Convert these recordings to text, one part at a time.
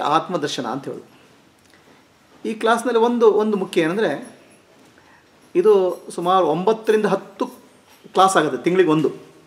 ಅದಕ್ಕೆ ಆತ್ಮದರ್ಶನ ಅಂತ ಹೇಳೋದು ಈ ಕ್ಲಾಸ್ನಲ್ಲಿ ಒಂದು ಒಂದು ಮುಖ್ಯ ಏನಂದರೆ ಇದು ಸುಮಾರು ಒಂಬತ್ತರಿಂದ ಹತ್ತು ಕ್ಲಾಸ್ ಆಗುತ್ತೆ ತಿಂಗಳಿಗೆ ಒಂದು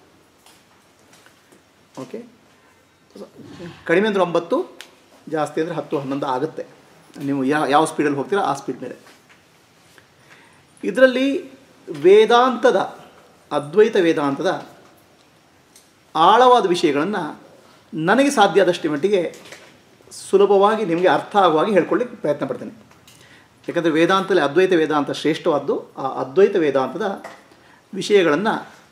ಓಕೆ ಕಡಿಮೆ ಅಂದರೆ ಒಂಬತ್ತು ಜಾಸ್ತಿ ಅಂದರೆ ಹತ್ತು ಹನ್ನೊಂದು ಆಗುತ್ತೆ ನೀವು ಯಾವ ಯಾವ ಸ್ಪೀಡಲ್ಲಿ ಹೋಗ್ತೀರಾ ಆ ಸ್ಪೀಡ್ ಮೇಲೆ ಇದರಲ್ಲಿ ವೇದಾಂತದ ಅದ್ವೈತ ವೇದಾಂತದ ಆಳವಾದ ವಿಷಯಗಳನ್ನು ನನಗೆ ಸಾಧ್ಯ ಆದಷ್ಟು ಮಟ್ಟಿಗೆ ಸುಲಭವಾಗಿ ನಿಮಗೆ ಅರ್ಥ ಆಗುವಾಗಿ ಹೇಳ್ಕೊಳ್ಳಿಕ್ಕೆ ಪ್ರಯತ್ನ ಪಡ್ತೇನೆ ಯಾಕಂದರೆ ವೇದಾಂತದಲ್ಲಿ ಅದ್ವೈತ ವೇದಾಂತ ಶ್ರೇಷ್ಠವಾದ್ದು ಆ ಅದ್ವೈತ ವೇದಾಂತದ ವಿಷಯಗಳನ್ನು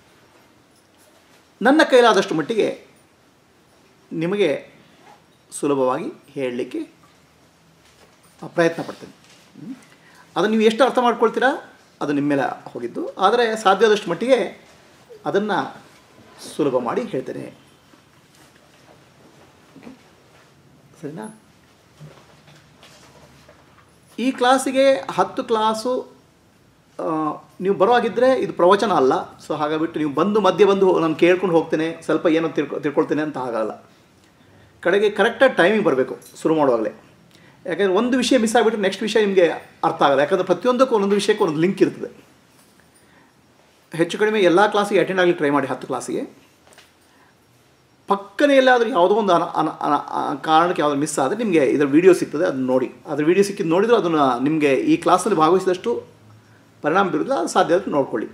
ನನ್ನ ಕೈಲಾದಷ್ಟು ಮಟ್ಟಿಗೆ ನಿಮಗೆ ಸುಲಭವಾಗಿ ಹೇಳಲಿಕ್ಕೆ ಪ್ರಯತ್ನ ಪಡ್ತೇನೆ ಹ್ಮ್. ಅದನ್ನು ನೀವು ಎಷ್ಟು ಅರ್ಥ ಮಾಡ್ಕೊಳ್ತೀರಾ ಅದು ನಿಮ್ಮ ಮೇಲೆ ಹೋಗಿದ್ದು ಆದರೆ ಸಾಧ್ಯವಾದಷ್ಟು ಮಟ್ಟಿಗೆ ಅದನ್ನು ಸುಲಭ ಮಾಡಿ ಹೇಳ್ತೇನೆ ಸರಿನಾ ಈ ಕ್ಲಾಸಿಗೆ ಹತ್ತು ಕ್ಲಾಸು ಆ, ನೀವು ಬರುವಾಗಿದ್ದರೆ ಇದು ಪ್ರವಚನ ಅಲ್ಲ ಸೊ ಹಾಗಾಗಿಬಿಟ್ಟು ನೀವು ಬಂದು ಮಧ್ಯೆ ಬಂದು ನಾನು ಕೇಳ್ಕೊಂಡು ಹೋಗ್ತೇನೆ ಸ್ವಲ್ಪ ಏನೋ ತಿಳ್ಕೊ ತಿಳ್ಕೊಳ್ತೇನೆ ಅಂತ ಆಗಲ್ಲ ಕಡೆಗೆ ಕರೆಕ್ಟಾಗಿ ಟೈಮಿಗೆ ಬರಬೇಕು ಶುರು ಮಾಡುವಾಗಲೇ ಯಾಕಂದರೆ ಒಂದು ವಿಷಯ ಮಿಸ್ ಆಗಿಬಿಟ್ರೆ ನೆಕ್ಸ್ಟ್ ವಿಷಯ ನಿಮಗೆ ಅರ್ಥ ಆಗಲ್ಲ ಯಾಕಂದರೆ ಪ್ರತಿಯೊಂದಕ್ಕೂ ಒಂದೊಂದು ವಿಷಯಕ್ಕೂ ಒಂದು ಲಿಂಕ್ ಇರ್ತದೆ ಹೆಚ್ಚು ಕಡಿಮೆ ಎಲ್ಲ ಕ್ಲಾಸಿಗೆ ಅಟೆಂಡ್ ಆಗಲಿ ಟ್ರೈ ಮಾಡಿ ಹತ್ತು ಕ್ಲಾಸಿಗೆ ಪಕ್ಕನೇ ಎಲ್ಲಾದರೂ ಯಾವುದೋ ಒಂದು ಅನ ಅನ ಅನ- ಆ ಕಾರಣಕ್ಕೆ ಯಾವ್ದು ಮಿಸ್ ಆದರೆ ನಿಮಗೆ ಇದರ ವಿಡಿಯೋ ಸಿಗ್ತದೆ ಅದನ್ನ ನೋಡಿ ಅದ್ರ ವಿಡಿಯೋ ಸಿಕ್ಕಿದ್ದು ನೋಡಿದರೂ ಅದನ್ನು ನಿಮಗೆ ಈ ಕ್ಲಾಸಲ್ಲಿ ಭಾಗವಹಿಸಿದಷ್ಟು ಪರಿಣಾಮ ಬೀರೋದಿಲ್ಲ ಅದು ಸಾಧ್ಯ ಆದ್ರೆ ನೋಡ್ಕೊಳ್ಳಿ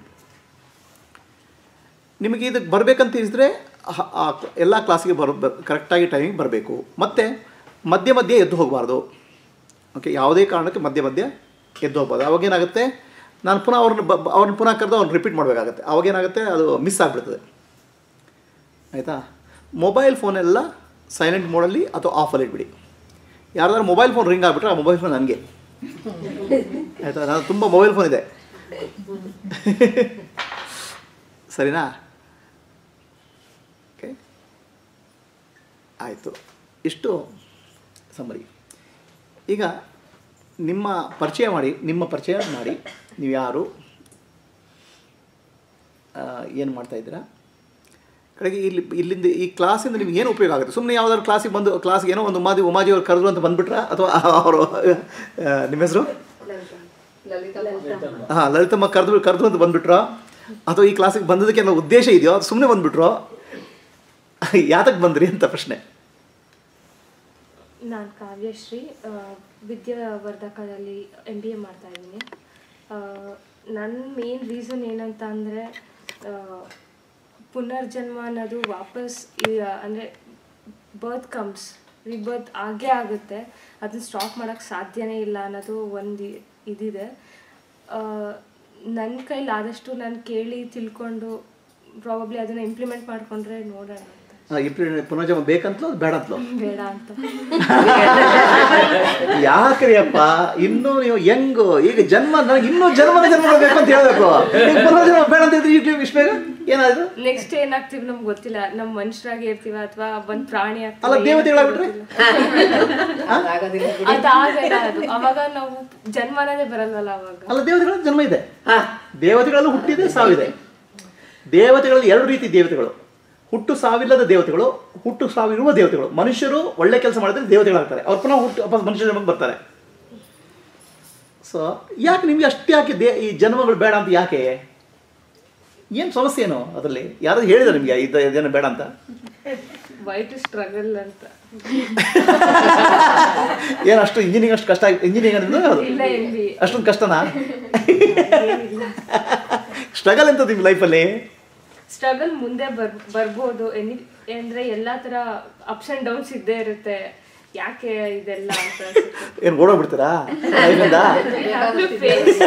ನಿಮಗೆ ಇದಕ್ಕೆ ಬರಬೇಕಂತ ಇದ್ದರೆ ಎಲ್ಲ ಕ್ಲಾಸಿಗೆ ಬರೋ ಕರೆಕ್ಟಾಗಿ ಟೈಮಿಗೆ ಬರಬೇಕು ಮತ್ತು ಮಧ್ಯೆ ಮಧ್ಯೆ ಎದ್ದು ಹೋಗಬಾರ್ದು ಓಕೆ ಯಾವುದೇ ಕಾರಣಕ್ಕೆ ಮಧ್ಯೆ ಮಧ್ಯೆ ಎದ್ದು ಹೋಗ್ಬಾರ್ದು ಅವಾಗೇನಾಗುತ್ತೆ ನಾನು ಪುನಃ ಅವ್ರನ್ನ ಬ ಬ- ಅವ್ರನ್ನ ಪುನಃ ಕರೆದು ಅವ್ರನ್ನ ರಿಪೀಟ್ ಮಾಡಬೇಕಾಗತ್ತೆ ಅವಾಗೇನಾಗುತ್ತೆ ಅದು ಮಿಸ್ ಆಗಿಬಿಡ್ತದೆ ಆಯಿತಾ ಮೊಬೈಲ್ ಫೋನೆಲ್ಲ ಸೈಲೆಂಟ್ ಮೋಡಲ್ಲಿ ಅಥವಾ ಆಫಲ್ಲಿ ಇಟ್ಬಿಡಿ ಯಾರಾದ್ರೂ ಮೊಬೈಲ್ ಫೋನ್ ರಿಂಗ್ ಆಗಿಬಿಟ್ರೆ ಆ ಮೊಬೈಲ್ ಫೋನ್ ನನಗೆ ಆಯಿತಾ ನಾನು ತುಂಬ ಮೊಬೈಲ್ ಫೋನ್ ಇದೆ ಸರಿನಾ ಓಕೆ ಆಯಿತು ಇಷ್ಟು ಸಮ್ಮರಿ ಈಗ ನಿಮ್ಮ ಪರಿಚಯ ಮಾಡಿ ನಿಮ್ಮ ಪರಿಚಯ ಮಾಡಿ ನೀವು ಯಾರು ಏನು ಮಾಡ್ತಾ ಇದ್ದೀರಾ ಕಡೆಗೆ ಇಲ್ಲಿ ಇಲ್ಲಿಂದ ಈ ಕ್ಲಾಸಿಂದ ನಿಮ್ಗೆ ಏನು ಉಪಯೋಗ ಆಗುತ್ತೆ ಸುಮ್ಮನೆ ಯಾವ್ದಾದ್ರು ಕ್ಲಾಸಿಗೆ ಬಂದು ಕ್ಲಾಸ್ಗೆ ಏನೋ ಒಂದು ಉಮಾದಿ ಉಮಾಜಿ ಅವ್ರು ಕರೆದ್ರು ಅಂತ ಬಂದುಬಿಟ್ರಾ ಅಥವಾ ಅವರು ನಿಮ್ಮ ಹೆಸರು ಹಾಂ ಲಲಿತಮ್ಮ ಕರೆದು ಕರೆದು ಅಂತ ಬಂದುಬಿಟ್ರೋ ಅಥವಾ ಈ ಕ್ಲಾಸಿಗೆ ಬಂದದಕ್ಕೆ ಏನೋ ಉದ್ದೇಶ ಇದೆಯೋ ಅದು ಸುಮ್ಮನೆ ಬಂದುಬಿಟ್ರೋ ಯಾತಕ್ಕೆ ಬಂದ್ರಿ ಅಂತ ಪ್ರಶ್ನೆ ನಾನು ಕಾವ್ಯಶ್ರೀ ಆ, ವಿದ್ಯಾವರ್ಧಕದಲ್ಲಿ ಎಮ್ ಬಿ ಎ ಮಾಡ್ತಾ ಇದ್ದೀನಿ ನನ್ನ ಮೇನ್ ರೀಸನ್ ಏನಂತ ಅಂದರೆ ಪುನರ್ಜನ್ಮ ಅನ್ನೋದು ವಾಪಸ್ ಅಂದರೆ ಬರ್ತ್ ಕಮ್ಸ್ ರಿಬರ್ತ್ ಆಗೇ ಆಗುತ್ತೆ ಅದನ್ನ ಸ್ಟಾಪ್ ಮಾಡೋಕ್ಕೆ ಸಾಧ್ಯನೇ ಇಲ್ಲ ಅನ್ನೋದು ಒಂದು ಇದಿದೆ ನನ್ನ ಕೈಲಿ ಆದಷ್ಟು ನಾನು ಕೇಳಿ ತಿಳ್ಕೊಂಡು ಪ್ರಾಬಬ್ಲಿ ಅದನ್ನು ಇಂಪ್ಲಿಮೆಂಟ್ ಮಾಡಿಕೊಂಡ್ರೆ ನೋಡೋಣ ಅಂತ ಇಂಪ್ಲಿಮೆಂಟ್ ಪುನರ್ಜನ್ಮ ಬೇಕಂತಲೋ ಅದು ಬೇಡ ಅಂತಲೋ ಬೇಡ ಅಂತ ಯಾಕ್ರಿ ಅಪ್ಪ ಇನ್ನೂ ನೀವು ಹೆಂಗು ಈಗ ಜನ್ಮ ನನಗೆ ಇನ್ನೂ ಜನ್ಮದ ಜನ್ಮ ಬೇಕು ಅಂತ ಹೇಳ್ಬೇಕು ಈಗ ಪುನರ್ಜನ್ಮ ಬೇಡ ಅಂತ ಇದ್ರೆ ಈಗ ಇಷ್ಟು ಬೇಗ ಏನಾದ್ರು ನೆಕ್ಸ್ಟ್ ಏನಾಗ್ತೀವಿ ನಮ್ಗೆ ಗೊತ್ತಿಲ್ಲ ನಮ್ಮ ಮನುಷ್ಯರಾಗಿ ಇರ್ತೀವ ಅಥವಾ ಒಂದ್ ಪ್ರಾಣಿ ಅಲ್ಲ ಆಗ್ತೀವಿ ದೇವತೆಗಳಾಗ್ಬಿಟ್ರೆ ಅದಾಗಲ್ಲ ಅದು ಅವಾಗ ನಾವು ಜನ್ಮ ಅನ್ನೋದೇ ಬರಲ್ವಲ್ಲ ಅವಾಗ ಅಲ್ಲ ದೇವತೆಗಳ ಜನ್ಮ ಇದೆ ದೇವತೆಗಳಲ್ಲೂ ಹುಟ್ಟಿದೆ ಸಾವಿದೆ ದೇವತೆಗಳಲ್ಲಿ ಎರಡು ರೀತಿ ದೇವತೆಗಳು ಹುಟ್ಟು ಸಾವಿಲ್ಲದ ದೇವತೆಗಳು ಹುಟ್ಟು ಸಾವಿರುವ ದೇವತೆಗಳು ಮನುಷ್ಯರು ಒಳ್ಳೆ ಕೆಲಸ ಮಾಡಿದ್ರೆ ದೇವತೆಗಳಾಗ್ತಾರೆ ಅವ್ರು ಪುನಃ ಹುಟ್ಟು ವಾಪಸ್ ಮನುಷ್ಯ ಜನ್ಮಕ್ಕೆ ಬರ್ತಾರೆ ಸೊ ಯಾಕೆ ನಿಮ್ಗೆ ಅಷ್ಟು ಯಾಕೆ ದೇ ಈ ಜನ್ಮಗಳು ಬೇಡ ಅಂತ ಯಾಕೆ ಏನು ಸಮಸ್ಯೆ ಏನು ಅದರಲ್ಲಿ ಯಾರು ಹೇಳಿದ ನಿಮಗೆ ಇದು ಇದೇನು ಬೇಡ ಅಂತ ವೈಟ್ ಸ್ಟ್ರಗಲ್ ಅಂತ ಏನು ಅಷ್ಟು ಇಂಜಿನಿಯರಿಂಗ್ ಅಷ್ಟು ಕಷ್ಟ ಇಂಜಿನಿಯರಿಂಗ್ ನಿಮ್ದು ಅದು ಇಲ್ಲ ಎಂ ಬಿ ಅಷ್ಟೊಂದು ಕಷ್ಟನಾ ಸ್ಟ್ರಗಲ್ ಎಂತದ್ದು ನಿಮ್ಮ ಲೈಫಲ್ಲಿ ಸ್ಟ್ರಗಲ್ ಮುಂದೆ ಬರ್ ಬರ್ಬೋದು ಎನಿ ಅಂದ್ರೆ ಎಲ್ಲಾ ತರ ಅಪ್ಸ್ ಅಂಡ್ ಡೌನ್ಸ್ ಇದ್ದೇ ಇರುತ್ತೆ ಯಾಕೆ ಇದೆಲ್ಲ ಅಂತ ಅನ್ಸುತ್ತೆ. ಏನು ಓಡೋಗ್ಬಿಡ್ತೀರಾ ಲೈಫಿಂದ Have to face.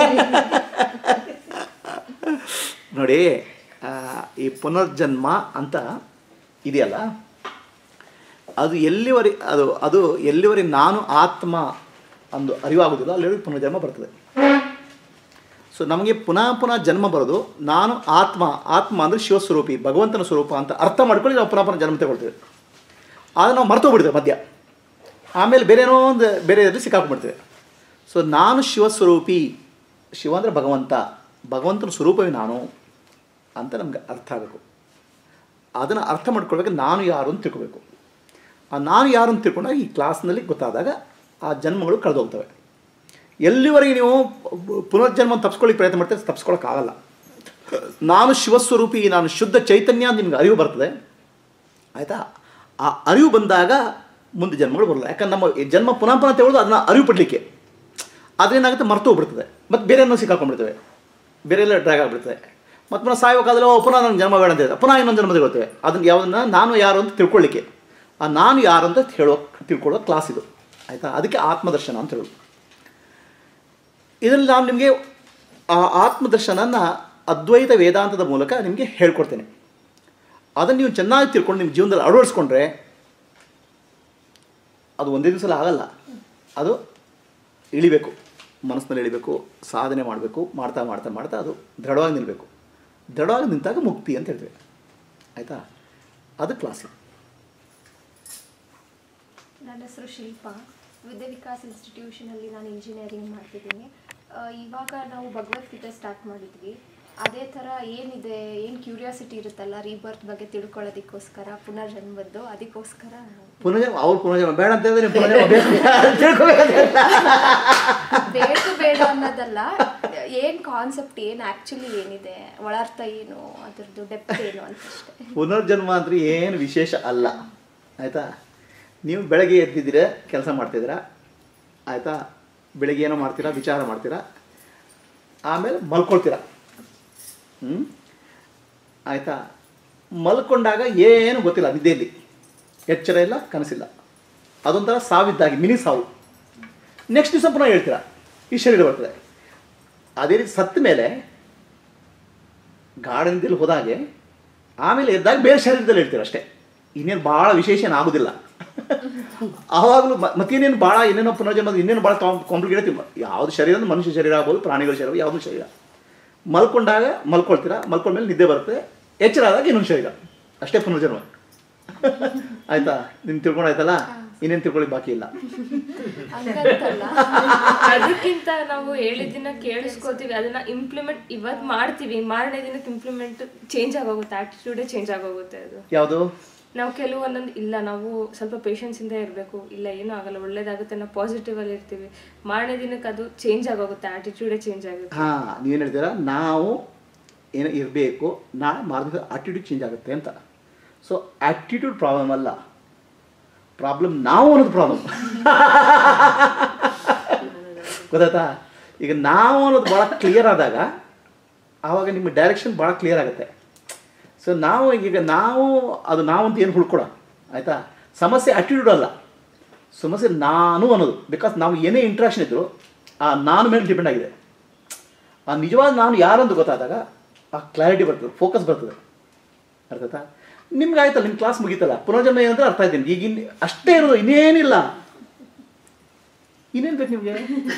ನೋಡಿ ಆ, ಈ ಪುನರ್ಜನ್ಮ ಅಂತ ಇದೆಯಲ್ಲ ಅದು ಎಲ್ಲಿವರೆ ಅದು ಅದು ಎಲ್ಲಿವರೆಗೆ ನಾನು ಆತ್ಮ ಅಂದು ಅರಿವಾಗುವುದಿಲ್ಲ ಅಲ್ಲಿವರೆಗೆ ಪುನರ್ಜನ್ಮ ಬರ್ತದೆ ಸೊ ನಮಗೆ ಪುನಃ ಪುನಃ ಜನ್ಮ ಬರೋದು ನಾನು ಆತ್ಮ ಆತ್ಮ ಅಂದರೆ ಶಿವಸ್ವರೂಪಿ ಭಗವಂತನ ಸ್ವರೂಪ ಅಂತ ಅರ್ಥ ಮಾಡ್ಕೊಳ್ಳಿ ನಾವು ಪುನಃ ಪುನಃ ಜನ್ಮ ತಗೊಳ್ತೀವಿ ಆದರೆ ನಾವು ಮರ್ತೋಗ್ಬಿಡ್ತೇವೆ ಮಧ್ಯ ಆಮೇಲೆ ಬೇರೆನೋ ಒಂದು ಬೇರೆ ಇದ್ರಲ್ಲಿ ಸಿಕ್ಕಾಕೊಂಡ್ಬಿಡ್ತೇವೆ ಸೊ ನಾನು ಶಿವಸ್ವರೂಪಿ ಶಿವ ಅಂದರೆ ಭಗವಂತ ಭಗವಂತನ ಸ್ವರೂಪವೇ ನಾನು ಅಂತ ನಮ್ಗೆ ಅರ್ಥ ಆಗಬೇಕು ಅದನ್ನು ಅರ್ಥ ಮಾಡ್ಕೊಳ್ಬೇಕು ನಾನು ಯಾರು ಅಂತ ತಿಳ್ಕೊಬೇಕು ಆ ನಾನು ಯಾರು ಅಂತ ತಿಳ್ಕೊಂಡಾಗ ಈ ಕ್ಲಾಸ್ನಲ್ಲಿ ಗೊತ್ತಾದಾಗ ಆ ಜನ್ಮಗಳು ಕಳೆದು ಹೋಗ್ತವೆ ಎಲ್ಲಿವರೆಗೆ ನೀವು ಪುನರ್ಜನ್ಮ ತಪ್ಪಿಸ್ಕೊಳ್ಳಿ ಪ್ರಯತ್ನ ಮಾಡ್ತೀರಿ ತಪ್ಪಿಸ್ಕೊಳ್ಳೋಕ್ಕಾಗಲ್ಲ ನಾನು ಶಿವಸ್ವರೂಪಿ ನಾನು ಶುದ್ಧ ಚೈತನ್ಯ ಅಂತ ನಿಮ್ಗೆ ಅರಿವು ಬರ್ತದೆ ಆಯಿತಾ ಆ ಅರಿವು ಬಂದಾಗ ಮುಂದೆ ಜನ್ಮಗಳು ಬರಲ್ಲ ಯಾಕಂದ್ರೆ ನಮ್ಮ ಈ ಜನ್ಮ ಪುನಃ ಪುನಃ ತೆಗೆದು ಅದನ್ನು ಅರಿವು ಪಡಲಿಕ್ಕೆ ಅದೇನಾಗುತ್ತೆ ಮರ್ತು ಹೋಗ್ಬಿಡ್ತದೆ ಮತ್ತು ಬೇರೆ ಏನೋ ಸಿಕ್ಕಾಕೊಂಡ್ಬಿಡ್ತೇವೆ ಬೇರೆ ಎಲ್ಲ ಡ್ರ್ಯಾಗ್ ಆಗಿಬಿಡ್ತದೆ ಮತ್ತು ಪುನಃ ಸಾಯಬೇಕಾದ್ರೆ ಓ ಪುನಃ ನನ್ನ ಜನ್ಮ ಬೇಡ ಅಂತ ಇದೆ ಪುನಃ ಇನ್ನೊಂದು ಜನ್ಮ ತಗೊಳ್ತೇವೆ ಅದನ್ನು ಯಾವುದನ್ನ ನಾನು ಯಾರು ಅಂತ ತಿಳ್ಕೊಳ್ಳಿಕ್ಕೆ ಆ ನಾನು ಯಾರು ಅಂತ ಹೇಳೋ ತಿಳ್ಕೊಳ್ಳೋ ಕ್ಲಾಸ್ ಇದು ಆಯಿತಾ ಅದಕ್ಕೆ ಆತ್ಮದರ್ಶನ ಅಂತ ಹೇಳೋದು ಇದರಲ್ಲಿ ನಾನು ನಿಮಗೆ ಆ ಆತ್ಮದರ್ಶನನ ಅದ್ವೈತ ವೇದಾಂತದ ಮೂಲಕ ನಿಮಗೆ ಹೇಳ್ಕೊಡ್ತೇನೆ ಅದನ್ನು ನೀವು ಚೆನ್ನಾಗಿ ತಿಳ್ಕೊಂಡು ನಿಮ್ಮ ಜೀವನದಲ್ಲಿ ಅಳವಡಿಸ್ಕೊಂಡ್ರೆ ಅದು ಒಂದೇ ದಿವಸ ಆಗಲ್ಲ ಅದು ಇಳಿಬೇಕು ಮನಸ್ಸಿನಲ್ಲಿ ಇಳಿಬೇಕು ಸಾಧನೆ ಮಾಡಬೇಕು ಮಾಡ್ತಾ ಮಾಡ್ತಾ ಮಾಡ್ತಾ ಅದು ದೃಢವಾಗಿ ನಿಲ್ಲಬೇಕು ದೃಢವಾಗಿ ನಿಂತಾಗ ಮುಕ್ತಿ ಅಂತ ಹೇಳ್ತೇವೆ ಆಯಿತಾ ಅದು ಕ್ಲಾಸಿಕ್ ನನ್ನ ಹೆಸರು ಶಿಲ್ಪ ವಿದ್ಯಾ ವಿಕಾಸ್ ಇನ್ಸ್ಟಿಟ್ಯೂಷನಲ್ಲಿ ನಾನು ಇಂಜಿನಿಯರಿಂಗ್ ಮಾಡ್ತಿದ್ದೀನಿ ಆ, ಇವಾಗ ನಾವು ಭಗವದ್ಗೀತೆ ಸ್ಟಾರ್ಟ್ ಮಾಡಿದ್ವಿ ಅದೇ ಥರ ಏನಿದೆ ಏನು ಕ್ಯೂರಿಯಾಸಿಟಿ ಇರುತ್ತಲ್ಲ ರೀಬರ್ತ್ ಬಗ್ಗೆ ತಿಳ್ಕೊಳ್ಳೋದಕ್ಕೋಸ್ಕರ ಪುನರ್ಜನ್ಮದ್ದು ಅದಕ್ಕೋಸ್ಕರ ಪುನರ್ಜನ್ಮ ಅವ್ರು ಪುನರ್ಜನ್ಮ ಬೇಡ ಅಂತ ಹೇಳಿದ್ರೆ ನೀವು ಪುನರ್ಜನ್ಮ ಬೇಕು ಅಂತ ತಿಳ್ಕೊಬೇಕಂತ ಬೇಕು ಬೇಡ ಅನ್ನೋದಲ್ಲ ಏನು ಕಾನ್ಸೆಪ್ಟ್ ಏನು ಆ್ಯಕ್ಚುಲಿ ಏನಿದೆ ಒಳರ್ಥ ಏನು ಅದ್ರದ್ದು ಡೆಪ್ತ್ ಏನು ಅಂತ ಅಷ್ಟೇ ಪುನರ್ಜನ್ಮ ಅಂದ್ರೆ ಏನು ವಿಶೇಷ ಅಲ್ಲ ಆಯಿತಾ ನೀವು ಬೆಳಗ್ಗೆ ಎದ್ದಿದ್ದೀರ ಕೆಲಸ ಮಾಡ್ತಿದ್ದೀರಾ ಆಯಿತಾ ಬೆಳಗ್ಗೆ ಏನೋ ಮಾಡ್ತೀರಾ ವಿಚಾರ ಮಾಡ್ತೀರಾ ಆಮೇಲೆ ಮಲ್ಕೊಳ್ತೀರಾ ಹ್ಞೂ ಆಯಿತಾ ಮಲ್ಕೊಂಡಾಗ ಏನು ಗೊತ್ತಿಲ್ಲ ನಿದ್ದೆಯಲ್ಲಿ ಎಚ್ಚರ ಇಲ್ಲ ಕನಸಿಲ್ಲ ಅದೊಂಥರ ಸಾವಿದ್ದಾಗಿ ಮಿನಿ ಸಾವು ನೆಕ್ಸ್ಟ್ ದಿವಸ ಪುನಃ ಹೇಳ್ತೀರಾ ಈ ಶರೀರ ಬರ್ತದೆ ಅದೇ ರೀತಿ ಸತ್ತ ಮೇಲೆ ಗಾರ್ಡನ್ದಲ್ಲಿ ಹೋದಾಗೆ ಆಮೇಲೆ ಎದ್ದಾಗ ಬೇರೆ ಶರೀರದಲ್ಲಿ ಇರ್ತೀರ ಅಷ್ಟೇ ಇನ್ನೇನು ಭಾಳ ವಿಶೇಷ ಏನು ಆಗೋದಿಲ್ಲ ಆವಾಗಲೂ ಮ- ಮತ್ತೇನೇನು ಭಾಳ ಏನೇನೋ ಪುನರ್ಜನ್ಮದ ಇನ್ನೇನು ಭಾಳ ಕಾಂಪ್ಲಿಕೇಟ್ ಇರ್ತೀವಿ ಯಾವುದು ಶರೀರ ಅಂದ್ರೆ ಮನುಷ್ಯ ಶರೀರ ಆಗ್ಬೋದು ಪ್ರಾಣಿಗಳ ಶರೀರ ಯಾವುದು ಶರೀರ ಮಲ್ಕೊಂಡಾಗ ಮಲ್ಕೊಳ್ತೀರಾ ಮಲ್ಕೊಂಡ್ಮೇಲೆ ನಿದ್ದೆ ಬರುತ್ತೆ ಎಚ್ಚರ ಆದಾಗ ಇನ್ನೊಂದು ಶರೀರ ಅಷ್ಟೇ ಪುನರ್ಜನ್ಮ ಆಯ್ತಾ ನಿಮ್ಗೆ ತಿಳ್ಕೊಂಡಾಯ್ತಲ್ಲ ಇನ್ನೇನು ತಿಳ್ಕೊಳ್ಳಿ ಬಾಕಿ ಇಲ್ಲ ಹಂಗಂತಲ್ಲ ಅದಕ್ಕಿಂತ ನಾವು ಹೇಳಿದ್ದನ್ನ ಕೇಳಿಸ್ಕೋತೀವಿ ಅದನ್ನ ಇಂಪ್ಲಿಮೆಂಟ್ ಇವತ್ತು ಮಾಡ್ತೀವಿ ಮಾರನೇ ದಿನಕ್ಕೆ ಇಂಪ್ಲಿಮೆಂಟ್ ಚೇಂಜ್ ಆಗೋಗುತ್ತೆ ಆಟಿಟ್ಯೂಡೇ ಚೇಂಜ್ ಆಗೋಗುತ್ತೆ ಅದು ಯಾವುದು ನಾವು ಕೆಲವು ಒಂದೊಂದು ಇಲ್ಲ ನಾವು ಸ್ವಲ್ಪ ಪೇಷನ್ಸ್ ಇಂದ ಇರಬೇಕು ಇಲ್ಲ ಏನೂ ಆಗಲ್ಲ ಒಳ್ಳೇದಾಗುತ್ತೆ ನಾವು ಪಾಸಿಟಿವ್ ಅಲ್ಲಿ ಇರ್ತೀವಿ ಮಾರನೇ ದಿನಕ್ಕೆ ಅದು ಚೇಂಜ್ ಆಗೋಗುತ್ತೆ ಆಟಿಟ್ಯೂಡೇ ಚೇಂಜ್ ಆಗುತ್ತೆ ಹಾಂ ನೀವೇನು ಹೇಳ್ತೀರಾ ನಾವು ಏನೋ ಇರಬೇಕು ನಾಳೆ ಮಾರ್ಗ ಆಟಿಟ್ಯೂಡ್ ಚೇಂಜ್ ಆಗುತ್ತೆ ಅಂತ ಸೊ ಆ್ಯಟಿಟ್ಯೂಡ್ ಪ್ರಾಬ್ಲಮ್ ಅಲ್ಲ ಪ್ರಾಬ್ಲಮ್ ನಾವು ಅನ್ನೋದು ಪ್ರಾಬ್ಲಮ್ ಗೊತ್ತಾಯ್ತಾ ಈಗ ನಾವು ಅನ್ನೋದು ಭಾಳ ಕ್ಲಿಯರ್ ಆದಾಗ ಆವಾಗ ನಿಮ್ಮ ಡೈರೆಕ್ಷನ್ ಭಾಳ ಕ್ಲಿಯರ್ ಆಗುತ್ತೆ ಸೊ ನಾವು ಈಗ ನಾವು ಅದು ನಾವು ಅಂತ ಏನು ಹುಡ್ಕೊಡ ಆಯಿತಾ ಸಮಸ್ಯೆ ಆಟಿಟ್ಯೂಡ್ ಅಲ್ಲ ಸಮಸ್ಯೆ ನಾನು ಅನ್ನೋದು ಬಿಕಾಸ್ ನಾವು ಏನೇ ಇಂಟ್ರಾಕ್ಷನ್ ಇದ್ದರೂ ಆ ನಾನು ಮೇಲೆ ಡಿಪೆಂಡ್ ಆಗಿದೆ ಆ ನಿಜವಾದ ನಾನು ಯಾರು ಅಂತ ಗೊತ್ತಾದಾಗ ಆ ಕ್ಲಾರಿಟಿ ಬರ್ತದೆ ಫೋಕಸ್ ಬರ್ತದೆ ಅರ್ಥಾಯ್ತಾ ನಿಮ್ಗೆ ಆಯ್ತಲ್ಲ ನಿಮ್ಮ ಕ್ಲಾಸ್ ಮುಗೀತಲ್ಲ ಪುನರ್ಜನ್ಮ ಏನಂದ್ರೆ ಅರ್ಥ ಆಯ್ತೀನಿ ಈಗ ಇನ್ನು ಅಷ್ಟೇ ಇರೋದು ಇನ್ನೇನಿಲ್ಲ ಇನ್ನೇನು ಬೇಕು ನಿಮಗೆ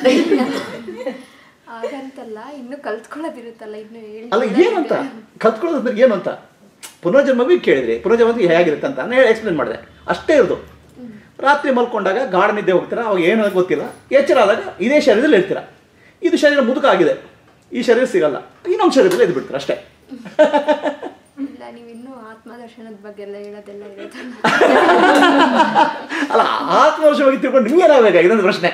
ಹಾಗಂತಲ್ಲ ಇನ್ನು ಕಲ್ತ್ಕೊಳ್ಳೋದಿರುತ್ತಲ್ಲ ಇನ್ನು ಅಲ್ಲ ಏನಂತ ಕಲ್ತ್ಕೊಳ್ಳೋದು ಅಂದ್ರೆ ಏನು ಅಂತ ಪುನರ್ಜನ್ಮವೇ ಕೇಳಿದ್ರಿ ಪುನರ್ಜನ್ಮ ಅಂದ್ರೆ ಹೇಗಿರುತ್ತೆ ಅಂತ ನಾನು ಎಕ್ಸ್ಪ್ಲೇನ್ ಮಾಡಿದೆ ಅಷ್ಟೇ ಇರೋದು ರಾತ್ರಿ ಮಲ್ಕೊಂಡಾಗ ಗಾಢ ನಿದ್ದೆ ಹೋಗ್ತೀರಾ ಅವಾಗ ಏನೋ ಗೊತ್ತಿಲ್ಲ ಎಚ್ಚರ ಆದಾಗ ಇದೇ ಶರೀರದಲ್ಲಿ ಇರ್ತೀರ ಇದು ಶರೀರ ಮುದುಕ ಆಗಿದೆ ಈ ಶರೀರ ಸಿಗಲ್ಲ ಇನ್ನೊಂದು ಶರೀರದಲ್ಲಿ ಎದ್ದು ಬಿಡ್ತೀರ ಅಷ್ಟೇ ಇಲ್ಲ ನೀವು ಇನ್ನೂ ಆತ್ಮದರ್ಶನದ ಬಗ್ಗೆ ಎಲ್ಲ ಹೇಳೋದೆಲ್ಲ ಇರುತ್ತಲ್ಲ ಅಲ್ಲ ಆತ್ಮವಶವಾಗಿ ತಿಳ್ಕೊಂಡು ನಿಮ್ಗೆ ಏನಾಗಬೇಕಾ ಇದೊಂದು ಪ್ರಶ್ನೆ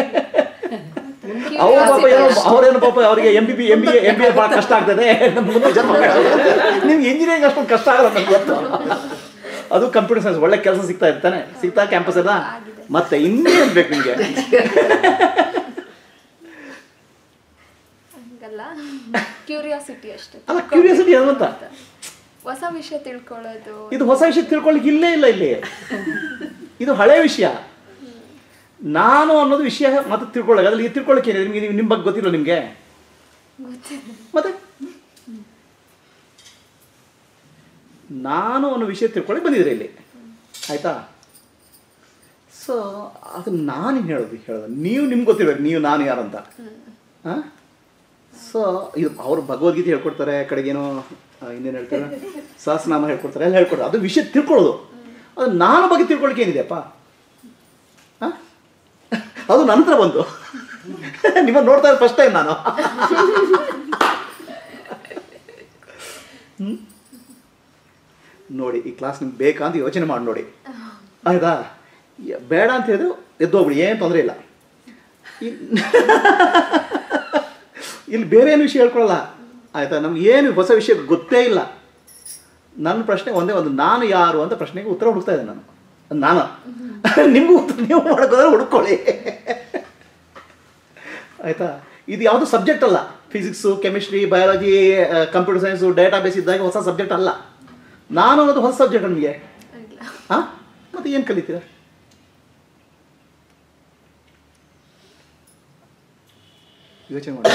ಅವ್ರ ಪಾಪ ಏನೋ ಅವ್ರೇನೋ ಪಾಪ ಅವರಿಗೆ M B B M B A M B A ಭಾಳ ಕಷ್ಟ ಆಗ್ತದೆ ನಮ್ಮ ಮುಂದೆ ಜನ್ಮ ನಿಮ್ಗೆ ಇಂಜಿನಿಯರಿಂಗ್ ಅಷ್ಟೊಂದು ಕಷ್ಟ ಆಗಲ್ಲ ನನಗೆ ಗೊತ್ತು ಅದು ಕಂಪ್ಯೂಟರ್ ಸೈನ್ಸ್ ಒಳ್ಳೆ ಕೆಲಸ ಸಿಗ್ತಾ ಇರ್ತಾನೆ ಸಿಗ್ತಾ ಕ್ಯಾಂಪಸ್ ಎಲ್ಲ ಮತ್ತೆ ಇನ್ನೇನು ಬೇಕು ನಿಮಗೆ ಹಂಗಲ್ಲ ಕ್ಯೂರಿಯಾಸಿಟಿ ಅಷ್ಟೇ ಅಲ್ಲ ಕ್ಯೂರಿಯಾಸಿಟಿ ಏನು ಅಂತ ಹೊಸ ವಿಷಯ ತಿಳ್ಕೊಳ್ಳೋದು ಇದು ಹೊಸ ವಿಷಯ ತಿಳ್ಕೊಳ್ಳಿಕ್ಕೆ ಇಲ್ಲೇ ಇಲ್ಲ ಇಲ್ಲಿ ಇದು ಹಳೆ ವಿಷಯ ನಾನು ಅನ್ನೋದು ವಿಷಯ ಮತ್ತೆ ತಿಳ್ಕೊಳ್ಳೋಕೆ ಅದ್ರಲ್ಲಿ ತಿಳ್ಕೊಳ್ಳೋಕೆ ಏನಿದೆ ನಿಮಗೆ ನಿಮ್ಮ ಬಗ್ಗೆ ಗೊತ್ತಿಲ್ಲ ನಿಮಗೆ ಗೊತ್ತಿಲ್ಲ ಮತ್ತೆ ನಾನು ಅನ್ನೋ ವಿಷಯ ತಿಳ್ಕೊಳ್ಳಿ ಬಂದಿದ್ರೆ ಇಲ್ಲಿ ಆಯ್ತಾ ಸೊ ಅದು ನಾನು ಹೇಳೋದು ಹೇಳೋದು ನೀವು ನಿಮ್ಗೆ ಗೊತ್ತಿರ್ಬೇಕು ನೀವು ನಾನು ಯಾರಂತ ಹಾಂ ಸೊ ಇದು ಅವರು ಭಗವದ್ಗೀತೆ ಹೇಳ್ಕೊಡ್ತಾರೆ ಕಡೆಗೇನೋ ಆ, ಇನ್ನೇನು ಹೇಳ್ತಾರೆ ಸಹಸ್ರನಾಮ ಹೇಳ್ಕೊಡ್ತಾರೆ ಎಲ್ಲ ಹೇಳ್ಕೊಡ್ತಾರೆ ಅದು ವಿಷಯ ತಿಳ್ಕೊಳ್ಳೋದು ಅದು ನಾನು ಬಗ್ಗೆ ತಿಳ್ಕೊಳಕ್ಕೆ ಏನಿದೆಯಪ್ಪ ಹಾಂ ಅದು ನಂತರ ಬಂತು ನಿಮ್ಮ ನೋಡ್ತಾ ಇರೋ ಫಸ್ಟ್ ಟೈಮ್ ನಾನು ಹ್ಮ್? ನೋಡಿ ಈ ಕ್ಲಾಸ್ ನಿಮ್ಗೆ ಬೇಕಾ ಅಂತ ಯೋಚನೆ ಮಾಡಿ ನೋಡಿ ಆಯ್ತಾ ಯ- ಬೇಡ ಅಂತ ಹೇಳಿದ್ರೆ ಎದ್ದೋಗ್ಬಿಡಿ ಏನು ತೊಂದರೆ ಇಲ್ಲ ಇಲ್- ಇಲ್ಲಿ ಬೇರೆ ಏನು ವಿಷಯ ಹೇಳ್ಕೊಳ್ಳಲ್ಲ ಆಯಿತಾ ನಮ್ಗೆ ಏನು ಹೊಸ ವಿಷಯ ಗೊತ್ತೇ ಇಲ್ಲ ನನ್ನ ಪ್ರಶ್ನೆ ಒಂದೇ ಒಂದು ನಾನು ಯಾರು ಅಂತ ಪ್ರಶ್ನೆಗೆ ಉತ್ತರ ಹುಡುಕ್ತಾ ಇದ್ದೆ ನಾನು ನಾನು ನಿಮಗೂ ಉತ್ತರ ನೀವು ಮಾಡ್ಕೋದ್ರೆ ಹುಡ್ಕೊಳ್ಳಿ ಆಯಿತಾ ಇದು ಯಾವುದು ಸಬ್ಜೆಕ್ಟ್ ಅಲ್ಲ physics chemistry biology computer science database ಇದ್ದಾಗ ಹೊಸ ಸಬ್ಜೆಕ್ಟ್ ಅಲ್ಲ ನಾನು ಅನ್ನೋದು ಹೊಸ ಸಬ್ಜೆಕ್ಟ್ ನಿಮಗೆ ಇಲ್ಲ ಹಾಂ ಮತ್ತೆ ಏನು ಕಲಿತೀರ ಯೋಚನೆ ಮಾಡಿ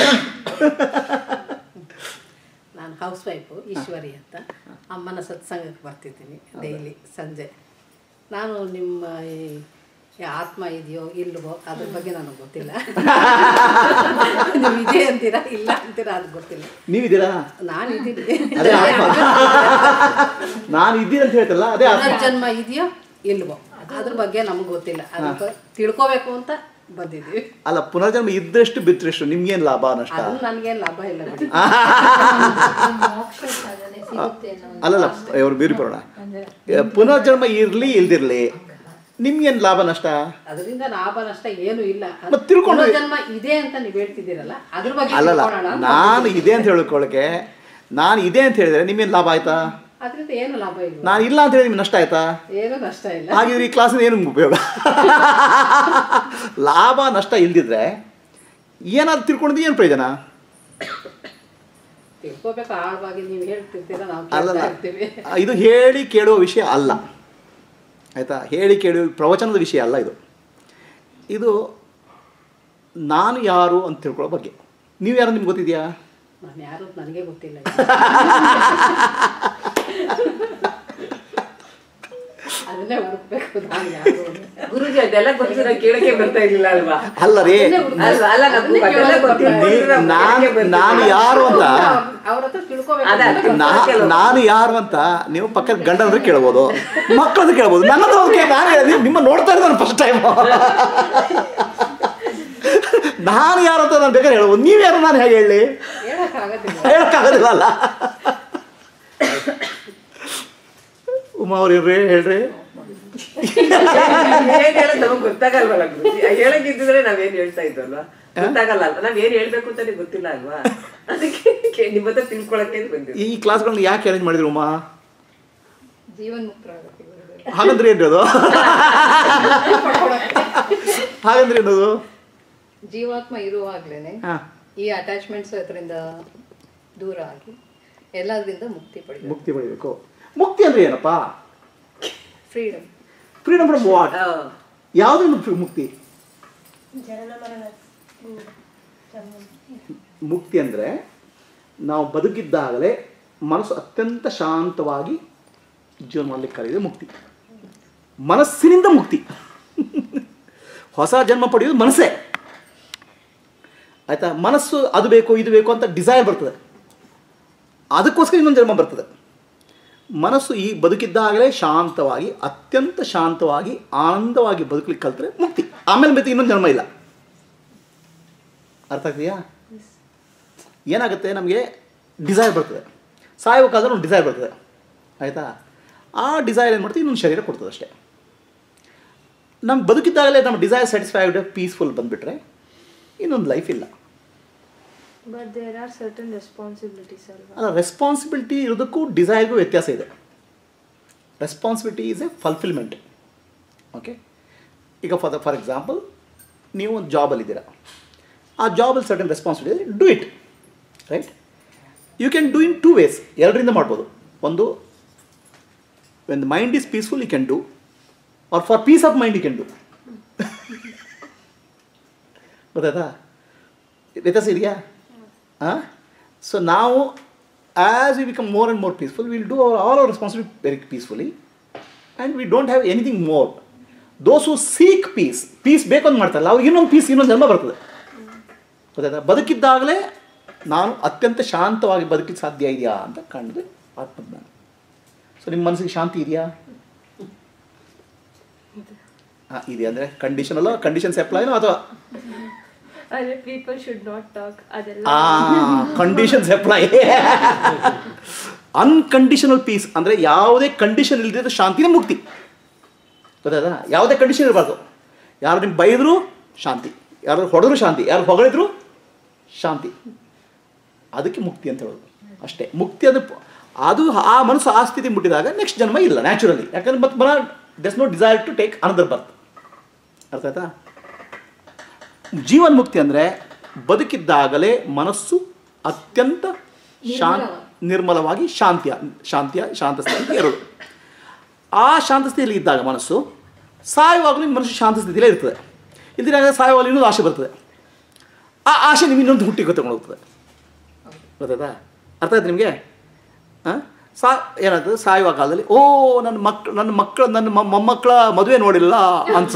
ನಾನು ಹೌಸ್ ವೈಫು ಈಶ್ವರಿ ಅಂತ ಅಮ್ಮನ ಸತ್ಸಂಗಕ್ಕೆ ಬರ್ತಿದ್ದೀನಿ ಡೈಲಿ ಸಂಜೆ ನಾನು ನಿಮ್ಮ ಈ ಈ ಆತ್ಮ ಇದೆಯೋ ಇಲ್ವೋ ಅದ್ರ ಬಗ್ಗೆ ನನಗೆ ಗೊತ್ತಿಲ್ಲ ನೀವು ಇದೆ ಅಂತೀರಾ ಇಲ್ಲ ಅಂತೀರಾ ಅದು ಗೊತ್ತಿಲ್ಲ ನೀವಿದ್ದೀರಾ ನಾನು ಇದ್ದೀನಿ ಅದೇ ಆತ್ಮ ನಾನು ಇದ್ದೀನಿ ಅಂತ ಹೇಳ್ತಲ್ಲ ಅದೇ ಆತ್ಮ ಜನ್ಮ ಇದೆಯೋ ಇಲ್ವೋ ಅದ್ರ ಬಗ್ಗೆ ನಮ್ಗೆ ಗೊತ್ತಿಲ್ಲ ಅದ್ರ ಬಗ್ಗೆ ತಿಳ್ಕೊಬೇಕು ಅಂತ ಬಂದಿದ್ದೀವಿ ಅಲ್ಲ ಪುನರ್ಜನ್ಮ ಇದ್ದಷ್ಟು ಬಿತ್ತರಷ್ಟು ನಿಮ್ಗೇನು ಲಾಭ ನಷ್ಟ ಅದು ನನಗೇನು ಲಾಭ ಇಲ್ಲ ಬಿಡಿ ಮೋಕ್ಷ ಸಾಧನೆ ಸಿಗುತ್ತೆ ಅನ್ನೋ ಒಂದು ಅಲ್ಲಲ್ಲ ಇವರು ಬೀರಿ ಪುರಾಣ ಪುನರ್ಜನ್ಮ ಇರಲಿ ಇಲ್ದಿರಲಿ ನಿಮ್ಗೇನು ಲಾಭ ನಷ್ಟ ಅದರಿಂದ ಲಾಭ ನಷ್ಟ ಏನು ಇಲ್ಲ ಮತ್ತ್ ತಿಳ್ಕೊಂಡು- ಜನ್ಮ ಇದೆ ಅಂತ ನೀವು ಹೇಳ್ತಿದ್ದೀರಲ್ಲ ಅದ್ರ ಬಗ್ಗೆ ಅಲ್ಲಲ್ಲ ತಿಳ್ಕೊಳ್ಳೋಣ ಅಂತ ನಾನು ಇದೆ ಅಂತ ಹೇಳ್ಕೊಳ್ಳೋಕೆ ನಾನು ಇದೆ ಅಂತ ಹೇಳಿದ್ರೆ ನಿಮ್ಗೇನು ಲಾಭ ಆಯ್ತಾ ಅದರಿಂದ ಏನು ಲಾಭ ಇಲ್ಲ ನಾನು ಇಲ್ಲ ಅಂತ ಹೇಳಿ ನಿಮ್ಗೆ ನಷ್ಟ ಆಯ್ತಾ ಏನು ನಷ್ಟ ಇಲ್ಲ ಹಾಗಿದ್ರೆ ಈ ಕ್ಲಾಸಿನ ಏನು ಉಪಯೋಗ ಲಾಭ ನಷ್ಟ ಇಲ್ದಿದ್ರೆ ಏನಾದ್ರು ತಿಳ್ಕೊಂಡಿದ್ದು ಏನು ಪ್ರಯೋಜನ ತಿಳ್ಕೊಬೇಕು ಆಳವಾಗಿ ನೀವು ಹೇಳ್ತಿರ್ತೀರ ನಾವು ಅಲ್ಲಲ್ಲ ಕೇಳ್ತಾ ಇರ್ತೀವಿ ಇದು ಹೇಳಿ ಕೇಳುವ ವಿಷಯ ಅಲ್ಲ ಆಯಿತಾ ಹೇಳಿ ಕೇಳುವ ಪ್ರವಚನದ ವಿಷಯ ಅಲ್ಲ ಇದು ಇದು ನಾನು ಯಾರು ಅಂತ ತಿಳ್ಕೊಳ್ಳೋ ಬಗ್ಗೆ ನೀವು ಯಾರು ನಿಮ್ಗೆ ಗೊತ್ತಿದೆಯಾ ನಾನು ಯಾರು ಅಂತ ನನಗೆ ಗೊತ್ತಿಲ್ಲ ಅದನ್ನೇ ಹುಡುಕ್ಬೇಕು ನಾನು ಯಾರು ಅಂತ. ಗುರುಜಿ ಅದೆಲ್ಲ ಗೊತ್ತಿರೋ ಕೇಳಕ್ಕೆ ಬರ್ತಾ ಇರ್ಲಿಲ್ಲ ಅಲ್ವಾ ಅಲ್ಲ ರೀ ಅಲ್ವಾ ಅಲ್ಲ ನಮ್ಗೆ ಅದೆಲ್ಲ ಗೊತ್ತಿರ್ಬೋದು ನಾವು ನಾನು ಕೇಳಕ್ಕೆ ಬರ್ತಿಲ್ಲ. ನಾನು ಯಾರು ಅಂತ ಅವ್ರ ಹತ್ರ ತಿಳ್ಕೊಬೇಕು ಅದೇ, ಅಂತ ನಾ ನಾನು ಯಾರು ಅಂತ ನೀವು ಪಕ್ಕದ ಗಂಡ ಅಂದ್ರೆ ಕೇಳ್ಬೋದು ಮಕ್ಕಳಂದ್ರೆ ಕೇಳ್ಬೋದು ನನ್ನ ಹತ್ರ ಒಂದು ಕೇಳಿ ನಾನು ಹೇಳಿದೆ, ನಿಮ್ಮ ನೋಡ್ತಾ ಇರೋದು ನಾನು ಫಸ್ಟ್ ಟೈಮ್ ನಾನು ಯಾರು ಅಂತ ನಾನು ಬೇಕಾದ್ರೆ ಹೇಳ್ಬೋದು ನೀವು ಯಾರು ನಾನು ಹೇಗೆ ಹೇಳಿ ಹೇಳಕ್ಕಾಗೋದಿಲ್ಲ ಹೇಳಕ್ಕಾಗೋದಿಲ್ಲ ಅಲ್ಲ ಉಮಾ ಅವ್ರು ಇರ್ರಿ ಹೇಳ್ರಿ ಏನ್ ಹೇಳೋದು ನಮಗ್ ಗೊತ್ತಾಗಲ್ವಲ್ಲ ಗುರುಜಿ ಹೇಳಕ್ಕಿದ್ರೆ ನಾವೇನ್ ಹೇಳ್ತಾ ಇದ್ವಲ್ವಾ ಗೊತ್ತಾಗಲ್ಲ ಅಲ್ವಾ ನಾವ್ ಏನ್ ಹೇಳ್ಬೇಕು ಅಂತಾನೆ ಗೊತ್ತಿಲ್ಲ ಅಲ್ವಾ ಅದಕ್ಕೆ ಕೇ- ನಿಮ್ ಹತ್ರ ತಿಳ್ಕೊಳಕ್ಕೆ ಬಂದಿದ್ವಿ ಈ ಕ್ಲಾಸ್ಗಳನ್ನ ಯಾಕೆ ಅರೇಂಜ್ ಮಾಡಿದ್ರು ಉಮಾ ಜೀವನ್ ಮುಕ್ತರಾಗುತ್ತೆ ಗುರುಗಳೇ. ಹಾಗಂದ್ರೆ ಏನದು ಹಾಗಂದ್ರೆ ಏನದು ಜೀವಾತ್ಮ ಇರುವಾಗ್ಲೇನೆ ಹಾ ಈ ಅಟ್ಯಾಚ್ಮೆಂಟ್ಸ್ ಅದರಿಂದ ದೂರ ಆಗಿ ಎಲ್ಲದರಿಂದ ಮುಕ್ತಿ ಪಡೆಯಬೇಕು ಮುಕ್ತಿ ಪಡಿಬೇಕು ಮುಕ್ತಿ ಅಂದ್ರೆ ಏನಪ್ಪ ಫ್ರೀಡಮ್ ಫ್ರೀಡಮ್ ಫ್ರಮ್ ವಾಟ್ ಯಾವ್ದು ಮುಕ್ತಿ ಮುಕ್ತಿ ಅಂದರೆ ನಾವು ಬದುಕಿದ್ದಾಗಲೇ ಮನಸ್ಸು ಅತ್ಯಂತ ಶಾಂತವಾಗಿ ಜೀವನ ಮಾಡಲಿಕ್ಕೆ ಕಲಿಯೋದು ಮುಕ್ತಿ ಮನಸ್ಸಿನಿಂದ ಮುಕ್ತಿ ಹೊಸ ಜನ್ಮ ಪಡೆಯೋದು ಮನಸ್ಸೇ ಆಯ್ತಾ ಮನಸ್ಸು ಅದು ಬೇಕು ಇದು ಬೇಕು ಅಂತ ಡಿಸೈರ್ ಬರ್ತದೆ ಅದಕ್ಕೋಸ್ಕರ ಇನ್ನೊಂದು ಜನ್ಮ ಬರ್ತದೆ ಮನಸ್ಸು ಈ ಬದುಕಿದ್ದಾಗಲೇ ಶಾಂತವಾಗಿ ಅತ್ಯಂತ ಶಾಂತವಾಗಿ ಆನಂದವಾಗಿ ಬದುಕಲಿಕ್ಕೆ ಕಲ್ತ್ರೆ ಮುಕ್ತಿ ಆಮೇಲೆ ಮತ್ತೆ ಇನ್ನೊಂದು ಜನ್ಮ ಇಲ್ಲ ಅರ್ಥ ಆಗ್ತೀಯಾ ಏನಾಗುತ್ತೆ ನಮಗೆ ಡಿಸೈರ್ ಬರ್ತದೆ ಸಾಯಬೇಕಾದ್ರೆ ಒಂದು ಡಿಸೈರ್ ಬರ್ತದೆ ಆಯಿತಾ ಆ ಡಿಸೈರ್ ಏನು ಮಾಡ್ತೀವಿ ಇನ್ನೊಂದು ಶರೀರ ಕೊಡ್ತದೆ ಅಷ್ಟೇ ನಮ್ಗೆ ಬದುಕಿದ್ದಾಗಲೇ ನಮ್ಮ ಡಿಸೈರ್ ಸ್ಯಾಟಿಸ್ಫೈಡ್ ಪೀಸ್ಫುಲ್ ಬಂದುಬಿಟ್ರೆ ಇನ್ನೊಂದು ಲೈಫ್ ಇಲ್ಲ but there are certain responsibilities ಅಲ್ವಾ ಅಲ್ಲ ರೆಸ್ಪಾನ್ಸಿಬಿಲಿಟಿ ಇರೋದಕ್ಕೂ ಡಿಸೈರ್ಗೂ ವ್ಯತ್ಯಾಸ ಇದೆ responsibility is a fulfilment okay ಈಗ ಫಾರ್ ದ ಫಾರ್ ಎಕ್ಸಾಂಪಲ್ ನೀವು ಒಂದು ಜಾಬಲ್ಲಿದ್ದೀರಾ ಆ ಜಾಬಲ್ಲಿ certain responsibility do it right you can do in two ways ಎರಡರಿಂದ ಮಾಡ್ಬೋದು ಒಂದು when the mind is peaceful you can do or for peace of mind you can do ಗೊತ್ತಾಯ್ತಾ ವ್ಯತ್ಯಾಸ ಇದೆಯಾ ಹಾಂ ಸೊ ನಾವು as we become more and more peaceful will do our all our responsibility very peacefully and we don't have anything more those who seek peace peace ಬೇಕಂತ ಮಾಡ್ತಾರಲ್ಲ ಅವ್ರಿಗೆ ಇನ್ನೊಂದು piece ಇನ್ನೊಂದು ಜನ್ಮ ಬರ್ತದೆ ಗೊತ್ತಾಯ್ತಾ ಬದುಕಿದ್ದಾಗಲೇ ನಾನು ಅತ್ಯಂತ ಶಾಂತವಾಗಿ ಬದುಕಲಿಕ್ಕೆ ಸಾಧ್ಯ ಇದೆಯಾ ಅಂತ ಕಂಡು ಆತ್ಮಜ್ಞಾನ ಸೊ ನಿಮ್ಮ ಮನಸ್ಸಿಗೆ ಶಾಂತಿ ಇದೆಯಾ ಹಾಂ ಇದೆ ಅಂದರೆ ಕಂಡೀಷನಲ್ಲ ಕಂಡೀಷನ್ಸ್ ಅಪ್ಲೈನೋ ಅಥವಾ ಅದೇ ಪೀಪಲ್ ಶುಡ್ ನಾಟ್ ಟಾಕ್ ಅದೆಲ್ಲ ಕಂಡೀಷನ್ಸ್ ಅಪ್ಲೈ ಅನ್ಕಂಡೀಷನಲ್ ಪೀಸ್ ಅಂದರೆ ಯಾವುದೇ ಕಂಡೀಷನ್ ಇಲ್ಲದಿದ್ದ ಶಾಂತಿನೇ ಮುಕ್ತಿ ಗೊತ್ತಾಯ್ತಾ ಯಾವುದೇ ಕಂಡೀಷನ್ ಇರಬಾರ್ದು ಯಾರು ನಿಮ್ಗೆ ಬೈದರೂ ಶಾಂತಿ ಯಾರು ಹೊಡೆದ್ರು ಶಾಂತಿ ಯಾರು ಹೊಗಳಿದ್ರು ಶಾಂತಿ ಅದಕ್ಕೆ ಮುಕ್ತಿ ಅಂತ ಹೇಳೋದು ಅಷ್ಟೇ ಮುಕ್ತಿ ಅದು ಪ- ಅದು ಆ ಮನಸ್ಸು ಆ ಸ್ಥಿತಿ ಮುಟ್ಟಿದಾಗ ನೆಕ್ಸ್ಟ್ ಜನ್ಮ ಇಲ್ಲ ನ್ಯಾಚುರಲಿ ಯಾಕಂದ್ರೆ ಮತ್ತೆ ಬರ does no desire to take another birth ಅರ್ಥ ಆಯ್ತಾ ಜೀವನ್ ಮುಕ್ತಿ ಅಂದರೆ ಬದುಕಿದ್ದಾಗಲೇ ಮನಸ್ಸು ಅತ್ಯಂತ ಶಾಂತ ನಿರ್ಮಲವಾಗಿ ಶಾಂತಿಯ ಶಾಂತಿಯ ಶಾಂತ ಸ್ಥಿತಿ ಎರಡು ಆ ಶಾಂತ ಸ್ಥಿತಿಯಲ್ಲಿ ಇದ್ದಾಗ ಮನಸ್ಸು ಸಾಯುವಾಗಲೂ ಮನಸ್ಸು ಶಾಂತ ಸ್ಥಿತಿಯಲ್ಲೇ ಇರ್ತದೆ ಇಲ್ದಿರಾಗ ಸಾಯುವಾಗಲೂ ಇನ್ನೊಂದು ಆಸೆ ಬರ್ತದೆ ಆ ಆಸೆ ನಿಮ್ಗೆ ಇನ್ನೊಂದು ಹುಟ್ಟಿಗೆ ತಗೊಂಡು ಹೋಗ್ತದೆ ಗೊತ್ತಾಯ್ತಾ ಅರ್ಥ ಆಯ್ತು ನಿಮಗೆ ಹಾಂ ಸಾ ಏನಾಗ್ತದೆ ಸಾಯುವ ಕಾಲದಲ್ಲಿ ಓ ನನ್ನ ಮಕ್ ನನ್ನ ಮಕ್ಕಳು ನನ್ನ ಮ- ಮೊಮ್ಮಕ್ಕಳ ಮದುವೆ ನೋಡಿಲ್ಲ ಅಂತ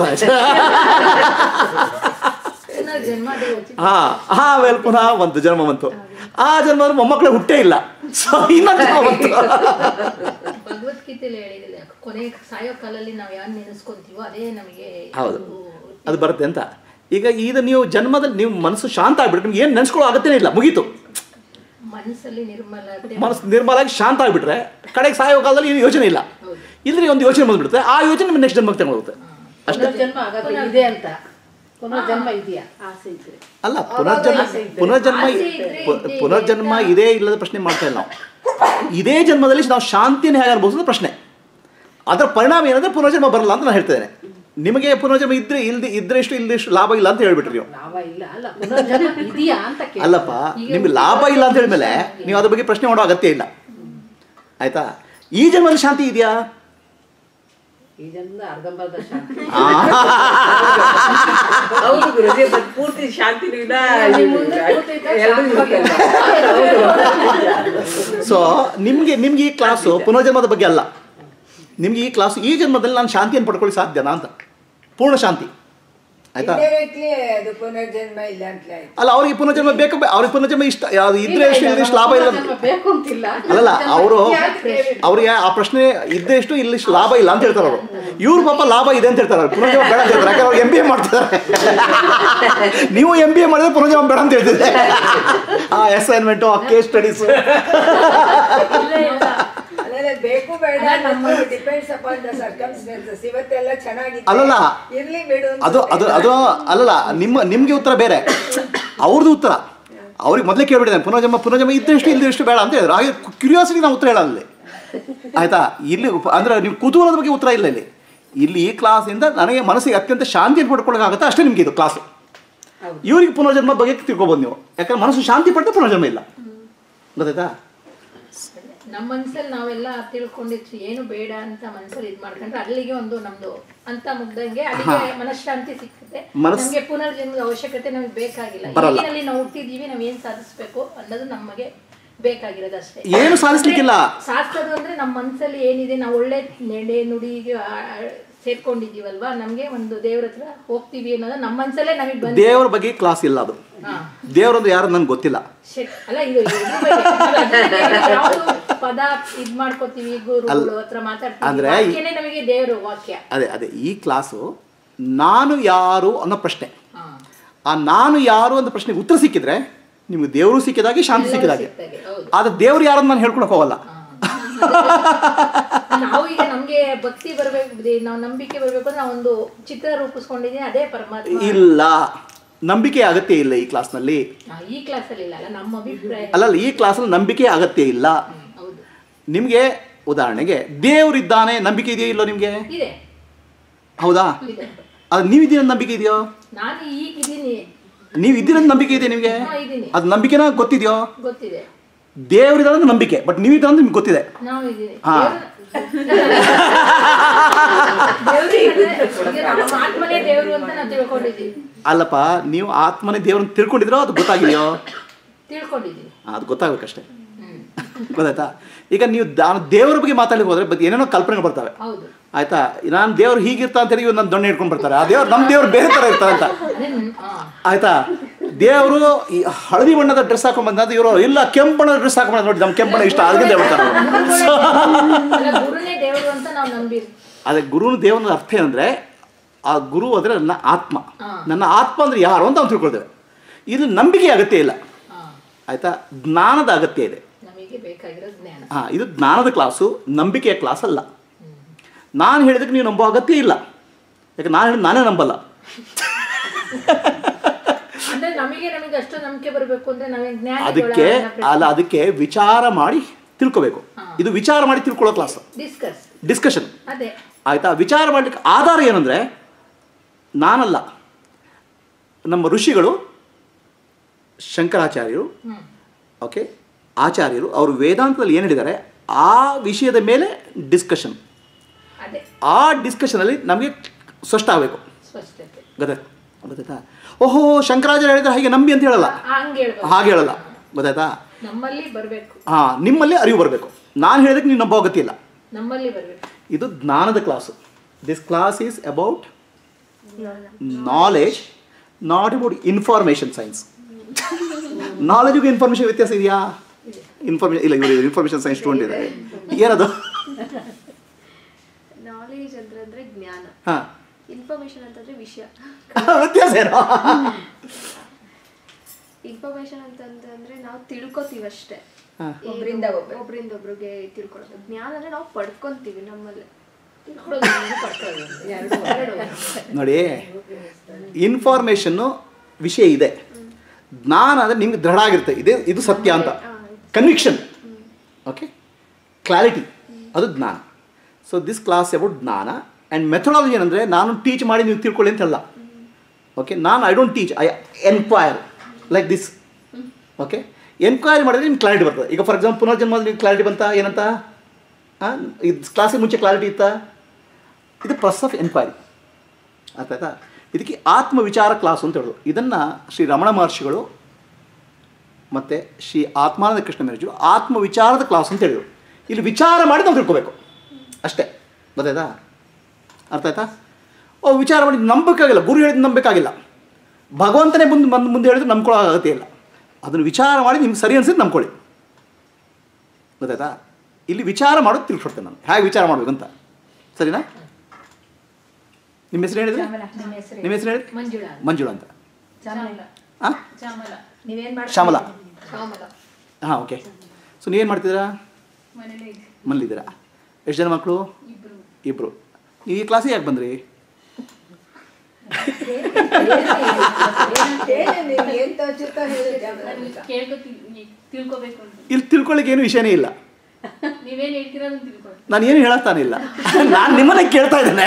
ಜನ್ಮ ಅದೇ ಯೋಚನೆ ಹಾಂ ಆಮೇಲೆ ಪುನಃ ಒಂದು ಜನ್ಮ ಬಂತು ಆ ಜನ್ಮ ಮೊಮ್ಮಕ್ಕಳು ಹುಟ್ಟೇ ಇಲ್ಲ ಸೊ ಇನ್ನೊಂದು ಜನ್ಮ ಬಂತು ಭಗವದ್ಗೀತೆಯಲ್ಲಿ ಹೇಳಿದಿಲ್ಲ ಕೊನೆ ಸಾಯೋ ಕಾಲಲ್ಲಿ ನಾವು ಯಾರು ನೆನೆಸ್ಕೊಂತೀವೋ ಅದೇ ನಮಗೆ ಹೌದು ಅದು ಬರುತ್ತೆ ಅಂತ ಈಗ ಇದು ನೀವು ಜನ್ಮದಲ್ಲಿ ನೀವು ಮನಸ್ಸು ಶಾಂತ ಆಗ್ಬಿಟ್ರೆ ನಿಮ್ಗೆ ಏನು ನೆನೆಸ್ಕೊಳ್ಳೋ ಅಗತ್ಯನೇ ಇಲ್ಲ ಮುಗೀತು ಮನಸ್ಸಲ್ಲಿ ನಿರ್ಮಲತೆ ಮನಸ್ಸು ನಿರ್ಮಲಾಗಿ ಶಾಂತ ಆಗಿಬಿಟ್ರೆ ಕಡೆಗೆ ಸಾಯೋ ಕಾಲದಲ್ಲಿ ಏನು ಯೋಚನೆ ಇಲ್ಲ ಇದ್ರೆ ಒಂದು ಯೋಚನೆ ಬಂದ್ಬಿಡುತ್ತೆ ಆ ಯೋಚನೆ ನಿಮ್ಗೆ ನೆಕ್ಸ್ಟ್ ಜನ್ಮಕ್ಕೆ ತಗೊಂಡೋಗುತ್ತೆ ಅಷ್ಟೇ ಪುನರ್ಜನ್ಮ ಆಗತ್ತೆ ಇದೆ ಅಂತ ಪುನರ್ಜನ್ಮ ಇದೆಯಾ ಆಸೆ ಇದ್ರೆ ಅಲ್ಲ ಪುನರ್ಜನ್ಮ ಪುನರ್ಜನ್ಮ ಪು- ಪುನರ್ಜನ್ಮ ಇದೇ ಇಲ್ಲದ ಪ್ರಶ್ನೆ ಮಾಡ್ತಾ ಇಲ್ಲ ನಾವು ಇದೇ ಜನ್ಮದಲ್ಲಿ ನಾವು ಶಾಂತಿಯನ್ನು ಹೇಗೆ ಅನುಭವಿಸೋದು ಪ್ರಶ್ನೆ ಅದರ ಪರಿಣಾಮ ಏನಂದ್ರೆ ಪುನರ್ಜನ್ಮ ಬರಲ್ಲ ಅಂತ ನಾನು ಹೇಳ್ತೇನೆ ನಿಮಗೆ ಪುನರ್ಜನ್ಮ ಇದ್ರೆ ಇಲ್ದೆ ಇದ್ರೆ ಎಷ್ಟು ಇಲ್ಲದೆ ಎಷ್ಟು ಲಾಭ ಇಲ್ಲ ಅಂತ ಹೇಳ್ಬಿಟ್ರಿ ನೀವು ಲಾಭ ಇಲ್ಲ ಅಲ್ಲ ಪುನರ್ಜನ್ಮ ಇದೆಯಾ ಅಂತ ಕೇಳಿ ಅಲ್ಲಪ್ಪ ನಿಮ್ಗೆ ಲಾಭ ಇಲ್ಲ ಅಂತ ಹೇಳಿದ್ಮೇಲೆ ನೀವು ಅದ್ರ ಬಗ್ಗೆ ಪ್ರಶ್ನೆ ಮಾಡೋ ಅಗತ್ಯ ಇಲ್ಲ ಆಯ್ತಾ ಈ ಜನ್ಮದಲ್ಲಿ ಶಾಂತಿ ಇದೆಯಾ ಈ ಜನ್ಮದ ಅರ್ಧಂಬರ್ಧ ಶಾಂತಿ ಹೌದು ಗುರುಜಿ ಮತ್ತೆ ಪೂರ್ತಿ ಶಾಂತಿನೂ ಇಲ್ಲ ಎರಡೂ ಸೊ ನಿಮಗೆ ನಿಮ್ಗೆ ಈ ಕ್ಲಾಸು ಪುನರ್ಜನ್ಮದ ಬಗ್ಗೆ ಅಲ್ಲ ನಿಮ್ಗೆ ಈ ಕ್ಲಾಸು ಈ ಜನ್ಮದಲ್ಲಿ ನಾನು ಶಾಂತಿಯನ್ನು ಪಡ್ಕೊಳ್ಳಿ ಸಾಧ್ಯನಾ ಅಂತ ಪೂರ್ಣ ಶಾಂತಿ ಆಯ್ತಾ ಇಂಡೈರೆಕ್ಟ್ಲಿ ಅದು ಪುನರ್ಜನ್ಮ ಇಲ್ಲ ಅಂತಲೇ ಆಯ್ತು ಅಲ್ಲ ಅವ್ರಿಗೆ ಪುನರ್ಜನ್ಮ ಬೇಕು ಬೇ- ಅವ್ರಿಗೆ ಪುನರ್ಜನ್ಮ ಇಷ್ಟ ಯಾವ್ದು ಇದ್ರೆ ಎಷ್ಟು ಇಲ್ಲದೆ ಎಷ್ಟು ಲಾಭ ಇಲ್ಲ ಅಂತ- ಪುನರ್ಜನ್ಮ ಬೇಕು ಅಂತಿಲ್ಲ ಅಲ್ಲಲ್ಲ ಅವರು ಅವ್ರಿಗೆ ಆ ಪ್ರಶ್ನೆ ಇದ್ದೇ ಎಷ್ಟು ಇಲ್ಲಿ ಇಷ್ಟು ಲಾಭ ಇಲ್ಲ ಅಂತ ಹೇಳ್ತಾರೆ ಅವರು ಇವ್ರ ಪಾಪ ಲಾಭ ಇದೆ ಅಂತ ಹೇಳ್ತಾರೆ ಅವ್ರು ಪುನರ್ಜನ್ಮ ಬೇಡ ಅಂತ ಹೇಳ್ತಾರೆ ಯಾಕಂದ್ರೆ ಅವ್ರು ಎಂ ಬಿ ಎ ಮಾಡ್ತಾರೆ ನೀವು ಎಂ ಬಿ ಎ ಮಾಡಿದ್ರೆ ಪುನರ್ಜನ್ಮ ಬೇಡ ಅಂತ ಹೇಳ್ತಿದ್ದೆ ಆ ಅಸೈನ್ಮೆಂಟು ಆ ಕೇಸ್ ಸ್ಟಡೀಸು ಅಲ್ಲ ಬೇಕು ಬೇಡ ಡಿಪೆಂಡ್ಸ್ ಅಪಾನ್ ದ ಸರ್ಕಮ್ಸ್ಟೆನ್ಸಸ್ ಇವತ್ತೆಲ್ಲ ಚೆನ್ನಾಗಿದೆ ಅಲ್ಲಲ್ಲ. ಇರ್ಲಿ ಬಿಡು ಅನ್ಸುತ್ತೆ. ಅದು ಅದು ಅದು ಅಲ್ಲಲ್ಲ ನಿಮ್ಮ ನಿಮಗೆ ಉತ್ತರ ಬೇರೆ ಅವ್ರದ್ದು ಉತ್ತರ ಅವ್ರಿಗೆ ಮೊದಲೇ ಕೇಳ್ಬಿಟ್ಟಿದ್ದಾನೆ ಪುನರ್ಜನ್ಮ ಪುನರ್ಜನ್ಮ ಇದ್ದಷ್ಟು ಇಲ್ಲದಷ್ಟು ಬೇಡ ಅಂತ ಹೇಳಿದ್ರು ಹಾಗೆ ಕ್ಯೂರಿಯಾಸಿಟಿ ನಾವು ಉತ್ತರ ಹೇಳಲ್ಲ ಇಲ್ಲಿ ಆಯ್ತಾ ಇಲ್ಲಿ ಉಪ- ಅಂದ್ರೆ ನೀವು ಕುತೂಹಲದ ಬಗ್ಗೆ ಉತ್ತರ ಇಲ್ಲ ಇಲ್ಲಿ ಇಲ್ಲಿ ಈ ಕ್ಲಾಸಿಂದ ನನಗೆ ಮನಸ್ಸಿಗೆ ಅತ್ಯಂತ ಶಾಂತಿ ಪಡ್ಕೊಳ್ಳೋಕ್ಕಾಗತ್ತೆ ಅಷ್ಟೇ ನಿಮಗೆ ಇದು ಕ್ಲಾಸು ಇವ್ರಿಗೆ ಪುನರ್ಜನ್ಮ ಬಗ್ಗೆ ತಿಳ್ಕೊಬೋದು ನೀವು ಯಾಕಂದ್ರೆ ಮನಸ್ಸು ಶಾಂತಿ ಪಟ್ಟರೆ ಪುನರ್ಜನ್ಮ ಇಲ್ಲ ಗೊತ್ತಾಯ್ತಾ ನಮ್ಮ ಮನ್ಸಲ್ಲಿ ನಾವೆಲ್ಲ ತಿಳ್ಕೊಂಡಿರ್ತೀವಿ ಏನು ಬೇಡ ಅಂತ ಮನ್ಸಲ್ಲಿ ಇದ್ ಮಾಡ್ಕೊಂಡ್ರೆ ಅಲ್ಲಿಗೆ ಒಂದು ನಮ್ದು ಅಂತ ಮುಗ್ದಂಗೆ ಅಲ್ಲಿಗೆ ಮನಃಶಾಂತಿ ಸಿಕ್ಕುತ್ತೆ ಮನಸ್- ನಮ್ಗೆ ಪುನರ್ಜನ್ಮದ ಅವಶ್ಯಕತೆ ನಮ್ಗೆ ಬೇಕಾಗಿಲ್ಲ ಬರಲ್ಲ. ಈಗಿನಲ್ಲಿ ನಾವು ಹುಟ್ಟಿದೀವಿ ನಾವ್ ಏನ್ ಸಾಧಿಸ್ಬೇಕು ಅನ್ನೋದು ನಮಗೆ ಬೇಕಾಗಿರೋದು ಅಷ್ಟೇ ಏನು ಸಾಧಿಸ್ಲಿಕ್ಕಿಲ್ಲ. ಸಾಧಿಸೋದು ಅಂದ್ರೆ ನಮ್ಮ ಮನ್ಸಲ್ಲಿ ಏನಿದೆ ನಾವು ಒಳ್ಳೆ ನಡೆ ನುಡಿಗೆ ಆ, ಆ, ಸೇರ್ಕೊಂಡಿದೀವಲ್ವಾ ನಮ್ಗೆ ಒಂದು ದೇವ್ರ ಹತ್ರ ಹೋಗ್ತೀವಿ ಅನ್ನೋದು ನಮ್ಮ ಮನ್ಸಲ್ಲೇ ನಮಗೆ ಬಂದ ದೇವರ ಬಗ್ಗೆ ಕ್ಲಾಸ್ ಇಲ್ಲ ಅದು ಹಾ ದೇವರಂದ್ರೆ ಯಾರು ನನಗೆ ಗೊತ್ತಿಲ್ಲ ಶಟ್- ಅಲ್ಲ ಇದು ಇದ್ರ ಬಗ್ಗೆ ನಾವು ಯಾವ್ದು ಪದ ಇದ್ ಮಾಡ್ಕೋತೀವಿ ಗುರುಗಳು ಹತ್ರ ಮಾತಾಡ್ತೀವಿ ಅಂದ್ರೆ ಈ- ವಾಕ್ಯನೇ ನಮಗೆ ದೇವರು ವಾಕ್ಯ ಅದೇ ಅದೇ ಈ ಕ್ಲಾಸು ನಾನು ಯಾರು ಅನ್ನೋ ಪ್ರಶ್ನೆ ಹಾ. ಆ ನಾನು ಯಾರು ಅನ್ನೋ ಪ್ರಶ್ನೆಗೆ ಉತ್ತರ ಸಿಕ್ಕಿದ್ರೆ ನಿಮ್ಗೆ ದೇವರು ಸಿಕ್ಕಿದಾಗೆ ಶಾಂತಿ ಸಿಕ್ಕಿದಾಗೆ ಸಿಕ್ಕಿದಾಗೆ, ಹೌದು. ಆದ್ರೆ ದೇವ್ರು ಯಾರನ್ನು ನಾನು ಹೇಳ್ಕೊಳಕ್ ಹೋಗಲ್ಲ ನಾವು ಈಗ ನಮ್ಗೆ ಭಕ್ತಿ ಬರ್ಬೇಕು ದೇ- ನಾವು ನಂಬಿಕೆ ಬರ್ಬೇಕು ಅಂದ್ರೆ ನಾವೊಂದು ಚಿತ್ರ ರೂಪಿಸ್ಕೊಂಡಿದೀನಿ ಅದೇ ಪರಮಾತ್ಮ ಇಲ್ಲ ನಂಬಿಕೆ ಅಗತ್ಯ ಇಲ್ಲ ಈ ಕ್ಲಾಸ್ನಲ್ಲಿ ಹಾ, ಈ ಕ್ಲಾಸ್ ಅಲ್ಲಿ ಇಲ್ಲ ಅಲ್ಲ ನಮ್ಮ ಅಭಿಪ್ರಾಯ ಅಲ್ಲಲ್ಲ ಈ ಕ್ಲಾಸಲ್ಲಿ ನಂಬಿಕೆ ಅಗತ್ಯ ಇಲ್ಲ ಹೌದು ನಿಮಗೆ ಉದಾಹರಣೆಗೆ ದೇವರಿದ್ದಾನೆ ನಂಬಿಕೆ ಇದೆಯೋ ಇಲ್ಲೋ ನಿಮಗೆ ಇದೆ ಹೌದಾ ಇದೆ ಅದು ನೀವಿದ್ದೀರ ನಂಬಿಕೆ ಇದೆಯೋ ನಾನು ಈಗಿದ್ದೀನಿ ನೀವು ಇದ್ದೀರ ನಂಬಿಕೆ ಇದೆ ನಿಮಗೆ ಹಾ, ಇದ್ದೀನಿ. ಅದು ನಂಬಿಕೆನ ಗೊತ್ತಿದೆಯೋ ಗೊತ್ತಿದೆ ದೇವರಿದ್ದಾನೆ ನಂಬಿಕೆ ಬಟ್ ನೀವಿದ್ದೀರ ಅಂತ ನಿಮ್ಗೆ ಗೊತ್ತಿದೆ ನಾವು ಇದ್ದೀನಿ ಹಾ. ದೇವ್ರು ಈಗ ನಮ್ಮ ಆತ್ಮನೇ ದೇವರು ಅಂತ ನಾವು ತಿಳ್ಕೊಂಡಿದ್ದೀವಿ ಅಲ್ಲಪ್ಪ ನೀವು ಆತ್ಮನೇ ದೇವ್ರನ್ನ ತಿಳ್ಕೊಂಡಿದ್ರೋ ಅದು ಗೊತ್ತಾಗಿದೆಯೋ ತಿಳ್ಕೊಂಡಿದ್ದೀವಿ ಆ, ಅದು ಗೊತ್ತಾಗಬೇಕಷ್ಟೇ ಗೊತ್ತಾಯ್ತಾ ಈಗ ನೀವು ನಾನು ದೇವರ ಬಗ್ಗೆ ಮಾತಾಡಲಿಕ್ಕೆ ಹೋದ್ರೆ ಬಟ್ ಏನೇನೋ ಕಲ್ಪನೆಗಳು ಬರ್ತವೆ ಹೌದು ಆಯ್ತಾ ನಾನು ದೇವ್ರು ಹೀಗಿರ್ತಾ ಅಂತ ಹೇಳಿ ಇವ್ರು ನನ್ನ ದೊಣ್ಣೆ ಹಿಡ್ಕೊಂಡು ಬರ್ತಾರೆ ಆ ದೇವ್ರು ನಮ್ಮ ದೇವ್ರು ಬೇರೆ ಥರ ಇರ್ತಾರೆ ಅಂತ ಅದೇ ನನ್- ಹಾ. ಆಯ್ತಾ ದೇವರು ಈ ಹಳದಿ ಬಣ್ಣದ ಡ್ರೆಸ್ ಹಾಕೊಂಡ್ ಬಂದ ಇವರು ಇಲ್ಲ ಕೆಂಪು ಬಣ್ಣದ ಡ್ರೆಸ್ ಹಾಕೊಂಡ್ ಬಂದ ನೋಡಿ ನಮ್ಮ ಕೆಂಪು ಬಣ್ಣ ಇಷ್ಟ ಅದರಿಂದ ಹೇಳ್ತಾರೆ ಅಲ್ಲ, ಗುರುನೇ ದೇವರು ಅಂತ ನಾವು ನಂಬಿರ್ ಅದೇ ಗುರುನ ದೇವನ ಅರ್ಥ ಏನಂದ್ರೆ ಆ ಗುರು ಅಂದರೆ ನನ್ನ ಆತ್ಮ ಹಾ. ನನ್ನ ಆತ್ಮ ಅಂದ್ರೆ ಯಾರು ಅಂತ ನಾವು ತಿಳ್ಕೊಳ್ತೇವೆ ಇದು ನಂಬಿಕೆ ಅಗತ್ಯ ಇಲ್ಲ ಹಾ. ಆಯ್ತಾ ಜ್ಞಾನದ ಅಗತ್ಯ ಇದೆ ನಮಗೆ ಬೇಕಾಗಿರೋ ಜ್ಞಾನ ಹಾಂ ಇದು ಜ್ಞಾನದ ಕ್ಲಾಸು ನಂಬಿಕೆಯ ಕ್ಲಾಸ್ ಅಲ್ಲ ನಾನು ಹೇಳಿದಕ್ಕೆ ನೀವು ನಂಬೋ ಅಗತ್ಯ ಇಲ್ಲ ಯಾಕೆ ನಾನು ಹೇಳಿ ನಾನೇ ನಂಬಲ್ಲ ಅಂದ್ರೆ ನಮಗೆ ನಮಗೆ ಅಷ್ಟು ನಂಬಿಕೆ ಬರಬೇಕು ಅಂದ್ರೆ ನಾವೇ ಜ್ಞಾನ ಅದಕ್ಕೆ ಅಲ್ಲ ಅದಕ್ಕೆ ವಿಚಾರ ಮಾಡಿ ತಿಳ್ಕೊಬೇಕು ಇದು ವಿಚಾರ ಮಾಡಿ ತಿಳ್ಕೊಳ್ಳೋ ಕ್ಲಾಸ್ ಡಿಸ್ಕಸ್ ಡಿಸ್ಕಷನ್ ಅದೇ ಆಯಿತಾ ವಿಚಾರ ಮಾಡಲಿಕ್ಕೆ ಆಧಾರ ಏನಂದರೆ ನಾನಲ್ಲ ನಮ್ಮ ಋಷಿಗಳು ಶಂಕರಾಚಾರ್ಯರು ಓಕೆ ಆಚಾರ್ಯರು ಅವರು ವೇದಾಂತದಲ್ಲಿ ಏನು ಹೇಳಿದ್ದಾರೆ ಆ ವಿಷಯದ ಮೇಲೆ ಡಿಸ್ಕಷನ್ ಅದೇ ಆ ಡಿಸ್ಕಷನಲ್ಲಿ ನಮಗೆ ಸ್ಪಷ್ಟ ಆಗಬೇಕು ಸ್ಪಷ್ಟತೆ ಗೊತ್ತಾಯ್ತಾ ಗೊತ್ತಾಯ್ತಾ ಓಹೋ ಶಂಕರಾಚಾರ್ಯ ಹೇಳಿದ್ರೆ ಹಾಗೆ ನಂಬಿ ಅಂತ ಹೇಳಲ್ಲ ಹಂಗೆ ಹೇಳ್ಬೇಕು ಹಾಗೆ ಹೇಳಲ್ಲ ಗೊತ್ತಾಯ್ತಾ ನಮ್ಮಲ್ಲಿ ಬರಬೇಕು ಹಾಂ ನಿಮ್ಮಲ್ಲಿ ಅರಿವು ಬರಬೇಕು ನಾನು ಹೇಳಿದಕ್ಕೆ ನೀವು ನಂಬೋ ಅಗತ್ಯ ಇಲ್ಲ ನಮ್ಮಲ್ಲಿ ಬರಬೇಕು ಇದು ಜ್ಞಾನದ class this class is about knowledge not about information science ನಾಲೆಜ್ಗೂ ಇನ್ಫಾರ್ಮೇಷನ್ ವ್ಯತ್ಯಾಸ ಇದೆಯಾ ಇನ್ಫಾರ್ಮೇಷನ್ ಇಲ್ಲ ಇವರು ಇನ್ಫಾರ್ಮೇಷನ್ ಸೈನ್ಸ್ ಸ್ಟೂಡೆಂಟ್ ಇದೆ ಏನದು ನಾಲೆಜ್ ಅಂದ್ರೆ ಅಂದ್ರೆ ಜ್ಞಾನ ಹಾಂ ಇನ್ಫಾರ್ಮೇಶನ್ ಅಂತಂದ್ರೆ ವಿಷಯ ವ್ಯತ್ಯಾಸ ಏನೋ ಇನ್ಫಾರ್ಮೇಶನ್ ಅಂತಂದ್ರೆ ನಾವು ತಿಳ್ಕೊತೀವಿ ಅಷ್ಟೇ ಹಾ. ಏನು ಒಬ್ರಿಂದ ಒಬ್ರು. ಒಬ್ರಿಂದ ಒಬ್ರಿಗೆ ತಿಳ್ಕೊಳ್ಳೋದು ಜ್ಞಾನ ಅಂದ್ರೆ ನಾವು ಪಡ್ಕೊಂತೀವಿ ನಮ್ಮಲ್ಲಿ ನೋಡಿ ಇನ್ಫಾರ್ಮೇಷನ್ನು ವಿಷಯ ಇದೆ ಜ್ಞಾನ ಅಂದರೆ ನಿಮ್ಗೆ ದೃಢ ಆಗಿರುತ್ತೆ ಇದೆ ಇದು ಸತ್ಯ ಅಂತ ಕನ್ವಿಕ್ಷನ್ ಓಕೆ ಕ್ಲಾರಿಟಿ ಅದು ಜ್ಞಾನ ಸೊ ದಿಸ್ ಕ್ಲಾಸ್ ಅಬೌಟ್ ಜ್ಞಾನ ಆ್ಯಂಡ್ ಮೆಥಡಾಲಜಿ ಏನಂದರೆ ನಾನು ಟೀಚ್ ಮಾಡಿ ನೀವು ತಿಳ್ಕೊಳ್ಳಿ ಅಂತ ಹೇಳಲ್ಲ ಓಕೆ ನಾನು I don't teach I enquire like this okay enquiry ಮಾಡಿದ್ರೆ ನಿಮ್ಗೆ ಕ್ಲಾರಿಟಿ ಬರ್ತದೆ ಈಗ ಫಾರ್ ಎಕ್ಸಾಂಪಲ್ ಪುನರ್ಜನ್ಮದಲ್ಲಿ ನಿಮ್ಗೆ ಕ್ಲಾರಿಟಿ ಬಂತ ಏನಂತ ಹಾಂ ಇದು ಕ್ಲಾಸಿಗೆ ಮುಂಚೆ ಕ್ಲಾರಿಟಿ ಇತ್ತಾ ಇದು ಪ್ರೊಸೆಸ್ ಆಫ್ ಎನ್ಕ್ವೈರಿ ಅರ್ಥ ಆಯ್ತಾ ಇದಕ್ಕೆ ಆತ್ಮ ವಿಚಾರ ಕ್ಲಾಸ್ ಅಂತ ಹೇಳೋದು ಇದನ್ನು ಶ್ರೀ ರಮಣ ಮಹರ್ಷಿಗಳು ಮತ್ತು ಶ್ರೀ ಆತ್ಮಾನಂದ ಕೃಷ್ಣ ಮಹರ್ಷಿಗಳು ಆತ್ಮ ವಿಚಾರದ ಕ್ಲಾಸ್ ಅಂತ ಹೇಳಿದರು ಇಲ್ಲಿ ವಿಚಾರ ಮಾಡಿ ನಾವು ತಿಳ್ಕೊಬೇಕು ಅಷ್ಟೇ ಗೊತ್ತಾಯ್ತಾ ಅರ್ಥ ಆಯ್ತಾ ಓ ವಿಚಾರ ಮಾಡಿ ನಂಬಬೇಕಾಗಿಲ್ಲ ಗುರು ಹೇಳಿದ್ದು ನಂಬಬೇಕಾಗಿಲ್ಲ ಭಗವಂತನೇ ಮುಂದೆ ಬಂದು ಮುಂದೆ ಹೇಳಿದ್ರೆ ನಂಬ್ಕೊಳ್ಳೋ ಅಗತ್ಯ ಇಲ್ಲ ಅದನ್ನು ವಿಚಾರ ಮಾಡಿ ನಿಮ್ಗೆ ಸರಿ ಅನ್ಸಿದ್ದು ನಂಬ್ಕೊಳ್ಳಿ ಗೊತ್ತಾಯ್ತಾ ಇಲ್ಲಿ ವಿಚಾರ ಮಾಡೋದು ತಿಳ್ಕೊಡ್ತೇನೆ ನಾನು ಹೇಗೆ ವಿಚಾರ ಮಾಡ್ಬೇಕಂತ ಸರಿನಾ ನಿಮ್ಮ ಹೆಸರು ಹೇಳಿದ್ರೆ ನಿಮ್ಮ ಹೆಸರು ಹೇಳಿ ಮಂಜುಳಾ ಮಂಜುಳಾ ಅಂತ ಚಾಮಲ ಹಾಂ ಚಾಮಲ ನೀವೇನ್ ಮಾಡ್ತೀರಿ ಶ್ಯಾಮಲ ಶ್ಯಾಮಲ ಹಾಂ ಓಕೆ ಸೊ ನೀವೇನು ಮಾಡ್ತಿದ್ದೀರಾ ಮನೇಲಿ ಮನೇಲಿದ್ದೀರಾ ಎಷ್ಟು ಜನ ಮಕ್ಕಳು ಇಬ್ಬರು ನೀವು ಈ ಕ್ಲಾಸಿಗೆ ಯಾಕೆ ಬಂದ್ರಿ ಏನ್ ತೋಚುತ್ತೋ ಹೇಳು ಜಾಮಲ. ಕೇಳ್ಕೊತಿ ತಿಳ್ಕೊಬೇಕು ಅಂತ ಇಲ್ಲಿ ತಿಳ್ಕೊಳ್ಳಿಕ್ಕೆ ಏನು ವಿಷಯನೇ ಇಲ್ಲ ನೀವೇನ್ ಹೇಳ್ತೀರಾ ಅದನ್ನ ತಿಳ್ಕೊಳ್ಳಿ ನಾನು ಏನು ಹೇಳತ್ತಾನಿಲ್ಲ ನಾನು ನಿಮ್ಮನ್ನೇ ಕೇಳ್ತಾ ಇದ್ದೇನೆ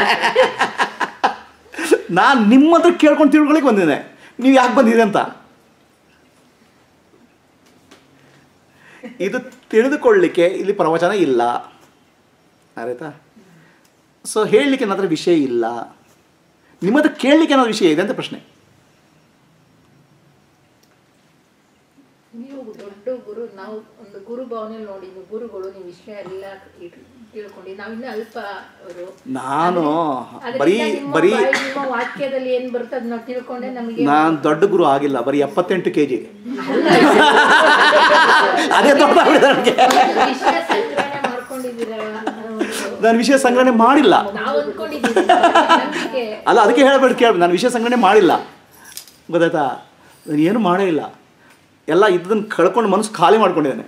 ನಾನು ನಿಮ್ಮ ಹತ್ರ ಕೇಳ್ಕೊಂಡು ತಿಳ್ಕೊಳಿಕ್ಕೆ ಬಂದಿದ್ದೇನೆ ನೀವು ಯಾಕೆ ಬಂದಿದೆ ಅಂತ ಇದು ತಿಳಿದುಕೊಳ್ಳಲಿಕ್ಕೆ ಇಲ್ಲಿ ಪ್ರವಚನ ಇಲ್ಲ ಆಯ್ತಾ ಸೊ ಹೇಳಲಿಕ್ಕೆ ನನ್ನ ಹತ್ರ ವಿಷಯ ಇಲ್ಲ ನಿಮ್ಮ ಹತ್ರ ಕೇಳಲಿಕ್ಕೆ ಏನಾದ್ರು ವಿಷಯ ಇದೆ ಅಂತ ಪ್ರಶ್ನೆ ನೀವು ದೊಡ್ಡ ಗುರು ನಾವು ಒಂದು ಗುರು ಭಾವನೆಯಲ್ಲಿ ನೋಡಿದ್ದು ಗುರುಗಳು ನೀವು ವಿಷಯ ಎಲ್ಲ ಇಟ್- ತಿಳ್ಕೊಂಡು ನಾವು ಇನ್ನೂ ಅಲ್ಪ ಅವರು ನಾನು ಅದರಿಂದ ಬರೀ ನಿಮ್ಮ ಬರೀ ಬಾಯಿ- ನಿಮ್ಮ ವಾಕ್ಯದಲ್ಲಿ ಏನ್ ಬರುತ್ತೆ ಅದನ್ನ ತಿಳ್ಕೊಂಡೆ ನಮಗೆ ನಾನು ದೊಡ್ಡ ಗುರು ಆಗಿಲ್ಲ ಬರೀ ಎಪ್ಪತ್ತೆಂಟು ಕೆ ಜಿ ಅದೇ ದೊಡ್ಡದಾಗಿದೆ ನನಗೆ ವಿಷಯ ಸಂಗ್ರಹಣೆ ಮಾಡ್ಕೊಂಡಿದ್ದೀರಾ ನಾನು ವಿಷಯ ಸಂಗ್ರಹಣೆ ಮಾಡಿಲ್ಲ ನಾವು ಅಂದ್ಕೊಂಡಿದ್ದೀವಿ ನಂಬಿಕೆ ಅಲ್ಲ ಅದಕ್ಕೆ ಹೇಳ್ಬೇಡಿ ಕೇಳಿ ನಾನು ವಿಷಯ ಸಂಗ್ರಹಣೆ ಮಾಡಿಲ್ಲ ಗೊತ್ತಾಯ್ತಾ ನಾನು ಏನು ಮಾಡೇ ಇಲ್ಲ ಎಲ್ಲ ಇದ್ದದನ್ನು ಕಳ್ಕೊಂಡು ಮನಸ್ಸು ಖಾಲಿ ಮಾಡ್ಕೊಂಡಿದ್ದೇನೆ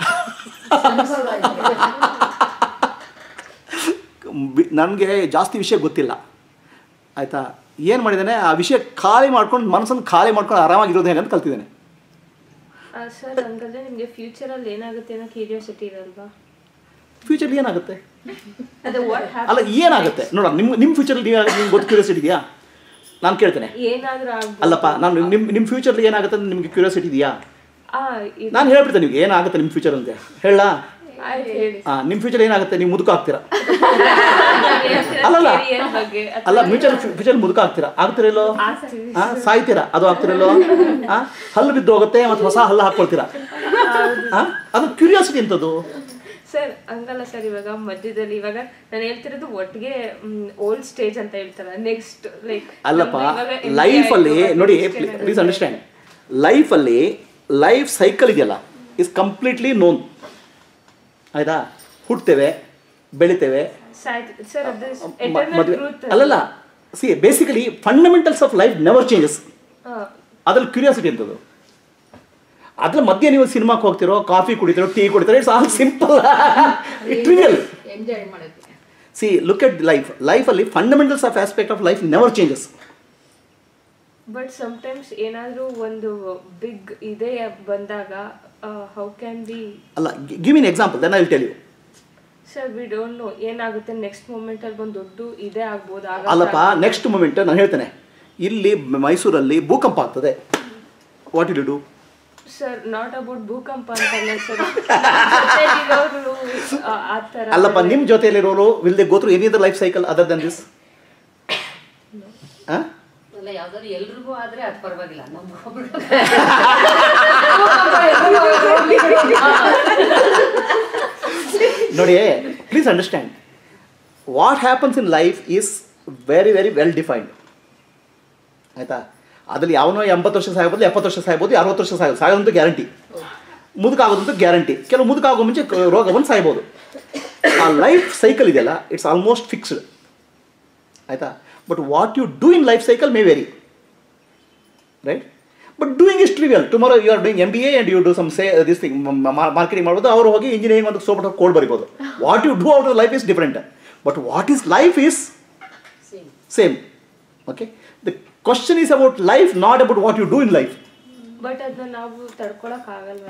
ನನಗೆ ಜಾಸ್ತಿ ವಿಷಯ ಗೊತ್ತಿಲ್ಲ ಆಯಿತಾ ಏನು ಮಾಡಿದ್ದೇನೆ ಆ ವಿಷಯ ಖಾಲಿ ಮಾಡ್ಕೊಂಡು ಮನಸ್ಸನ್ನು ಖಾಲಿ ಮಾಡ್ಕೊಂಡು ಆರಾಮಾಗಿರೋದು ಹೇಗೆ ಅಂತ ಕಲ್ತಿದ್ದೇನೆ ಸರ್ ಹಂಗಾದ್ರೆ ನಿಮಗೆ ಫ್ಯೂಚರಲ್ಲಿ ಏನಾಗುತ್ತೆ ಅನ್ನೋ ಕ್ಯೂರಿಯಾಸಿಟಿ ಇರಲ್ವಾ ಫ್ಯೂಚರ್ಲಿ ಏನಾಗುತ್ತೆ ಅದೇ ವಾಟ್ ಅಲ್ಲ ಏನಾಗುತ್ತೆ ನೋಡ ನಿಮ್ಮ ನಿಮ್ಮ ಫ್ಯೂಚರ್ಲಿ ನಿಮ್ಗೆ ಗೊತ್ತು ಕ್ಯೂರಿಯಾಸಿಟಿ ಇದೆಯಾ ನಾನು ಕೇಳ್ತೇನೆ ಏನಾದ್ರೂ ಆಗ್ಬೋದು ಅಲ್ಲಪ್ಪ ನಾನು ನಿಮ್ಮ ನಿಮ್ಮ ಫ್ಯೂಚರ್ಲಿ ಏನಾಗುತ್ತೆ ಅಂತ ನಿಮಗೆ ಕ್ಯೂರಿಯಾಸಿಟಿ ಇದೆಯಾ ಆ ಇದು ನಾನು ಹೇಳ್ಬಿಡ್ತೇನೆ ನಿಮ್ಗೆ ಏನಾಗುತ್ತೆ ನಿಮ್ಮ ಫ್ಯೂಚರ್ ಅಂತ ಹೇಳ ಆಯ್ತು ಹೇಳಿ ಹಾಂ ನಿಮ್ಮ ಫ್ಯೂಚರ್ ಏನಾಗುತ್ತೆ ನೀವು ಮುದುಕ ಆಗ್ತೀರಾ ಅಲ್ಲಲ್ಲ. Career ಬಗ್ಗೆ ಅಲ್ಲ ಫ್ಯೂಚರ್ ಫ್ಯೂಚರ್ ಮುದುಕ ಆಗ್ತೀರಾ ಆಗ್ತಿರಲ್ಲೋ ಆಗ್ತೀವಿ. ಹಾಂ ಸಾಯ್ತೀರಾ ಅದು ಆಗ್ತಿರಲ್ಲೋ ಹಾಂ ಹಲ್ಲು ಬಿದ್ದು ಹೋಗುತ್ತೆ ಮತ್ತು ಹೊಸ ಹಲ್ಲು ಹಾಕ್ಕೊಳ್ತೀರಾ ಹಾಂ ಅದು ಕ್ಯೂರಿಯಾಸಿಟಿ ಎಂಥದ್ದು ಸರ್ ಹಂಗಲ್ಲ ಸರ್ ಇವಾಗ ಮಧ್ಯದಲ್ಲಿ ಇವಾಗ ನಾನು ಹೇಳ್ತಿರೋದು ಒಟ್ಟಿಗೆ ಓಲ್ಡ್ ಸ್ಟೇಜ್ ಅಂತ ಹೇಳ್ತಾರೆ ನೆಕ್ಸ್ಟ್ ಲೈಕ್ ಅಲ್ಲಪ್ಪ ಲೈಫಲ್ಲಿ ನೋಡಿ ಪ್ಲೀಸ್ ಅಂಡರ್ಸ್ಟ್ಯಾಂಡ್ ಲೈಫಲ್ಲಿ ಲೈಫ್ ಸೈಕಲ್ ಇದೆಯಲ್ಲ ಇಸ್ ಕಂಪ್ಲೀಟ್ಲಿ ನೋನ್ ಆಯ್ತಾ ಹುಟ್ತೇವೆ ಬೆಳಿತೇವೆ ಸರ್ ಅದು ಮ- ಎಟರ್ನಲ್ ಮದುವೆ ಟ್ರೂತ್ ಅಲ್ಲಲ್ಲ see basically fundamentals of life never changes ಅದ್ರಲ್ಲಿ ಕ್ಯೂರಿಯಾಸಿಟಿ ಅಂತದ್ದು ಅದ್ರ ಮಧ್ಯೆ ನೀವು ಸಿನಿಮಾಕ್ಕೆ ಹೋಗ್ತಿರೋ ಕಾಫಿ ಕುಡಿತಿರೋ ಟೀ ಕುಡಿತಿರೋ it's all simple trivial enjoy ಮಾಡೋಕ್ಕೆ ಸಿ ಲುಕ್ ಎಟ್ ಲೈಫ್ ಲೈಫಲ್ಲಿ fundamentals of aspect of life never changes but sometimes ಏನಾದರೂ ಒಂದು ಬಿಗ್ ಇದೇ ಬಂದಾಗ ಹೌ ಕ್ಯಾನ್ ಬಿ ಅಲ್ಲ give in example then I will tell you sir we don't know ಏನಾಗುತ್ತೆ next ಮೂಮೆಂಟಲ್ಲಿ ಒಂದು ದೊಡ್ಡ ಇದೇ ಆಗ್ಬೋದು ಅಲ್ಲಪ್ಪ ನೆಕ್ಸ್ಟ್ ಮೂಮೆಂಟ್ ನಾನು ಹೇಳ್ತೇನೆ ಇಲ್ಲಿ ಮೈಸೂರಲ್ಲಿ ಭೂಕಂಪ ಆಗ್ತದೆ what will you do sir not about ಭೂಕಂಪ ಅಂತಲ್ಲ ಸರ್ ಜೊತೆಗಿರೋರು ಆ- ಆ ಥರ ಅಲ್ಲಪ್ಪ ನಿಮ್ಮ ಜೊತೆಯಲ್ಲಿರೋರು will they go through any other life cycle other than this ಹಾಂ ಅಲ್ಲ ಯಾವ್ದಾದ್ರು ಎಲ್ರಿಗೂ ಆದ್ರೆ ಅದು ಪರವಾಗಿಲ್ಲ ನಮ್ಗೊಬ್ರು ನೋಡಿ please understand what happens in life is very very well defined ಆಯಿತಾ ಅದ್ರಲ್ಲಿ ಯಾವನೋ ಎಂಬತ್ತು ವರ್ಷ ಸಾಯ್ಬೋದು ಎಪ್ಪತ್ತು ವರ್ಷ ಸಾಯ್ಬೋದು ಅರವತ್ತು ವರ್ಷ ಸಾಯ್ಬೋದು ಸಾಯೋದಂತೂ ಗ್ಯಾರಂಟಿ ಮುದುಕಾಗೋದಂತೂ ಗ್ಯಾರಂಟಿ ಕೆಲವು ಮುದುಕಾಗೋ ಮುಂಚೆ ಕ- ರೋಗ ಬಂದು ಸಾಯ್ಬೋದು ಆ ಲೈಫ್ ಸೈಕಲ್ ಇದೆಯಲ್ಲ ಇಟ್ಸ್ ಆಲ್ಮೋಸ್ಟ್ ಫಿಕ್ಸ್ಡ್ ಆಯಿತಾ but what you do in life cycle may very right but doing is trivial tomorrow you are doing M B A and you do some say this thing marketing ಮಾಡ್ಬೋದು ಅವರು ಹೋಗಿ engineering ಒಂದು ಸೋಪಟ code ಬರಿಬೋದು what you do out of life is different but what is life is same okay the question is about life not about what you do in life but ಅದನ್ನ ನಾವು ತಡ್ಕೊಳಕ್ ಆಗಲ್ವಾ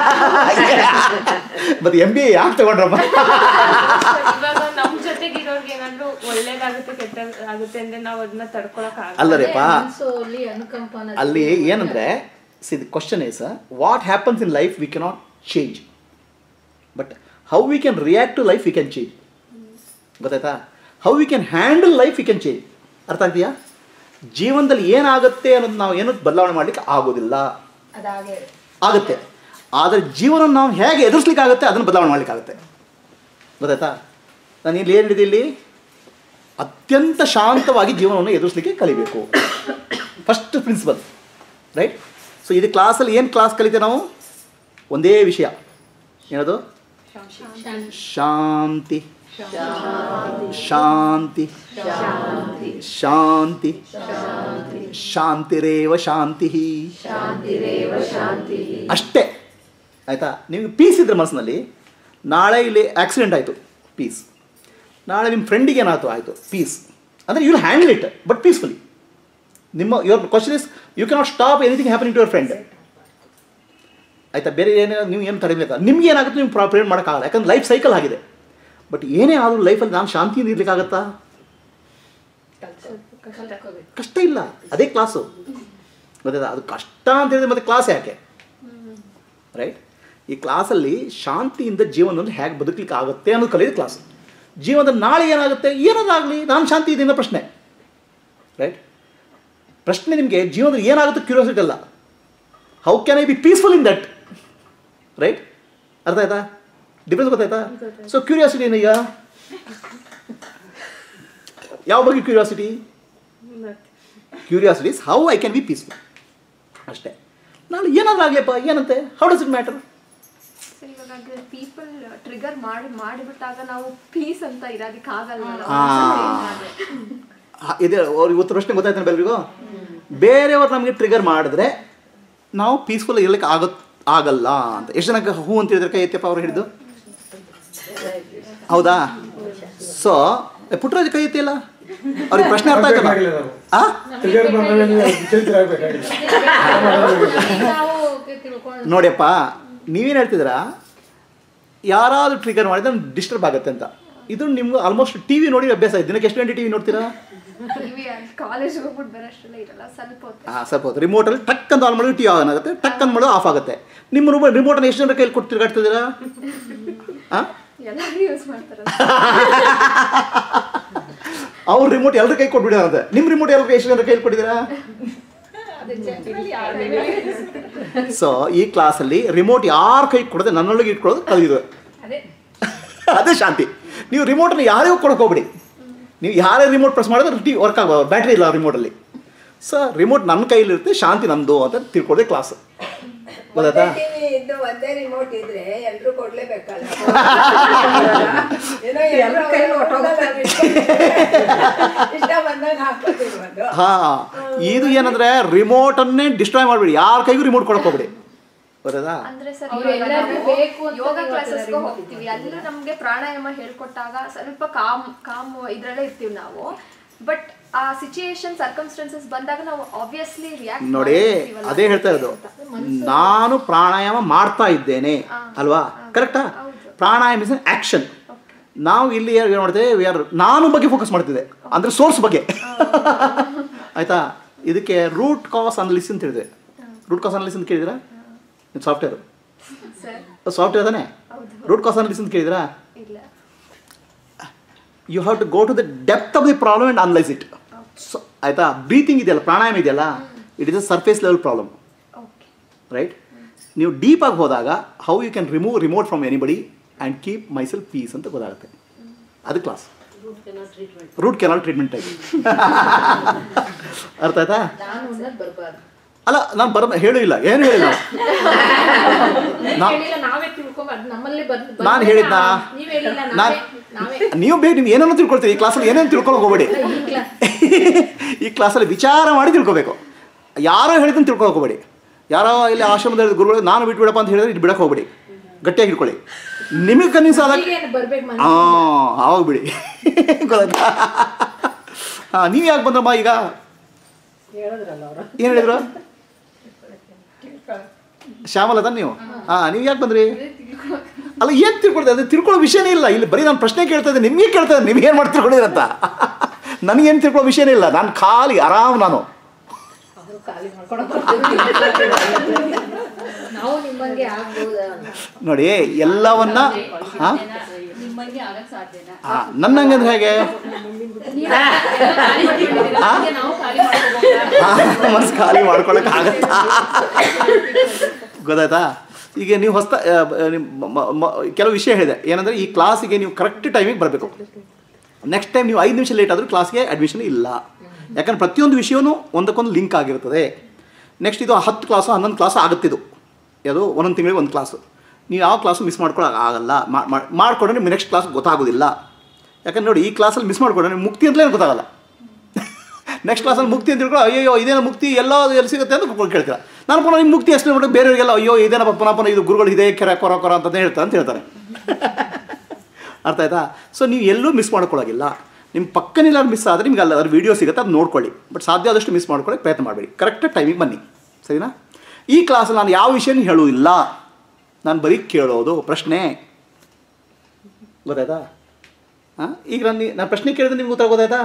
ಮತ್ತು ಎಮ್ ಬಿ ಎ ಯಾಕೆ ತಗೊಂಡ್ರಮ್ಮ ಇವಾಗ ನಮ್ ಜೊತೆಗಿರೋರ್ಗೆ ಏನಾದ್ರು ಒಳ್ಳೇದಾಗುತ್ತೆ ಕೆಟ್ಟ ಆಗುತ್ತೆ ಅಂದ್ರೆ ನಾವು ಅದನ್ನ ತಡ್ಕೊಳಕ್ ಆಗಲ್ಲ ಅಲ್ಲರೇಪ್ಪ ಮನಸ್ಸಲ್ಲಿ ಅನುಕಂಪ ಅನ್ನೋದು ಅಲ್ಲಿ ಏನಂದರೆ see the question is what happens in life we cannot change but how we can react to life we can change ಗೊತ್ತಾಯ್ತಾ how we can handle life we can change ಅರ್ಥ ಆಗ್ತೀಯಾ ಜೀವನದಲ್ಲಿ ಏನಾಗುತ್ತೆ ಅನ್ನೋದು ನಾವು ಏನು ಬದಲಾವಣೆ ಮಾಡಲಿಕ್ಕೆ ಆಗೋದಿಲ್ಲ ಅದಾಗೆ ಆಗುತ್ತೆ ಆದರೆ ಜೀವನ ನಾವು ಹೇಗೆ ಎದುರಿಸ್ಲಿಕ್ಕೆ ಆಗುತ್ತೆ ಅದನ್ನು ಬದಲಾವಣೆ ಮಾಡಲಿಕ್ಕಾಗುತ್ತೆ ಗೊತ್ತಾಯ್ತಾ ನಾನು ಇಲ್ಲಿ ಏನು ಹೇಳಿದೆ ಇಲ್ಲಿ ಅತ್ಯಂತ ಶಾಂತವಾಗಿ ಜೀವನವನ್ನು ಎದುರಿಸಲಿಕ್ಕೆ ಕಲಿಬೇಕು ಫಸ್ಟ್ ಪ್ರಿನ್ಸಿಪಲ್ ರೈಟ್ ಸೊ ಇದು ಕ್ಲಾಸಲ್ಲಿ ಏನು ಕ್ಲಾಸ್ ಕಲಿತೇವೆ ನಾವು ಒಂದೇ ವಿಷಯ ಏನದು ಶಾಂತಿ ಶಾಂತಿ ಶಾಂತಿ ಶಾಂತಿರೇವ ಶಾಂತಿ ಅಷ್ಟೇ ಆಯಿತಾ ನಿಮಗೆ ಪೀಸ್ ಇದ್ರೆ ಮನಸ್ಸಿನಲ್ಲಿ ನಾಳೆ ಇಲ್ಲಿ ಆಕ್ಸಿಡೆಂಟ್ ಆಯಿತು ಪೀಸ್ ನಾಳೆ ನಿಮ್ಮ ಫ್ರೆಂಡಿಗೆ ಏನಾಯ್ತು ಆಯಿತು ಪೀಸ್ ಅಂದರೆ you will handle it but peacefully ನಿಮ್ಮ your question is you cannot stop anything happening to your friend ಆಯಿತಾ ಬೇರೆ ಏನೇ ನೀವು ಏನು ತಡಿಬೇಕು ನಿಮ್ಗೆ ಏನಾಗುತ್ತೆ ನೀವು ಪ್ರೇರ್ ಮಾಡೋಕ್ಕಾಗಲ್ಲ ಯಾಕಂದ್ರೆ ಲೈಫ್ ಸೈಕಲ್ ಆಗಿದೆ ಬಟ್ ಏನೇ ಆದರೂ ಲೈಫಲ್ಲಿ ನಾನು ಶಾಂತಿಯಿಂದ ಇರ್ಲಿಕ್ಕಾಗತ್ತಾ ಕಷ್ಟ ಇಲ್ಲ ಅದೇ ಕ್ಲಾಸು ಗೊತ್ತಾಯ್ತಾ ಅದು ಕಷ್ಟ ಅಂತ ಹೇಳಿದ್ರೆ ಮತ್ತೆ ಕ್ಲಾಸ್ ಯಾಕೆ ರೈಟ್ ಈ ಕ್ಲಾಸಲ್ಲಿ ಶಾಂತಿಯಿಂದ ಜೀವನದಲ್ಲಿ ಹೇಗೆ ಬದುಕಲಿಕ್ಕೆ ಆಗುತ್ತೆ ಅನ್ನೋದು ಕಲಿಯೋದು ಕ್ಲಾಸ್ ಜೀವನದಲ್ಲಿ ನಾಳೆ ಏನಾಗುತ್ತೆ ಏನಾದಾಗಲಿ ನಾನು ಶಾಂತಿ ಇದೆಯಿಂದ ಪ್ರಶ್ನೆ ರೈಟ್ ಪ್ರಶ್ನೆ ನಿಮಗೆ ಜೀವನದಲ್ಲಿ ಏನಾಗುತ್ತೆ ಕ್ಯೂರಿಯಾಸಿಟಿ ಅಲ್ಲ how can I be peaceful in that right ಅರ್ಥ ಆಯ್ತಾ ಡಿಫ್ರೆನ್ಸ್ ಗೊತ್ತಾಯ್ತಾ ಸೊ ಕ್ಯೂರಿಯಾಸಿಟಿ ಏನೀಗ ಯಾವ ಬಗ್ಗೆ curiosity curiosity is how I can be peaceful ಅಷ್ಟೇ ನಾಳೆ ಏನಾದರೂ ಆಗಲಿಪ್ಪ ಏನಂತೆ how does it matter sir ಇವಾಗ ಪೀಪಲ್ ಟ್ರಿಗರ್ ಮಾಡಿ ಮಾಡಿಬಿಟ್ಟಾಗ ನಾವು ಪೀಸ್ ಅಂತ ಇರೋದಕ್ಕೆ ಆಗಲ್ಲ ಇದೆ ಅವ್ರು ಇವತ್ತು ಪ್ರಶ್ನೆ ಗೊತ್ತಾಯ್ತಾನೆ ಬೆಲ್ರಿಗೂ ಬೇರೆಯವ್ರು ನಮಗೆ ಟ್ರಿಗರ್ ಮಾಡಿದ್ರೆ ನಾವು ಪೀಸ್ಫುಲ್ ಇರ್ಲಿಕ್ಕೆ ಆಗತ್ ಆಗಲ್ಲ ಅಂತ ಎಷ್ಟು ಜನಕ್ಕೆ ಹೂ ಅಂತ ಹೇಳಿದ್ರೆ ಕೈ ಎತ್ತಪ್ಪ ಅವ್ರು ಹಿಡಿದು ಹೌದಾ ಸೊ ಪುಟ್ಟರಾಜ್ ಕೈ ಎತ್ತಿಲ್ಲ ಅವ್ರಿಗೆ ಪ್ರಶ್ನೆ ಅರ್ಥ ಆಯ್ತಲ್ಲ ಆ ನಾವು ತಿಳ್ಕೊಂಡು ನೋಡಿಯಪ್ಪ ನೀವೇನು ಹೇಳ್ತಿದ್ದೀರಾ ಯಾರಾದರೂ ಟ್ರಿಗರ್ ಮಾಡಿದ್ರೆ ಡಿಸ್ಟರ್ಬ್ ಆಗುತ್ತೆ ಅಂತ ಇದು ನಿಮ್ಗೆ ಆಲ್ಮೋಸ್ಟ್ ಟಿ ವಿ ನೋಡಿ ಅಭ್ಯಾಸ ಆಯ್ತು ದಿನಕ್ಕೆ ಎಷ್ಟು ಗಂಟೆ ಟಿ ವಿ ನೋಡ್ತೀರಾ ಟಿವಿ ಕಾಲೇಜ್ಗೆ ಹೋಗ್ಬಿಟ್ಟು ಬರೋಷ್ಟೆಲ್ಲ ಇರಲ್ಲ ಸ್ವಲ್ಪ ಹೊತ್ತು ಹಾಂ ಸ್ವಲ್ಪ ಹೊತ್ತು ರಿಮೋಟಲ್ಲಿ ಟಕ್ ಅಂತ ಆನ್ ಮಾಡಿದ್ರೆ ಟಿ ಆನ್ ಆಗುತ್ತೆ ಟಕ್ ಅಂತ ಮಾಡೋದು ಆಫ್ ಆಗುತ್ತೆ ನಿಮ್ಮ ರೂಮ್ ರಿಮೋಟನ್ನು ಎಷ್ಟು ಜನರ ಕೈಲಿ ಕೊಟ್ಟು ತಿರ್ಗಾಡ್ತಿದ್ದೀರಾ ಹಾಂ ಎಲ್ಲರೂ ಯೂಸ್ ಮಾಡ್ತಾರೆ ಅವ್ರ ರಿಮೋಟ್ ಎಲ್ಲರ ಕೈ ಕೊಟ್ಬಿಟ್ಟಿದಾರಂತೆ ನಿಮ್ಮ ರಿಮೋಟ್ ಎಲ್ಲರೂ ಎಷ್ಟು ಜನರ ಕೈಲಿ ಕೊಟ್ಟಿದ್ದೀರಾ ಸೊ ಈ ಕ್ಲಾಸಲ್ಲಿ ರಿಮೋಟ್ ಯಾರ ಕೈ ಕೊಡದೆ ನನ್ನೊಳಗೆ ಇಟ್ಕೊಳ್ಳೋದು ಕಲಿಯೋದು ಅದೇ ಅದೇ ಶಾಂತಿ ನೀವು ರಿಮೋಟನ್ನು ಯಾರಿಗೂ ಕೊಡಕ್ಕೆ ಹೋಗ್ಬಿಡಿ ನೀವು ಯಾರೇ ರಿಮೋಟ್ ಪ್ರೆಸ್ ಮಾಡಿದ್ರೆ ಟಿ ವರ್ಕ್ ಆಗ ಬ್ಯಾಟ್ರಿ ಇಲ್ಲ ರಿಮೋಟಲ್ಲಿ ಸೊ ರಿಮೋಟ್ ನನ್ನ ಕೈಲಿರುತ್ತೆ ಶಾಂತಿ ನಂದು ಅಂತ ತಿಳ್ಕೊಳ್ಳೋದೇ ಕ್ಲಾಸ್ ಗೊತ್ತಾಯ್ತಾ ಟಿವಿ ಇದ್ದು ಒಂದೇ ರಿಮೋಟ್ ಇದ್ರೆ ಎಲ್ರು ಕೊಡ್ಲೇಬೇಕಲ್ಲ ಏನೋ ಎಲ್ರ ಕೈಲೂ ಹೊರ್ಟೋಗುತ್ತೆ. ಇಷ್ಟ ಬಂದಾಗ ಹಾಕ್ಕೊತಿರ್ಬೋದು ಹಾ ಇದು ಏನಂದ್ರೆ ರಿಮೋಟನ್ನೇ ಡಿಸ್ಟ್ರಾಯ್ ಮಾಡಬೇಡಿ ಯಾರ ಕೈಗೂ ರಿಮೋಟ್ ಕೊಡಕ್ಕೆ ಹೋಗ್ಬೇಡಿ ಬರೋದಾ ಅಂದ್ರೆ ಸರ್ ಅವ್ರು ಇವಾಗ ಎಲ್ಲರಿಗೂ ನಾವು ಬೇಕು ಅಂತ ಯೋಗ ನೀವು ಕ್ಲಾಸಸ್ಗೆ ಅದನ್ನ ಹೋಗ್ತೀವಿ ಅಲ್ಲಿ ನಮ್ಗೆ ಪ್ರಾಣಾಯಾಮ ಹೇಳ್ಕೊಟ್ಟಾಗ ಸ್ವಲ್ಪ ಕಾಮ್ ಕಾಮ್ ಇದ್ರಲ್ಲೇ ಇರ್ತೀವಿ ನಾವು ಬಟ್ ಆ ಸಿಚುಯೇಷನ್ ಸರ್ಕಮ್ಸ್ಟೆನ್ಸಸ್ ಬಂದಾಗ ನಾವು ಆಬ್ವಿಯಸ್ಲಿ ರಿಯಾಕ್ಟ್ ನೋಡಿ ಅದೇ ಹೇಳ್ತಾ ಇರೋದು ನಾನು ಪ್ರಾಣಾಯಾಮ ಮಾಡ್ತಾ ಇದ್ದೇನೆ ಅಲ್ವಾ ಕರೆಕ್ಟಾ ಪ್ರಾಣಾಯಾಮ ಇಸ್ ಆಕ್ಷನ್ ನಾವು ಇಲ್ಲಿ ಏನು ಮಾಡ್ತೇವೆ ವಿ ಆರ್ ನಾನು ಬಗ್ಗೆ ಫೋಕಸ್ ಮಾಡ್ತಿದ್ದೆ ಅಂದರೆ ಸೋರ್ಸ್ ಬಗ್ಗೆ ಆಯ್ತಾ ಇದಕ್ಕೆ ರೂಟ್ ಕಾಸ್ ಅನಲಿಸ್ ಅಂತ ಹೇಳಿದೆ ರೂಟ್ ಕಾಸ್ ಅನಲಿಸ್ ಅಂತ ಕೇಳಿದಿರಾ ಸಾಫ್ಟ್ವೇರ್ ಸಾಫ್ಟ್ವೇರ್ ತಾನೇ ರೂಟ್ ಕಾಸ್ ಅನಲಿಸ್ ಅಂತ ಕೇಳಿದಿರಾ ಇಲ್ಲ you have to go to the depth of the problem and analyse it so ಆಯಿತಾ ಬ್ರೀತಿಂಗ್ ಇದೆಯಲ್ಲ ಪ್ರಾಣಾಯಾಮ ಇದೆಯಲ್ಲ it is a surface level problem okay right ನೀವು ಡೀಪಾಗಿ ಹೋದಾಗ how you can remove remote from anybody and keep myself peace ಅಂತ ಗೊತ್ತಾಗುತ್ತೆ ಅದು class root canal treatment type ಅರ್ಥ ಆಯ್ತಾ ನಾನು ಅನ್ನೋದು ಬರ್ಬಾರ್ದು ಅಲ್ಲ ನಾನು ಬರ ಹೇಳೂ ಇಲ್ಲ ಏನು ಹೇಳಿಲ್ಲ ನಾ- ಹೇಳಿಲ್ಲ ನಾವೇ ತಿಳ್ಕೊಂಬಾರ್ದು ನಮ್ಮಲ್ಲಿ ಬಂದು ನಾನ್ ಹೇಳಿದ್ನಾ? ನೀವ್ ಹೇಳಿಲ್ಲ ನಾನು ನಾವೇ ನಾವೇ ನೀವು ಬೇಕು ನೀವು ಏನೇನೋ ತಿಳ್ಕೊಳ್ತೀರಿ ಈ ಕ್ಲಾಸಲ್ಲಿ ಏನೇನು ತಿಳ್ಕೊಳಕ್ ಹೋಗ್ಬೇಡಿ ಈ ಕ್ಲಾಸ್ ಈ ಕ್ಲಾಸಲ್ಲಿ ವಿಚಾರ ಮಾಡಿ ತಿಳ್ಕೊಬೇಕು ಯಾರೋ ಹೇಳಿದ್ದನ್ನು ತಿಳ್ಕೊಳಕ್ ಹೋಗ್ಬೇಡಿ ಯಾರೋ ಇಲ್ಲಿ ಆಶ್ರಮದಲ್ಲಿ ಗುರುಗಳು ನಾನು ಬಿಟ್ಬಿಡಪ್ಪ ಅಂತ ಹೇಳಿದ್ರೆ ಇದು ಬಿಡಕ್ಕೆ ಹೋಗ್ಬೇಡಿ ಗಟ್ಟಿಯಾಗಿ ಹಿಡ್ಕೊಳ್ಳಿ ನಿಮಗೆ ಕನ್ವಿನ್ಸ್ ಆದಾಗ ಈಗೇನು ಬರ್ಬೇಕು ಮನೆ ಹಾಂ ಆವಾಗ ಬಿಡಿ ಗೊತ್ತಾಯ್ತಾ ಹಾಂ ನೀವು ಯಾಕೆ ಬಂದ್ರಮ್ಮ ಈಗ ಹೇಳಿದ್ರಲ್ಲ ಅವರು ಏನು ಹೇಳಿದ್ರು ಶ್ಯಾಮಲದ ನೀವು ಹಾಂ ನೀವು ಯಾಕೆ ಬಂದ್ರಿ ಅಲ್ಲ ಏನು ತಿಳ್ಕೊಳ್ತಾ ಅದು ತಿಳ್ಕೊಳ್ಳೋ ವಿಷಯನೇ ಇಲ್ಲ ಇಲ್ಲಿ ಬರೀ ನಾನು ಪ್ರಶ್ನೆ ಕೇಳ್ತಾ ಇದ್ದೆ ನಿಮಗೆ ಕೇಳ್ತಾ ಇದ್ದೆ ನಿಮ್ಗೆ ಏನು ಮಾಡಿ ತಿಳ್ಕೊಂಡಿರಂತ ನನಗೇನು ತಿಳ್ಕೊಳ್ಳೋ ವಿಷಯನೇ ಇಲ್ಲ ನಾನು ಖಾಲಿ ಆರಾಮ್ ನಾನು ಅವರು ಖಾಲಿ ಮಾಡ್ಕೊಂಡು ನಾವು ನಿಮ್ಮಂಗೆ ಆಗ್ಬೋದಾ ಅಂತ. ನೋಡಿ ಎಲ್ಲವನ್ನ ಹಾಂ ನಿಮ್ಮಂಗೆ ಆಗಕ್ ಸಾಧ್ಯನಾ ಹಾಂ ನನ್ನಂಗಂದ್ರೆ ಹೇಗೆ ಹಾಗೆ ನಾವು ಖಾಲಿ ಮಾಡ್ಕೋಬೋದಾ ಮನಸ್ಸು ಖಾಲಿ ಮಾಡ್ಕೊಳಕ್ಕೆ ಆಗತ್ತಾ ಗೊತ್ತಾಯ್ತಾ ಈಗ ನೀವು ಹೊಸ ಕೆಲವು ವಿಷಯ ಹೇಳಿದೆ ಏನಂದರೆ ಈ ಕ್ಲಾಸಿಗೆ ನೀವು ಕರೆಕ್ಟ್ ಟೈಮಿಗೆ ಬರಬೇಕು ನೆಕ್ಸ್ಟ್ ಟೈಮ್ ನೀವು ಐದು ನಿಮಿಷ ಲೇಟ್ ಆದರೂ ಕ್ಲಾಸ್ಗೆ ಅಡ್ಮಿಷನ್ ಇಲ್ಲ ಯಾಕಂದ್ರೆ ಪ್ರತಿಯೊಂದು ವಿಷಯವೂ ಒಂದಕ್ಕೊಂದು ಲಿಂಕ್ ಆಗಿರ್ತದೆ ನೆಕ್ಸ್ಟ್ ಇದು ಹತ್ತು ಕ್ಲಾಸು ಹನ್ನೊಂದು ಕ್ಲಾಸು ಆಗುತ್ತಿದ್ದು ಅದು ಒಂದೊಂದು ತಿಂಗಳಿಗೆ ಒಂದು ಕ್ಲಾಸು ನೀವು ಯಾವ ಕ್ಲಾಸು ಮಿಸ್ ಮಾಡ್ಕೊಳಕ್ಕೆ ಆಗಲ್ಲ ಮಾಡಿಕೊಂಡ್ರೆ ನಿಮ್ಗೆ ನೆಕ್ಸ್ಟ್ ಕ್ಲಾಸ್ ಗೊತ್ತಾಗೋದಿಲ್ಲ ಯಾಕಂದ್ರೆ ನೋಡಿ ಈ ಕ್ಲಾಸಲ್ಲಿ ಮಿಸ್ ಮಾಡ್ಕೊಂಡ್ರೆ ನಿಮ್ಗೆ ಮುಕ್ತಿ ಅಂತಲೇ ಗೊತ್ತಾಗಲ್ಲ ನೆಕ್ಸ್ಟ್ ಕ್ಲಾಸಲ್ಲಿ ಮುಕ್ತಿ ಅಂತ ತಿಳ್ಕೊಂಡು ಅಯ್ಯೋ ಇದೇನೋ ಮುಕ್ತಿ ಎಲ್ಲ ಎಲ್ಲಿ ಸಿಗುತ್ತೆ ಅಂತ ಕೂತ್ಕೊಂಡು ಕೇಳ್ತೀರ ನಾನು ಪುನಃ ನಿಮ್ಮ ಮುಕ್ತಿ ಎಕ್ಸ್ಪ್ಲೇನ್ ಮಾಡಿ ಬೇರೆಯವರಿಗೆಲ್ಲ ಅಯ್ಯೋ ಇದೇನಪ್ಪ ಪುನಃ ಪುನಃ ಇದು ಗುರುಗಳು ಇದೆ ಕೆರೆ ಕೊರ ಕೊರ ಅಂತ ಹೇಳ್ತಾರೆ ಅಂತ ಹೇಳ್ತಾರೆ ಅರ್ಥ ಆಯ್ತಾ ಸೊ ನೀವು ಎಲ್ಲೂ ಮಿಸ್ ಮಾಡ್ಕೊಳ್ಳೋಗಿಲ್ಲ ನಿಮ್ಮ ಪಕ್ಕನೆಲ್ಲಾರು ಮಿಸ್ ಆದರೆ ನಿಮ್ಗೆ ಅಲ್ಲ ಅದ್ರ ವೀಡಿಯೋ ಸಿಗುತ್ತೆ ಅದು ನೋಡ್ಕೊಳ್ಳಿ ಬಟ್ ಸಾಧ್ಯ ಆದಷ್ಟು ಮಿಸ್ ಮಾಡ್ಕೊಳ್ಳೋಕೆ ಪ್ರಯತ್ನ ಮಾಡಬೇಡಿ ಕರೆಕ್ಟ್ ಟೈಮಿಗೆ ಬನ್ನಿ ಸರಿನಾ ಈ ಕ್ಲಾಸಲ್ಲಿ ನಾನು ಯಾವ ವಿಷಯನೂ ಹೇಳುವುದಿಲ್ಲ ನಾನು ಬರೀ ಕೇಳೋದು ಪ್ರಶ್ನೆ ಗೊತ್ತಾಯ್ತಾ ಹಾಂ ಈಗ ನಾನು ನಾನು ಪ್ರಶ್ನೆ ಕೇಳಿದ್ರೆ ನಿಮ್ಗೆ ಉತ್ತರ ಗೊತ್ತಾಯ್ತಾ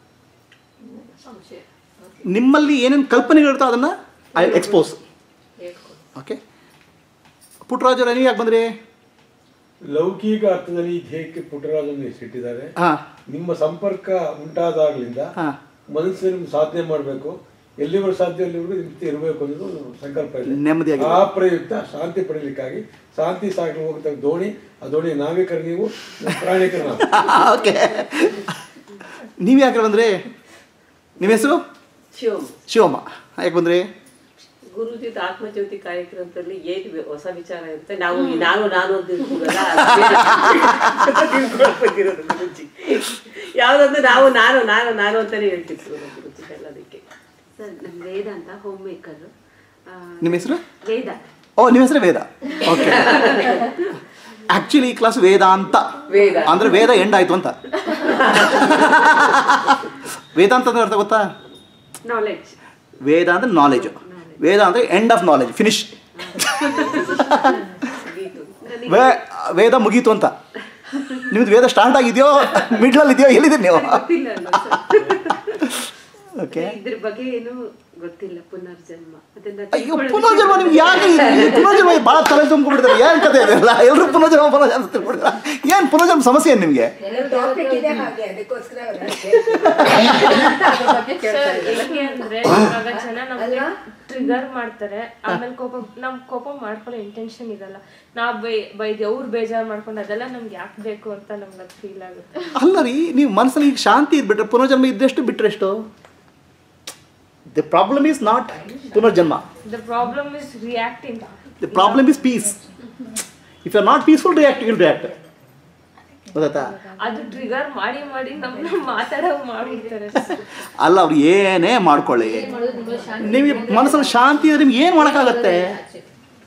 ನಿಮ್ಮಲ್ಲಿ ಏನೇನು ಕಲ್ಪನೆಗಳಿರ್ತೋ ಅದನ್ನು ಐ ಎಕ್ಸ್ಪೋಸ್ ಓಕೆ ಪುಟ್ಟರಾಜರ ನೀವು ಯಾಕೆ ಬಂದ್ರಿ ಲೌಕಿಕ ಅರ್ಥದಲ್ಲಿ ಈ ಧ್ಯೇಯಕ್ಕೆ ಪುಟ್ಟರಾಜನ್ನು ಹೆಸರಿಟ್ಟಿದ್ದಾರೆ ಹಾಂ ನಿಮ್ಮ ಸಂಪರ್ಕ ಉಂಟಾದಾಗ್ಲಿಂದ ಹಾಂ ಮನಸ್ಸಿನ ಸಾಧನೆ ಮಾಡಬೇಕು ಎಲ್ಲಿವರೆಗೂ ಸಾಧ್ಯ ಅಲ್ಲಿವರೆಗೂ ನಿಂತು ಇರಬೇಕು ಅನ್ನೋದು ಒಂದು ಸಂಕಲ್ಪ ಇದೆ ನೆಮ್ಮದಿಯಾಗಿ ಆ ಪ್ರಯುಕ್ತ ಶಾಂತಿ ಪಡೀಲಿಕ್ಕಾಗಿ ಶಾಂತಿ ಸಾಗಲು ಹೋಗ್ತಾ ದೋಣಿ ಆ ದೋಣಿ ನಾವಿಕರು ನೀವು ಪ್ರಾಣಿಕರು ನಾವು ಓಕೆ ನೀವು ಯಾಕೆ ಬಂದ್ರಿ ನಿಮ್ಮ ಹೆಸರು ಶಿವಮ್ ಶಿವಮ್ಮ ಯಾಕೆ ಬಂದ್ರಿ ಗುರುಜಿ ಆತ್ಮಜ್ಯೋತಿ ಕಾರ್ಯಕ್ರಮದಲ್ಲಿ ಏನ್ ವೆ- ಹೊಸ ವಿಚಾರ ಇರುತ್ತೆ ನಾವು ನಾನು ನಾನು ಅಂತ ತಿಳ್ಕೊಳ್ಳೋಲ್ಲ, ಅದು ಬೇರೆ ತಿಳ್ಕೊಳಕ್ ಬಂದಿರೋದು ಗುರೂಜಿ ಯಾವ್ದಂದ್ರೆ ನಾವು ನಾನು ನಾನು ನಾನು ಅಂತಾನೆ ಹೇಳ್ತಿದ್ರು ನಮ್ಮ ಗುರೂಜಿ ಎಲ್ಲದಕ್ಕೆ ಸರ್ ನಾನು ವೇದ ಅಂತ ಹೋಮ್ ಮೇಕರ್ ನಿಮ್ಮ ಹೆಸರು ವೇದ ಓ ನಿಮ್ಮ ಹೆಸರು ವೇದ ಓಕೆ ಆ್ಯಕ್ಚುಲಿ ಈ ಕ್ಲಾಸ್ ವೇದ ಅಂತ ವೇದ. ಅಂದರೆ ವೇದ ಎಂಡ್ ಆಯಿತು ಅಂತ ವೇದ ಅಂತಂದ್ರೆ ಅರ್ಥ ಗೊತ್ತಾ ನಾಲೆಡ್ಜ್ ವೇದ ಅಂದರೆ ನಾಲೆಜು ವೇದ ಅಂದರೆ ಎಂಡ್ ಆಫ್ ನಾಲೆಜ್ ಫಿನಿಶ್ ವೇ ವೇದ ಮುಗೀತು ಅಂತ ನಿಮ್ದು ವೇದ ಸ್ಟಾರ್ಟ್ ಆಗಿದೆಯೋ ಮಿಡ್ಲಲ್ಲಿ ಇದೆಯೋ ಎಲ್ಲಿದ್ದೀರಿ ನೀವು ಗೊತ್ತಿಲ್ಲ ಅಲ್ವಾ ಸರ್ ಓಕೆ ಇದ್ರ ಬಗ್ಗೆ ಏನು ಗೊತ್ತಿಲ್ಲ ಪುನರ್ಜನ್ಮ ಅದನ್ನ ಅಯ್ಯೋ ತಿಳ್ಕೊಳ್ಳೋದಕ್ಕೆ ಪುನರ್ಜನ್ಮ ನಿಮ್ಗೆ ಯಾಕೆ ಈ ಪುನರ್ಜನ್ಮ ಭಾಳ ತಲೆ ತುಂಬಿಬಿಡ್ತಾರೆ ಏನು ಕತೆ ಇದೆಲ್ಲ ಎಲ್ಲರೂ ಪುನರ್ಜನ್ಮ ಪುನರ್ಜನ್ಮ ತಿಳ್ಕೊಡ್ತಾರೆ ಏನು ಪುನರ್ಜನ್ಮ ಸಮಸ್ಯೆ ಏನು ನಿಮಗೆ ಟಾಪಿಕ್ ಇದೆ ಹಾಗೆ ಅದಕ್ಕೋಸ್ಕರ ಅವ್ರು ಅಷ್ಟೇ. ಅದ್ರ ಬಗ್ಗೆ ಕೇಳ್ತಾ ಸರ್ ಇದ್ದಾರೆ ಹೆಂಗೆ ಅಂದ್ರೆ ಇವಾಗ ಜನ ನಮ್ಗೆ ಟ್ರಿಗರ್ ಮಾಡ್ತಾರೆ ಆಮೇಲೆ ಕೋಪ ನಮ್ ಕೋಪ ಮಾಡ್ಕೊಳ್ಳೋ ಇಂಟೆನ್ಷನ್ ಇರಲ್ಲ ನಾವ್ ಬೈ ಬೈದು ಅವ್ರು ಬೇಜಾರ್ ಮಾಡ್ಕೊಂಡು ಅದೆಲ್ಲ ನಮ್ಗೆ ಯಾಕೆ ಬೇಕು ಅಂತ ನಮ್ಗೆ ಅದು ಫೀಲ್ ಆಗುತ್ತೆ ಅಲ್ಲ ರೀ ನೀವು ಮನಸ್ಸಲ್ಲಿ ಈಗ ಶಾಂತಿ ಇದ್ಬಿಟ್ರೆ ಪುನರ್ಜನ್ಮ ಇದ್ದಷ್ಟು ಬಿಟ್ಟರೆ ಎಷ್ಟು ದ ಪ್ರಾಬ್ಲಮ್ ಈಸ್ ನಾಟ್ ಪುನರ್ಜನ್ಮ the problem is reacting the problem is peace if you are not peaceful react will react ಗೊತ್ತಾಯ್ತಾ ಅದು ಟ್ರಿಗರ್ ಮಾಡಿ ಮಾಡಿ ನಮ್ಮನ್ನ ಮಾತಾಡೋ ಮಾಡ್ಬಿಡ್ತಾರೆ ಅಲ್ಲ ಅವ್ರು ಏನೇ ಮಾಡ್ಕೊಳ್ಳಿ ಮಾಡೋದು ನಿಮ್ಮಲ್ಲಿ ಶಾಂತಿ ನಿಮಗೆ ಮನಸ್ಸಲ್ಲಿ ಶಾಂತಿ ಇದ್ರೆ ನಿಮ್ಗೆ ಏನು ಮಾಡೋಕ್ಕಾಗತ್ತೆ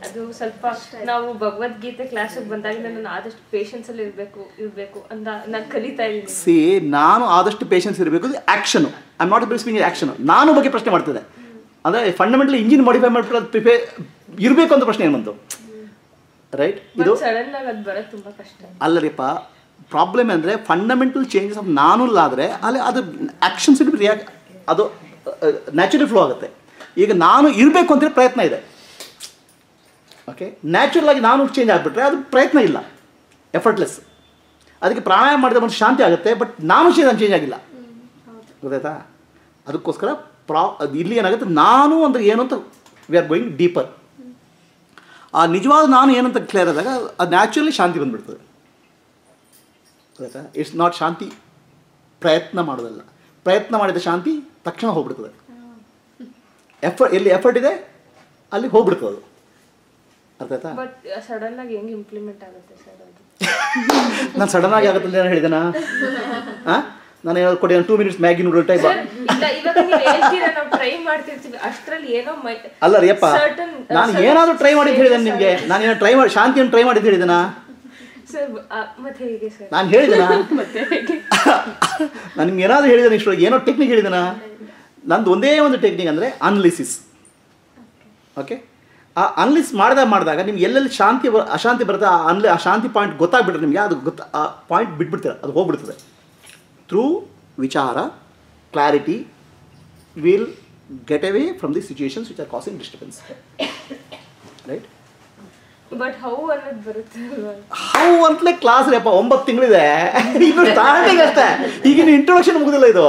ಅದು ಸ್ವಲ್ಪ ನಾವು ಭಗವದ್ಗೀತೆ ಕ್ಲಾಸಿಗೆ ಬಂದಾಗಿಂದ ನಾನು ಆದಷ್ಟು ಪೇಷನ್ಸ್ ಅಲ್ಲಿ ಇರ್ಬೇಕು ಇರ್ಬೇಕು ಅಂತ ನಾನು ಕಲಿತಾ ಇದ್ದೀನಿ ಸಿ ನಾನು ಆದಷ್ಟು ಪೇಷನ್ಸ್ ಇರಬೇಕು action I am not speaking action ನಾನು ಬಗ್ಗೆ ಪ್ರಶ್ನೆ ಮಾಡ್ತಿದ್ದೆ ಅಂದರೆ ಫಂಡಮೆಂಟಲ್ ಇಂಜಿನ್ ಮಾಡಿಫೈ ಮಾಡ್ಬಿಟ್ಟು ಪ್ರಿಪೇರ್ ಇರಬೇಕು ಅಂತ ಪ್ರಶ್ನೆ ಏನು ಬಂತು ರೈಟ್ ಇದು ಸಡನ್ ಆಗಿ ಅದು ಬರೋದು ತುಂಬಾ ಕಷ್ಟ ಅಲ್ಲರಿಪ್ಪ ಪ್ರಾಬ್ಲಮ್ ಅಂದರೆ ಫಂಡಮೆಂಟಲ್ ಚೇಂಜಸ್ ಆಫ್ ನಾನುಲ್ಲಾದರೆ ಅಲ್ಲಿ ಅದು ಆ್ಯಕ್ಷನ್ಸ್ ರಿಯಾಕ್ಟ್ ಅದು ನ್ಯಾಚುರಲಿ ಫ್ಲೋ ಆಗುತ್ತೆ ಈಗ ನಾನು ಇರಬೇಕು ಅಂತೇಳಿ ಪ್ರಯತ್ನ ಇದೆ ಓಕೆ ನ್ಯಾಚುರಲ್ ಆಗಿ ನಾನು ಚೇಂಜ್ ಆಗಿಬಿಟ್ರೆ ಅದು ಪ್ರಯತ್ನ ಇಲ್ಲ ಎಫರ್ಟ್ಲೆಸ್ ಅದಕ್ಕೆ ಪ್ರಾಣಾಯಾಮ ಮಾಡಿದ ಮನುಷ್ಯ ಶಾಂತಿ ಆಗುತ್ತೆ ಬಟ್ ನಾನು ಚೇಂಜ್ ಚೇಂಜ್ ಆಗಿಲ್ಲ ಗೊತ್ತಾಯ್ತಾ ಅದಕ್ಕೋಸ್ಕರ ಪ್ರಾ ಅದು ಇಲ್ಲಿ ಏನಾಗುತ್ತೆ ನಾನು ಅಂದರೆ ಏನು ಅಂತ ವಿ ಆರ್ ಗೋಯಿಂಗ್ ಡೀಪರ್ ಆ ನಿಜವಾದ ನಾನು ಏನಂತ ಕ್ಲಿಯರ್ ಆದಾಗ ಅದು ನ್ಯಾಚುರಲಿ ಶಾಂತಿ ಬಂದ್ಬಿಡ್ತದೆ ಗೊತ್ತಾಯ್ತಾ ಇಟ್ಸ್ ನಾಟ್ ಶಾಂತಿ ಪ್ರಯತ್ನ ಮಾಡೋದಲ್ಲ ಪ್ರಯತ್ನ ಮಾಡಿದ ಶಾಂತಿ ತಕ್ಷಣ ಹೋಗ್ಬಿಡ್ತದೆ ಎಫರ್ಟ್ ಎಲ್ಲಿ ಎಫರ್ಟ್ ಇದೆ ಅಲ್ಲಿ ಹೋಗ್ಬಿಡ್ತದೆ ಅದು ಅರ್ಥ ಆಯ್ತಾ ಬಟ್ ಸಡನ್ ಆಗಿ ಹೆಂಗ್ ಇಂಪ್ಲಿಮೆಂಟ್ ಆಗುತ್ತೆ ಸರ್ ಅದು ನಾನು ಸಡನ್ ಆಗಿ ಆಗುತ್ತೆ ಅಂತ ಹೇಳಿದೆನಾ ಹಾಂ ನಾನು ಏನಾದ್ರು ಕೊಡಿ two minutes Maggi noodle type ಇಲ್ಲ ಇವಾಗ ನೀವು ಹೇಳ್ತೀರಾ ನಾವು ಟ್ರೈ ಮಾಡ್ತಿರ್ತೀವಿ ಅಷ್ಟ್ರಲ್ಲಿ ಏನೋ ಮೈ ಅಲ್ಲ ರೀ ಅಪ್ಪ certain, uh, ನಾನು certain ಏನಾದರೂ ಟ್ರೈ ಮಾಡಿದ್ದು ಹೇಳಿದೆ stages ನಿಮಗೆ ನಾನು ಏನೋ ಟ್ರೈ ಮಾಡಿ ಶಾಂತಿಯನ್ನು ಟ್ರೈ ಮಾಡಿದ್ದು ಹೇಳಿದೆನಾ ಸರ್ ಮತ್ತೆ ಹೇಗೆ ಸರ್ ನಾನು ಹೇಳಿದೆನಾ ಮತ್ತೆ ಹೇಗೆ ನಾನು ನಿಮ್ಗೆ ಏನಾದರೂ ಹೇಳಿದ್ದೇನೆ ಇಷ್ಟೊಳಗೆ ಏನೋ ಟೆಕ್ನಿಕ್ ಹೇಳಿದೆನಾ ನಂದು ಒಂದೇ ಒಂದು ಟೆಕ್ನಿಕ್ ಅಂದರೆ ಅನ್ಲಿಸಿಸ್ ಓಕೆ ಆ ಅನ್ಲಿಸ್ ಮಾಡಿದಾಗ ಮಾಡಿದಾಗ ನಿಮ್ಗೆ ಎಲ್ಲೆಲ್ಲಿ ಶಾಂತಿ ಬ- ಅಶಾಂತಿ ಬರುತ್ತೆ ಆ ಅನ್ಲಿ ಆ ಶಾಂತಿ ಪಾಯಿಂಟ್ ಗೊತ್ತಾಗ್ಬಿಟ್ರೆ ನಿಮಗೆ ಅದು ಗೊತ್ತ ಆ ಪಾಯಿಂಟ್ ಬಿಟ್ಬಿಡ್ತೀರ ಅದು ಹೋಗ್ಬಿಡ್ತದೆ ಥ್ರೂ ವಿಚಾರ clarity will get away from the situations which are causing disturbance right but how ಅನ್ನೋದು ಬರುತ್ತೆ ಅಲ್ವಾ ಹೌ ಅಂತಲೇ ಕ್ಲಾಸ್ ರೀ ಅಪ್ಪ ಒಂಬತ್ತು ತಿಂಗಳಿದೆ ಇನ್ನು ಸ್ಟಾರ್ಟಿಂಗ್ ಅಷ್ಟೇ ಈಗಿನ ಇಂಟ್ರೊಡಕ್ಷನ್ ಮುಗಿದಿಲ್ಲ ಇದು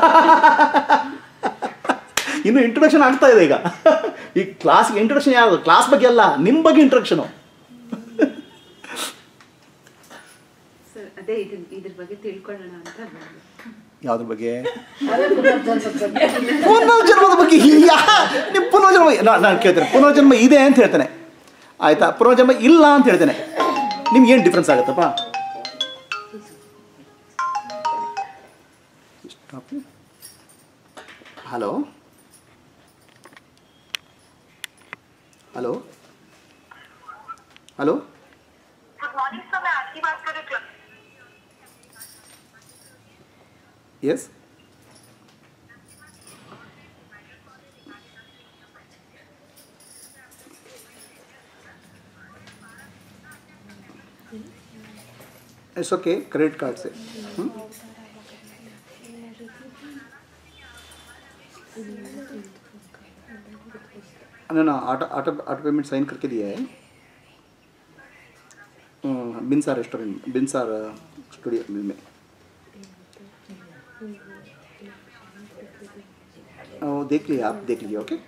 ಇನ್ನು ಇಂಟ್ರೊಡಕ್ಷನ್ ಆಗ್ತಾ ಇದೆ ಈಗ ಈ ಕ್ಲಾಸ್ಗೆ ಇಂಟ್ರೊಡಕ್ಷನ್ ಯಾವುದು ಕ್ಲಾಸ್ ಬಗ್ಗೆ ಅಲ್ಲ ನಿಮ್ಮ ಬಗ್ಗೆ ಇಂಟ್ರೊಡಕ್ಷನು ಸರ್ ಅದೇ ಇದ್ರ ಇದ್ರ ಬಗ್ಗೆ ತಿಳ್ಕೊಳ್ಳೋಣ ಅಂತ ಬಂದೆ. ಯಾವ್ದ್ರ ಬಗ್ಗೆ ಪುನರ್ಜನ್ಮದ ಬಗ್ಗೆ ಯಾ ನೀವು ಪುನರ್ಜನ್ಮ ನಾ- ನಾನು ಕೇಳ್ತೇನೆ ಪುನರ್ಜನ್ಮ ಇದೆ ಅಂತ ಹೇಳ್ತೇನೆ ಆಯ್ತಾ ಪುನರ್ಜನ್ಮ ಇಲ್ಲ ಅಂತ ಹೇಳ್ತೇನೆ ನಿಮ್ಗೆ ಏನು ಡಿಫ್ರೆನ್ಸ್ ಆಗುತ್ತಪ್ಪ hello hello hello yes it's okay credit card से हम्म? ना ना auto auto auto payment sign करके दिया है हम्म, बिनसार रेस्टोरेंट बिनसार स्टूडियो में वो देख लीजिए आप देख लीजिए okay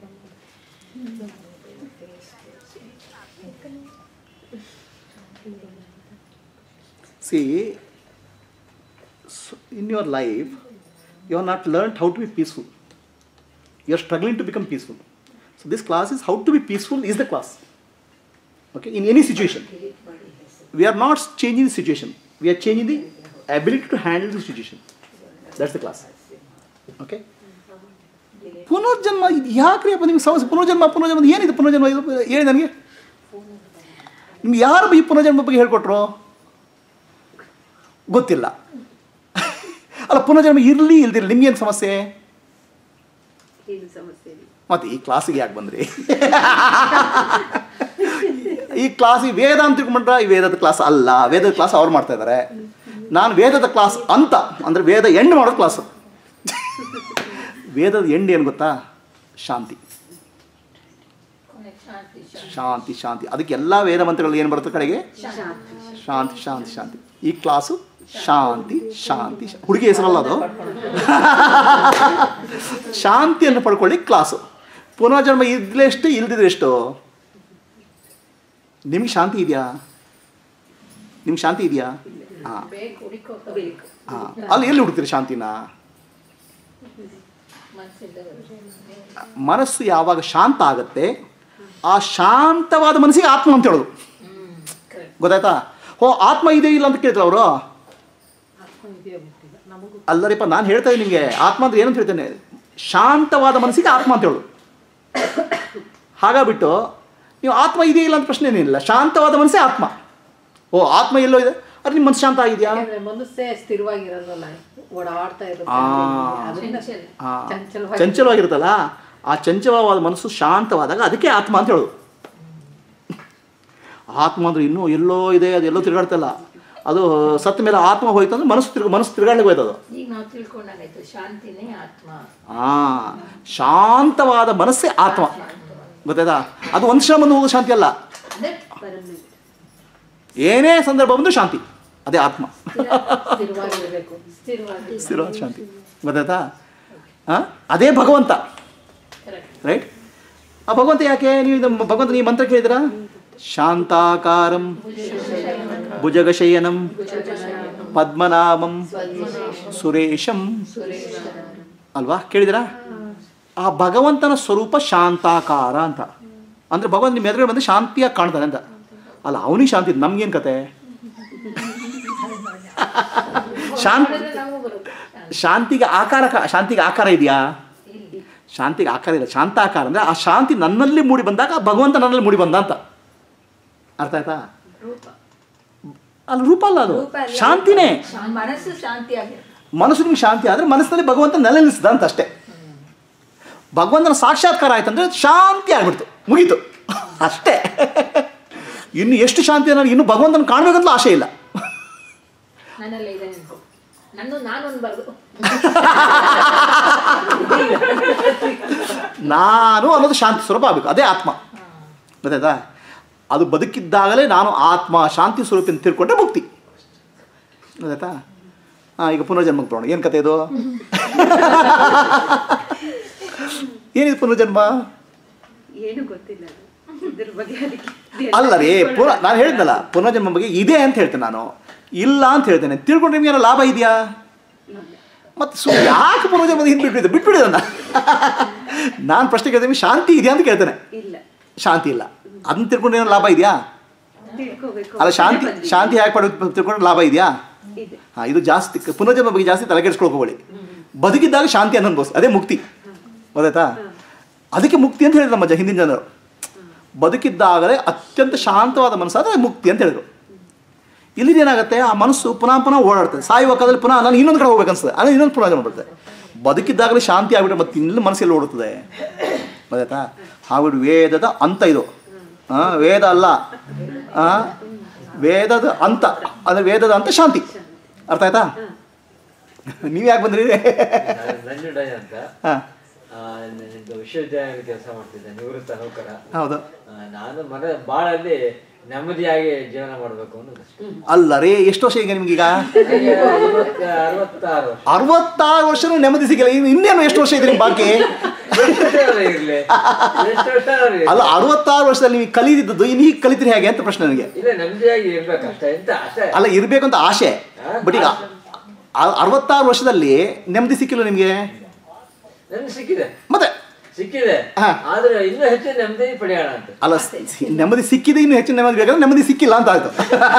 See, so in your life, you have not learned how to be peaceful. You are struggling to become peaceful. So this class is how to be peaceful is the class. Okay, in any situation. We are not changing the situation. We are changing the ability to handle the situation. That's the class. Okay. ಪುನರ್ಜನ್ಮ ಇದು ಯಾಕ್ರಿ ಅಪ್ಪ ನಿಮ್ಗೆ ಸಮಸ್ಯೆ ಪುನರ್ಜನ್ಮ ಪುನರ್ಜನ್ಮ ಏನಿದೆ ಪುನರ್ಜನ್ಮ ಇದು ಹೇಳಿ ನನಗೆ ನಿಮ್ಗೆ ಯಾರು ಈ ಪುನರ್ಜನ್ಮ ಬಗ್ಗೆ ಹೇಳ್ಕೊಟ್ರು ಗೊತ್ತಿಲ್ಲ ಅಲ್ಲ ಪುನರ್ಜನ್ಮ ಇರಲಿ ಇಲ್ದಿರಲಿ ನಿಮ್ಗೇನು ಸಮಸ್ಯೆ ಏನು ಸಮಸ್ಯೆ ಇಲ್ಲ ಮತ್ತೆ ಈ ಕ್ಲಾಸಿಗೆ ಯಾಕೆ ಬಂದ್ರಿ ಈ ಕ್ಲಾಸಿಗೆ ವೇದ ಅಂತ ತಿಳ್ಕೊಂಡ್ರೆ ಈ ವೇದದ ಕ್ಲಾಸ್ ಅಲ್ಲ ವೇದದ ಕ್ಲಾಸ್ ಅವ್ರು ಮಾಡ್ತಾ ಇದ್ದಾರೆ ನಾನು ವೇದದ ಕ್ಲಾಸ್ ಅಂತ ಅಂದರೆ ವೇದ ಎಂಡ್ ಮಾಡೋ ಕ್ಲಾಸು ವೇದದ ಎಂಡ್ ಏನು ಗೊತ್ತಾ ಶಾಂತಿ ಶಾಂತಿ ಶಾಂತಿ ಅದಕ್ಕೆ ಎಲ್ಲ ವೇದ ಮಂತ್ರಗಳು ಏನು ಬರುತ್ತೆ ಕಡೆಗೆ ಶಾಂತಿ ಶಾಂತಿ ಶಾಂತಿ ಈ ಕ್ಲಾಸು ಶಾಂತಿ ಶಾಂತಿ ಶಾ- ಹುಡುಗಿ ಹೆಸರಲ್ಲ ಅದು ಶಾಂತಿಯನ್ನು ಪಡ್ಕೊಳ್ಳಿ ಕ್ಲಾಸು ಪುನರ್ಜನ್ಮ ಇದ್ಲೆಷ್ಟು ಇಲ್ದಿದ್ರೆ ಎಷ್ಟು ನಿಮ್ಗೆ ಶಾಂತಿ ಇದೆಯಾ ನಿಮ್ಗೆ ಶಾಂತಿ ಇದೆಯಾ ಹಾಂ ಬೇಕು ಹುಡುಕೋ ಬೇಕು ಹಾಂ ಅಲ್ಲಿ ಎಲ್ಲಿ ಹುಡುಕ್ತೀರಿ ಶಾಂತಿನ ಮನಸ್ಸಿದ್ದ ಮನಸ್ಸು ಯಾವಾಗ ಶಾಂತ ಆಗುತ್ತೆ ಆ ಶಾಂತವಾದ ಮನಸ್ಸಿಗೆ ಆತ್ಮ ಅಂತ ಹೇಳೋದು ಗೊತ್ತಾಯ್ತಾ ಹೋ ಆತ್ಮ ಇದೆ ಇಲ್ಲ ಅಂತ ಕೇಳ್ತಾರೆ ಅವರು ಅಲ್ಲರಿಪ್ಪ ನಾನು ಹೇಳ್ತಾ ಇದ್ದೀನಿ ನಿಮಗೆ ಆತ್ಮ ಅಂದ್ರೆ ಏನಂತ ಹೇಳ್ತೇನೆ ಶಾಂತವಾದ ಮನಸ್ಸಿಗೆ ಆತ್ಮ ಅಂತ ಹೇಳೋದು ಹಾಗಾಗ್ಬಿಟ್ಟು ನೀವು ಆತ್ಮ ಇದೆಯಾ ಇಲ್ಲ ಅಂತ ಪ್ರಶ್ನೆ ಏನಿಲ್ಲ ಶಾಂತವಾದ ಮನಸ್ಸೇ ಆತ್ಮ ಓ ಆತ್ಮ ಎಲ್ಲೋ ಇದೆ ಅದು ನಿಮ್ಮ ಮನಸ್ಸು ಶಾಂತ ಆಗಿದೆಯಾ ಯಾಕಂದ್ರೆ ಮನಸ್ಸೇ ಸ್ಥಿರವಾಗಿರೋದಲ್ಲ ಓಡಾಡ್ತಾ ಇರುತ್ತೆ ಆ. ಅದರಿಂದ ಆ, ಚಂಚಲವಾಗಿ ಚಂಚಲವಾಗಿರುತ್ತಲ್ಲ ಆ ಚಂಚಲವಾದ ಮನಸ್ಸು ಶಾಂತವಾದಾಗ ಅದಕ್ಕೆ ಆತ್ಮ ಅಂತ ಹೇಳೋದು ಆತ್ಮ ಅಂದ್ರೆ ಇನ್ನೂ ಎಲ್ಲೋ ಇದೆ ಅದು ಎಲ್ಲೋ ತಿರುಗಾಡ್ತಲ್ಲ ಅದು ಸತ್ತ ಮೇಲೆ ಆತ್ಮ ಹೋಯ್ತು ಅಂದ್ರೆ ಮನಸ್ಸು ತಿರ್ಗ ಮನಸ್ಸು ತಿರುಗಾಡ್ಲಿಕ್ಕೆ ಹೋಯ್ತು ಅದು ಈಗ ನಾವು ತಿಳ್ಕೊಂಡಾಗಾಯ್ತು ಶಾಂತಿನೇ ಆತ್ಮ ಆ ಶಾಂತವಾದ ಮನಸ್ಸೇ ಆತ್ಮ ಗೊತ್ತಾಯ್ತಾ ಅದು ಒಂದು ಕ್ಷಣ ಬಂದು ಹೋಗೋ ಶಾಂತಿ ಅಲ್ಲ ಅದೇ ಏನೇ ಸಂದರ್ಭ ಬಂದು ಶಾಂತಿ ಅದೇ ಆತ್ಮ ಸ್ಥಿರವಾಗಿರ್ಬೇಕು ಸ್ಥಿರವಾಗಿ ಸ್ಥಿರವಾದ ಶಾಂತಿ ಗೊತ್ತಾಯ್ತಾ ಆ? ಅದೇ ಭಗವಂತ ರೈಟ್ ಆ ಭಗವಂತ ಯಾಕೆ ನೀವು ಇದು ಭಗವಂತ ನೀವು ಮಂತ್ರ ಕೇಳಿದಿರಾ ಶಾಂತಾಕಾರಂ ಭುಜಗಶಯನಂ ಪದ್ಮನಾಭಂ ಸುರೇಶಂ ಅಲ್ವಾ ಕೇಳಿದಿರಾ ಆ ಭಗವಂತನ ಸ್ವರೂಪ ಶಾಂತಾಕಾರ ಅಂತ ಅಂದ್ರೆ ಭಗವಂತ ನಿಮ್ಮ ಎದುರುಗಡೆ ಬಂದು ಶಾಂತಿಯಾಗಿ ಕಾಣ್ತಾನೆ ಅಂತ ಅಲ್ಲ ಅವನಿಗೆ ಶಾಂತಿ ಇದೆ, ನಮ್ಗೇನ್ ಕತೆ ಶಾಂತಿ ನಮಗೂ ಬರುತ್ತೆ ಶಾಂತಿಗೆ ಆಕಾರ ಕ- ಶಾಂತಿಗೆ ಆಕಾರ ಇದೆಯಾ ಶಾಂತಿಗೆ ಆಕಾರ ಇಲ್ಲ ಶಾಂತಾಕಾರ ಅಂದರೆ ಆ ಶಾಂತಿ ನನ್ನಲ್ಲಿ ಮೂಡಿ ಬಂದಾಗ ಆ ಭಗವಂತ ನನ್ನಲ್ಲಿ ಮೂಡಿ ಬಂದ ಅಂತ ಅರ್ಥ ಆಯ್ತಾ ಅಲ್ಲ ರೂಪ ಅಲ್ಲ ಅದು ಶಾಂತಿನೇ ಶಾಂತಿ- ಮನಸ್ಸು ಶಾಂತಿಯಾಗಿರುತ್ತೆ ಮನಸ್ಸು ನಿಮ್ಗೆ ಶಾಂತಿ ಆದರೆ ಮನಸ್ಸಿನಲ್ಲಿ ಭಗವಂತ ನೆಲೆನಿಸಿದ ಅಂತ ಅಷ್ಟೇ ಭಗವಂತನ ಸಾಕ್ಷಾತ್ಕಾರ ಆಯ್ತಂದ್ರೆ ಶಾಂತಿ ಆಗ್ಬಿಡ್ತು ಮುಗೀತು ಅಷ್ಟೇ ಇನ್ನು ಎಷ್ಟು ಶಾಂತಿ ನನಗೆ ಇನ್ನು ಭಗವಂತನ ಕಾಣ್ಬೇಕಂತ ಆಸೆ ಇಲ್ಲ ನನ್ನಲ್ಲಿ ಇದೆ ಅಂತ ನನ್ನ ನಾನು ಅನ್ಬಾರ್ದು ನಾನು ಅನ್ನೋದು ಶಾಂತಿ ಸ್ವರೂಪ ಆಗಬೇಕು ಅದೇ ಆತ್ಮ ಗೊತ್ತಾಯ್ತಾ ಅದು ಬದುಕಿದ್ದಾಗಲೇ ನಾನು ಆತ್ಮ ಶಾಂತಿ ಸ್ವರೂಪ ಅಂತ ತಿಳ್ಕೊಂಡ್ರೆ ಮುಕ್ತಿ ಗೊತ್ತಾಯ್ತಾ ಹಾಂ ಈಗ ಪುನರ್ಜನ್ಮಕ್ಕೆ ಬರೋಣ ಏನು ಕತೆ ಇದು ಏನಿದು ಪುನರ್ಜನ್ಮ ಏನು ಗೊತ್ತಿಲ್ಲ ಅದು. ಇದ್ರ ಬಗ್ಗೆ ಅದಕ್ಕೆ ಅಲ್ಲ ರೀ ಪುನಃ ನಾನು ಹೇಳಿದ್ನಲ್ಲ ಪುನರ್ಜನ್ಮ ಬಗ್ಗೆ ಇದೆ ಅಂತ ಹೇಳ್ತೇನೆ ನಾನು ಇಲ್ಲ ಅಂತ ಹೇಳ್ತೇನೆ ತಿಳ್ಕೊಂಡ್ರೆ ನಿಮ್ಗೆ ಏನೋ ಲಾಭ ಇದೆಯಾ ಮತ್ತೆ ಸು ಯಾಕೆ ಪುನರ್ಜನ್ಮದ ಹಿಂದೆ ಬಿಟ್ಬಿಡಿದೆ ಬಿಟ್ಬಿಡಿದನ್ನ ನಾನು ಪ್ರಶ್ನೆ ಕೇಳ್ತೀನಿ ಶಾಂತಿ ಇದೆಯಾ ಅಂತ ಕೇಳ್ತೇನೆ ಇಲ್ಲ ಶಾಂತಿ ಇಲ್ಲ ಅದನ್ನ ತಿಳ್ಕೊಂಡ್ರೆ ಏನೋ ಲಾಭ ಇದೆಯಾ ತಿಳ್ಕೋಬೇಕು ಅಲ್ಲ ಶಾಂತಿ ಶಾಂತಿ ಹೇಗೆ ಪಡೆದು ತಿಳ್ಕೊಂಡ್ರೆ ಲಾಭ ಇದೆಯಾ ಇದೆ ಹಾಂ ಇದು ಜಾಸ್ತಿ ಪುನರ್ಜನ್ಮ ಬಗ್ಗೆ ಜಾಸ್ತಿ ತಲೆ ಕೆಡಿಸ್ಕೊಳಕ್ ಹೋಗಬೇಡಿ ಬದುಕಿದ್ದಾಗ ಶಾಂತಿ ಅನ್ಬೋದು ಅದೇ ಮುಕ್ತಿ ಗೊತ್ತಾಯ್ತಾ ಅದಕ್ಕೆ ಮುಕ್ತಿ ಅಂತ ಹೇಳಿದ್ರು ನಮ್ಮ ಜ ಹಿಂದಿನ ಜನರು ಬದುಕಿದ್ದಾಗಲೇ ಅತ್ಯಂತ ಶಾಂತವಾದ ಮನಸ್ಸು ಆದರೆ ಮುಕ್ತಿ ಅಂತ ಹೇಳಿದ್ರು ಇಲ್ಲಿ ಏನಾಗುತ್ತೆ ಆ ಮನಸ್ಸು ಪುನಃ ಪುನಃ ಓಡಾಡ್ತದೆ ಸಾಯುವ ಕಾಲದಲ್ಲಿ ಪುನಃ ನಾನು ಇನ್ನೊಂದು ಕಡೆ ಹೋಗ್ಬೇಕನ್ಸ್ತದೆ ಅಂದರೆ ಇನ್ನೊಂದು ಪುನರ್ಜನ್ಮ ಬರುತ್ತೆ ಬದುಕಿದ್ದಾಗಲೇ ಶಾಂತಿ ಆಗಿಬಿಟ್ರೆ ಮತ್ತೆ ಇನ್ನೆಲ್ಲ ಮನಸ್ಸಲ್ಲಿ ಓಡುತ್ತದೆ ಗೊತ್ತಾಯ್ತಾ ಹಾವಿಡು ವೇದದ ಅಂತ ಇದು ಆ, ವೇದ ಅಲ್ಲ ಆ, ವೇದದ ಅಂತ ಅಂದರೆ ವೇದದ ಅಂತ ಶಾಂತಿ ಅರ್ಥ ಆಯ್ತಾ ನೀವು ಯಾಕೆ ಬಂದ್ರಿ ನಂಜುಂಡಯ್ಯ ಅಂತ ಹಾಂ ಆ, ಇದು ವಿಶ್ವವಿದ್ಯಾಲಯದಲ್ಲಿ ಕೆಲಸ ಮಾಡ್ತಿದ್ದೆ ನಿವೃತ್ತ ನೌಕರ ಹೌದು ಆ, ನಾನು ಮನೆ ಬಾಳಲ್ಲಿ ನೆಮ್ಮದಿಯಾಗಿ ಜೀವನ ಮಾಡಬೇಕು ಅನ್ನೋದು ಅಷ್ಟೇ. ಅಲ್ಲ ರೀ ಎಷ್ಟು ವರ್ಷ ಈಗ ನಿಮ್ಗೀಗ ಈಗ ಅರವತ್ತ ಅರವತ್ತಾರು ವರ್ಷ ಅರವತ್ತಾರು ವರ್ಷನೂ ನೆಮ್ಮದಿ ಸಿಕ್ಕಿಲ್ಲ ಇನ್ನು ಇನ್ನೇನು ಎಷ್ಟು ವರ್ಷ ಇದೆ ನಿಮ್ಗೆ ಬಾಕಿ ಎಷ್ಟು ವರ್ಷ ಆದ್ರೆ ಇರ್ಲಿ ಎಷ್ಟು ವರ್ಷ ಆದ್ರೆ ಇರ್ಲಿ. ಅಲ್ಲ ಅರವತ್ತಾರು ವರ್ಷದಲ್ಲಿ ನೀವು ಕಲಿದಿದ್ದು ಇನ್ನು ಈಗ ಕಲಿತೀರಿ ಹೇಗೆ ಅಂತ ಪ್ರಶ್ನೆ ನನಗೆ ಇಲ್ಲ ನೆಮ್ಮದಿಯಾಗಿ ಇರ್ಬೇಕು ಅಷ್ಟೇ ಎಂತ ಅಷ್ಟೇ ಅಲ್ಲ ಇರಬೇಕು ಅಂತ ಆಸೆ ಬಟ್ ಈಗ ಅ- ಅರವತ್ತಾರು ವರ್ಷದಲ್ಲಿ ನೆಮ್ಮದಿ ಸಿಕ್ಕಿಲ್ಲ ನಿಮಗೆ ನೆಮ್ಮದಿ ಸಿಕ್ಕಿದೆ ಮತ್ತೆ ಸಿಕ್ಕಿದೆ ಹಾ. ಆದ್ರೆ ಇನ್ನೂ ಹೆಚ್ಚು ನೆಮ್ಮದಿ ಪಡೆಯೋಣ ಅಂತ ಅಲ್ಲ ಸಿ- ನೆಮ್ಮದಿ ಸಿಕ್ಕಿದೆ ಇನ್ನು ಹೆಚ್ಚಿನ ನೆಮ್ಮದಿ ಬೇಕಾದ್ರೆ ನೆಮ್ಮದಿ ಸಿಕ್ಕಿಲ್ಲ ಅಂತ ಆಯ್ತು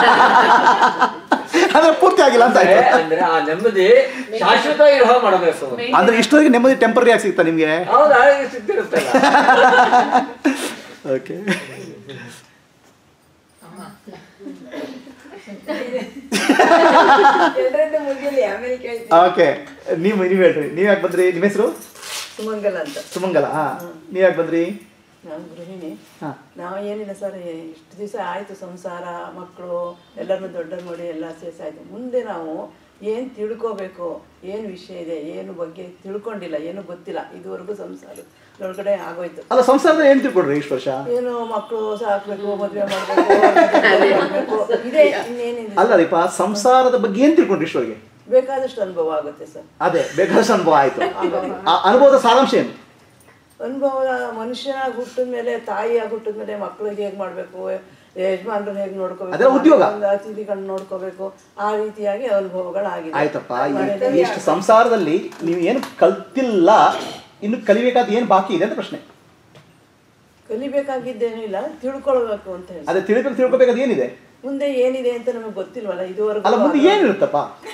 ಅಂದ್ರೆ ಪೂರ್ತಿ ಆಗಿಲ್ಲ ಅಂತ ಅಂದ್ರೆ ಆಯ್ತು ಅಂದ್ರೆ ಆ ನೆಮ್ಮದಿ ಶಾಶ್ವತವಾಗಿ ಇರೋ ಹಾಗೆ ಮಾಡಬೇಕು ಅಂದ್ರೆ ಇಷ್ಟೊತ್ತಿಗೆ ನೆಮ್ಮದಿ ಟೆಂಪರರಿ ಆಗಿ ಸಿಗ್ತಾ ನಿಮಗೆ ಹೌದು ಹಾಗೆ ಸಿಗ್ತಿರುತ್ತಲ್ಲ ಓಕೆ ಎಲ್ಲರದ್ದು ಮುಗಿಲಿ ಆಮೇಲೆ ಕೇಳ್ತೀನಿ ಓಕೆ ನೀವು ನೀವು ಹೇಳ್ರಿ ನೀವು ಯಾಕೆ ಬಂದ್ರಿ ನಿಮ್ಮ ಹೆಸರು ಸುಮಂಗಲ ಅಂತ ಸುಮಂಗಲ ಹಾ ನೀವು ಯಾಕೆ ಬಂದ್ರಿ ನಾನು ಗೃಹಿಣಿ ಹಾ. ನಾವು ಏನಿಲ್ಲ ಸರ್ ಇಷ್ಟು ದಿವಸ ಆಯಿತು ಸಂಸಾರ ಮಕ್ಕಳು ಎಲ್ಲರನ್ನು ದೊಡ್ಡವ್ರು ಮಾಡಿ ಎಲ್ಲ ಸೇರಿಸಾಯ್ತು ಮುಂದೆ ನಾವು ಏನು ತಿಳ್ಕೋಬೇಕು ಏನು ವಿಷಯ ಇದೆ ಏನು ಬಗ್ಗೆ ತಿಳ್ಕೊಂಡಿಲ್ಲ ಏನು ಗೊತ್ತಿಲ್ಲ ಇದುವರೆಗೂ ಸಂಸಾರದೊಳಗಡೆ ಆಗೋಯ್ತು ಅಲ್ಲ ಸಂಸಾರದ ಏನು ತಿಳ್ಕೊಡ್ರಿ ಇಷ್ಟು ವರ್ಷ ಏನು ಮಕ್ಕಳು ಸಾಕ್ಬೇಕು ಮದುವೆ ಮಾಡಬೇಕು ಇದೇ ಇನ್ನೇನಿದೆ ಅಲ್ಲ ರೀಪ ಸಂಸಾರದ ಬಗ್ಗೆ ಏನು ತಿಳ್ಕೊಂಡ್ರಿ ಇಷ್ಟೊಳಗೆ ಬೇಕಾದಷ್ಟು ಅನುಭವ ಆಗುತ್ತೆ ಸರ್ ಅದೇ ಬೇಕಾದಷ್ಟು ಅನುಭವ ಆಯ್ತು ಆ ಅನುಭವದ ಸಾರಾಂಶ ಏನು ಅನುಭವ ಮನುಷ್ಯನಾಗಿ ಹುಟ್ಟಿದ ಮೇಲೆ ತಾಯಿಯಾಗಿ ಹುಟ್ಟಿದ ಮೇಲೆ ಮಕ್ಕಳಿಗೆ ಹೇಗೆ ಮಾಡಬೇಕು ಯಜಮಾನ್ರನ್ನ ಹೇಗೆ ನೋಡ್ಕೋಬೇಕು ಅದೆಲ್ಲ ಉದ್ಯೋಗ. ಒಂದು ಅತಿಥಿಗಳನ್ನ ನೋಡ್ಕೋಬೇಕು ಆ ರೀತಿಯಾಗಿ ಅನುಭವಗಳಾಗಿದೆ ಆಯ್ತಪ್ಪ ಈ- ಇಷ್ಟು ಸಂಸಾರದಲ್ಲಿ ನೀವು ಏನು ಕಲ್ತಿಲ್ಲ ಇನ್ನು ಕಲಿಬೇಕಾದ ಏನು ಬಾಕಿ ಇದೆ ಅಂತ ಪ್ರಶ್ನೆ ಕಲಿಬೇಕಾಗಿದ್ದೇನಿಲ್ಲ ತಿಳ್ಕೊಳ್ಬೇಕು ಅಂತ ಹೇಳಿ ಅದೇ ತಿಳ್ಬೇಕು ತಿಳ್ಕೊಬೇಕಾದ ಏನಿದೆ ಮುಂದೆ ಏನಿದೆ ಅಂತ ನಮಗೆ ಗೊತ್ತಿಲ್ವಲ್ಲ ಅಲ್ಲ ಇದುವರೆಗೂ ಮುಂದೆ ಏನಿರುತ್ತಪ್ಪ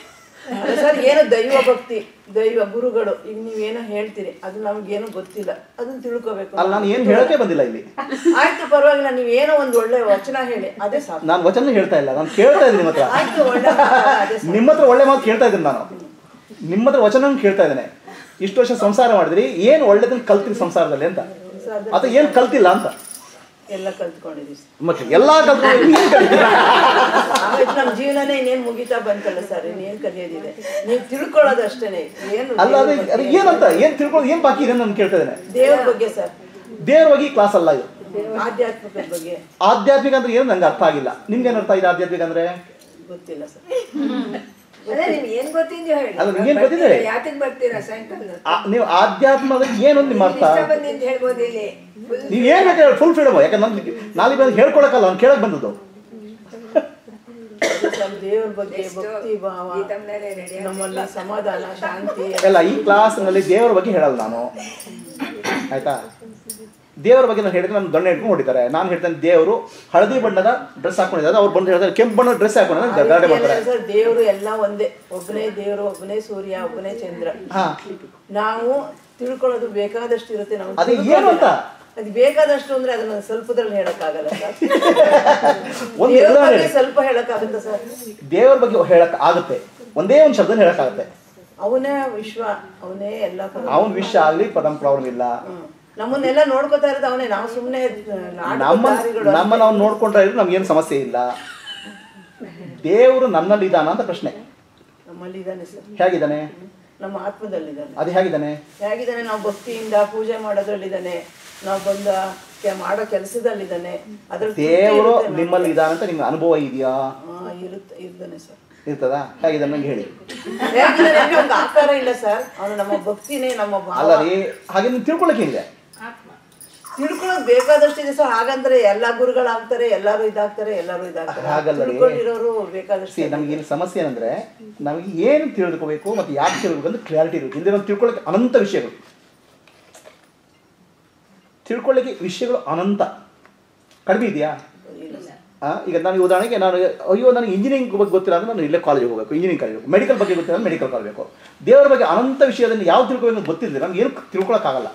ಅದೇ ಸರ್ ಏನು ದೈವ ಭಕ್ತಿ ದೈವ ಗುರುಗಳು ಈಗ ನೀವೇನೋ ಹೇಳ್ತೀರಿ ಅದು ನಮ್ಗೇನು ಗೊತ್ತಿಲ್ಲ ಅದನ್ನ ತಿಳ್ಕೊಬೇಕು ಅಲ್ಲ ನಾನು ಏನು ಹೇಳೋಕೆ ಬಂದಿಲ್ಲ ಇಲ್ಲಿ ಆಯ್ತು ಪರವಾಗಿಲ್ಲ ನೀವೇನೋ ಒಂದು ಒಳ್ಳೆ ವಚನ ಹೇಳಿ ಅದೇ ಸಾಕು ನಾನು ವಚನ ಹೇಳ್ತಾ ಇಲ್ಲ ನಾನು ಕೇಳ್ತಾ ಇದ್ದೀನಿ ನಿಮ್ಮ ಹತ್ರ ಆಯ್ತು ಒಳ್ಳೆ ಮಾತಾಡ, ಅದೇ ಸಾಕು. ನಿಮ್ಮ ಹತ್ರ ಒಳ್ಳೆ ಮಾತು ಕೇಳ್ತಾ ಇದ್ದೀನಿ ನಾನು ನಿಮ್ಮ ಹತ್ರ ವಚನ ಕೇಳ್ತಾ ಇದ್ದೇನೆ ಇಷ್ಟು ವರ್ಷ ಸಂಸಾರ ಮಾಡಿದ್ರಿ ಏನು ಒಳ್ಳೇದನ್ನ ಕಲ್ತಿರಿ ಸಂಸಾರದಲ್ಲಿ ಅಂತ ಅಥವಾ ಏನು ಕಲ್ತಿಲ್ಲ ಅಂತ ಎಲ್ಲ ಕಲ್ತ್ಕೊಂಡಿದ್ದೀವಿ ಸರ್. ಮತ್ತೆ ಎಲ್ಲಾ ಕಲ್ತ್ಕೊಂಡು ಏನ್ ಕಲ್ತಿಲ್ಲ? ಆಮೇಲೆ ನಮ್ಮ ಜೀವನನೇ ಇನ್ನೇನು ಮುಗಿತಾ ಬಂತಲ್ಲ ಸರ್ ಇನ್ನೇನು ಕಲಿಯೋದಿದೆ ನೀವು ತಿಳ್ಕೊಳ್ಳೋದು ಅಷ್ಟೇನೆ ಏನು ಅಲ್ಲ ಅದೇ ಅದು ಏನಂತ ಏನ್ ತಿಳ್ಕೊಳ್ಳೋದು ಏನ್ ಬಾಕಿ ಇದೆ ಅಂತ ನಾನು ಕೇಳ್ತಾ ಇದ್ದೇನೆ ದೇವ್ರ ಬಗ್ಗೆ ಸರ್ ದೇವ್ರ ಬಗ್ಗೆ ಕ್ಲಾಸ್ ಅಲ್ಲ ಇದು ಆಧ್ಯಾತ್ಮಿಕದ ಬಗ್ಗೆ ಆಧ್ಯಾತ್ಮಿಕ ಅಂದ್ರೆ ಏನು ನಂಗೆ ಅರ್ಥ ಆಗಿಲ್ಲ ನಿಮ್ಗೆ ಏನು ಅರ್ಥ ಇದೆ ಆಧ್ಯಾತ್ಮಿಕ ಅಂದ್ರೆ ಗೊತ್ತಿಲ್ಲ ಸರ್ ಅದೇ ನಿಮ್ಗೆ ಏನ್ ಗೊತ್ತಿದ್ಯೋ ಹೇಳಿ ಅಲ್ಲ, ನಿಮ್ಗೆ ಏನ್ ಗೊತ್ತಿದೆ? ಯಾತಕ್ ಬರ್ತೀರಾ ಸಾಯಂಕಾಲ ಆ- ನೀವು ಆಧ್ಯಾತ್ಮದ ಏನು ನಿಮ್ಮ ಅರ್ಥ ಇಷ್ಟ ಬಂದಿ ಅಂತ ಹೇಳ್ಬೋದು ಇಲ್ಲಿ ನೀವ್ ಏನ್ ಬೇಕಾದ್ರೆ ಫುಲ್ ಫ್ರೀಡಮ್ ಯಾಕಂದ್ರೆ ನನ್ಗೆ ನಾಳೆ ಬಂದು ಹೇಳ್ಕೊಳಕಲ್ಲ ನಾನು ಕೇಳಕ್ ಬಂದದ್ದು ಅದೇ ಸರ್ ದೇವ್ರ ಬಗ್ಗೆ ಭಕ್ತಿ ಭಾವ ನಮ್ಮಲ್ಲಿ ಸಮಾಧಾನ ಶಾಂತಿ ಎಲ್ಲ ಈ ಕ್ಲಾಸ್ನಲ್ಲಿ ದೇವರ ಬಗ್ಗೆ ಹೇಳಲ್ಲ ನಾನು ಆಯ್ತಾ ದೇವರ ಬಗ್ಗೆ ನಾನು ಹೇಳಿದ್ರೆ ನನ್ನ ದೊಣ್ಣೆ ಹಿಡ್ಕೊಂಡು ಹೊಡಿತಾರೆ ನಾನು ಹೇಳ್ತೇನೆ ದೇವರು ಹಳದಿ ಬಣ್ಣದ ಡ್ರೆಸ್ ಹಾಕೊಂಡಿದ್ದಾರೆ ಅವ್ರು ಬಂದು ಹೇಳ್ತಾರೆ ಕೆಂಪು ಬಣ್ಣದ ಡ್ರೆಸ್ ಹಾಕೊಂಡಿದ್ದಾರೆ ಗಲಾಟೆ ಮಾಡ್ತಾರೆ ಸರ್ ದೇವರು ಎಲ್ಲ ಒಂದೇ ಒಬ್ಬನೇ ದೇವರು ಒಬ್ಬನೇ ಸೂರ್ಯ ಒಬ್ಬನೇ ಚಂದ್ರ ಹಾ ನಾವು ತಿಳ್ಕೊಳ್ಳೋದು ಬೇಕಾದಷ್ಟು ಇರುತ್ತೆ ನಾವು ಅದು ಏನು ಅಂತ? ಅದು ಬೇಕಾದಷ್ಟು ಅಂದ್ರೆ ಅದನ್ನ ಸ್ವಲ್ಪದ್ರಲ್ಲಿ ಹೇಳಕ್ಕಾಗಲ್ಲ ಸರ್ ಒಂದು ದೇವ್ರ ಉದಾಹರಣೆ ಬಗ್ಗೆ ಹೇಳಿ. ಸ್ವಲ್ಪ ಹೇಳಕ್ಕಾಗುತ್ತಾ ಸರ್ ದೇವರ ಬಗ್ಗೆ ಹೇಳಕ್ ಆಗುತ್ತೆ ಒಂದೇ ಒಂದು ಶಬ್ದ ಹೇಳಕ್ ಆಗುತ್ತೆ ಅವನೇ ವಿಶ್ವ ಅವನೇ ಎಲ್ಲ ಕಡೆ. ಅವನ ವಿಷಯ ಆಗ್ಲಿ ಪದಂ ಪ್ರಾಬ್ಲಮ್ ಇಲ್ಲ ಹ್ಮ್. ನಮ್ಮನ್ನೆಲ್ಲ ನೋಡ್ಕೊತಾ ಇರೋದು ಅವನೇ ನಾವು ಸುಮ್ಮನೆ ನಮ್ಮ ನಮ್ಮನ್ನ ಅವ್ನು ನೋಡ್ಕೊಂಡ್ರೆ ನಮ್ಗೆ ಏನು ಸಮಸ್ಯೆ ಇಲ್ಲ ದೇವರು ನನ್ನಲ್ಲಿ ಇದ್ದಾನ ಅಂತ ಪ್ರಶ್ನೆ ನಮ್ಮಲ್ಲಿ ಇದ್ದಾನೆ ಸರ್ ಹೇಗಿದ್ದಾನೆ ನಮ್ಮ ಆತ್ಮದಲ್ಲಿದ್ದಾನೆ ಅದು ಹೇಗಿದ್ದಾನೆ ಹೇಗಿದ್ದಾನೆ ನಾವು ಭಕ್ತಿಯಿಂದ ಪೂಜೆ ಮಾಡೋದ್ರಲ್ಲಿದ್ದಾನೆ ನಾವು ಬಂದ ಕೆ- ಮಾಡೋ ಕೆಲಸದಲ್ಲಿದ್ದಾನೆ ಅದ್ರಲ್ಲಿ ತೃಪ್ತಿ ದೇವರು ಇರುತ್ತೆ ನಮ್ಗೆ. ನಿಮ್ಮಲ್ಲಿ ಇದ್ದಾನೆ ಅಂತ ನಿಮ್ಗೆ ಅನುಭವ ಇದೆಯಾ ಹಾ, ಇರುತ್ತೆ ಇದ್ದಾನೆ ಸರ್ ಇರ್ತದಾ ಹೇಗಿದ್ದಾನೆ ನಂಗೆ ಹೇಳಿ ಹೇಗಿದ್ದಾನೆ ಅಂದ್ರೆ ಅವ್ನ್ಗೆ ಆಕಾರ ಇಲ್ಲ ಸರ್ ಅವನು ನಮ್ಮ ಭಕ್ತಿನೇ ನಮ್ಮ ಭಾವ ಅಲ್ಲ ರೀ ಹಾಗೆ ನೀವು ತಿಳ್ಕೊಳಕ್ಕೆ ಏನಿದೆ ತಿಳ್ಕೊಳ್ಳೋದು ಬೇಕಾದಷ್ಟಿದೆ ಸರ್ ಹಾಗಂದ್ರೆ ಎಲ್ಲಾ ಗುರುಗಳಾಗ್ತಾರೆ ಎಲ್ಲಾರು ಇದಾಗ್ತಾರೆ ಎಲ್ಲಾರು ಇದಾಗ್ತಾರೆ ಹಾಗಲ್ಲ ರೀ. ತಿಳ್ಕೊಂಡಿರೋರು ಬೇಕಾದಷ್ಟು ಸಿ ನಮ್ಗೆ ಇಲ್ಲಿ ಸಮಸ್ಯೆ ಏನಂದ್ರೆ ನಮಗೆ ಏನು ತಿಳ್ಕೋಬೇಕು ಮತ್ತು ಯಾಕೆ ತಿಳ್ಬೇಕು ಅಂತ ಕ್ಲಾರಿಟಿ ಇರಬೇಕು ಇಲ್ಲಿ ನಾವು ತಿಳ್ಕೊಳ್ಳೋಕೆ ಅನಂತ ವಿಷಯಗಳು ತಿಳ್ಕೊಳ್ಳಿಕ್ಕೆ ವಿಷಯಗಳು ಅನಂತ ಕಡಿಮೆ ಇದೆಯಾ ಆ, ಈಗ ನಾನು ಉದಾಹರಣೆಗೆ ನಾನು ಅಯ್ಯೋ ನನಗೆ ಇಂಜಿನಿಯರಿಂಗ್ ಬಗ್ಗೆ ಗೊತ್ತಿಲ್ಲ ಅಂದ್ರೆ ನಾನು ಇಲ್ಲೇ ಕಾಲೇಜಿಗೆ ಹೋಗಬೇಕು ಇಂಜಿನಿಯರಿಂಗ್ ಕಾಲೇಜ್ ಮೆಡಿಕಲ್ ಬಗ್ಗೆ ಗೊತ್ತಿಲ್ಲ ಮೆಡಿಕಲ್ ಕಾಲೇಜ್ ದೇವರ ಬಗ್ಗೆ ಅನಂತ ವಿಷಯದಲ್ಲಿ ಯಾವ ತಿಳ್ಕೋಬೇಕು ಅಂತ ಗೊತ್ತಿಲ್ಲ ನಮ್ಗೆ ಏನು ತಿಳ್ಕೊಳಕ್ಕಾಗಲ್ಲ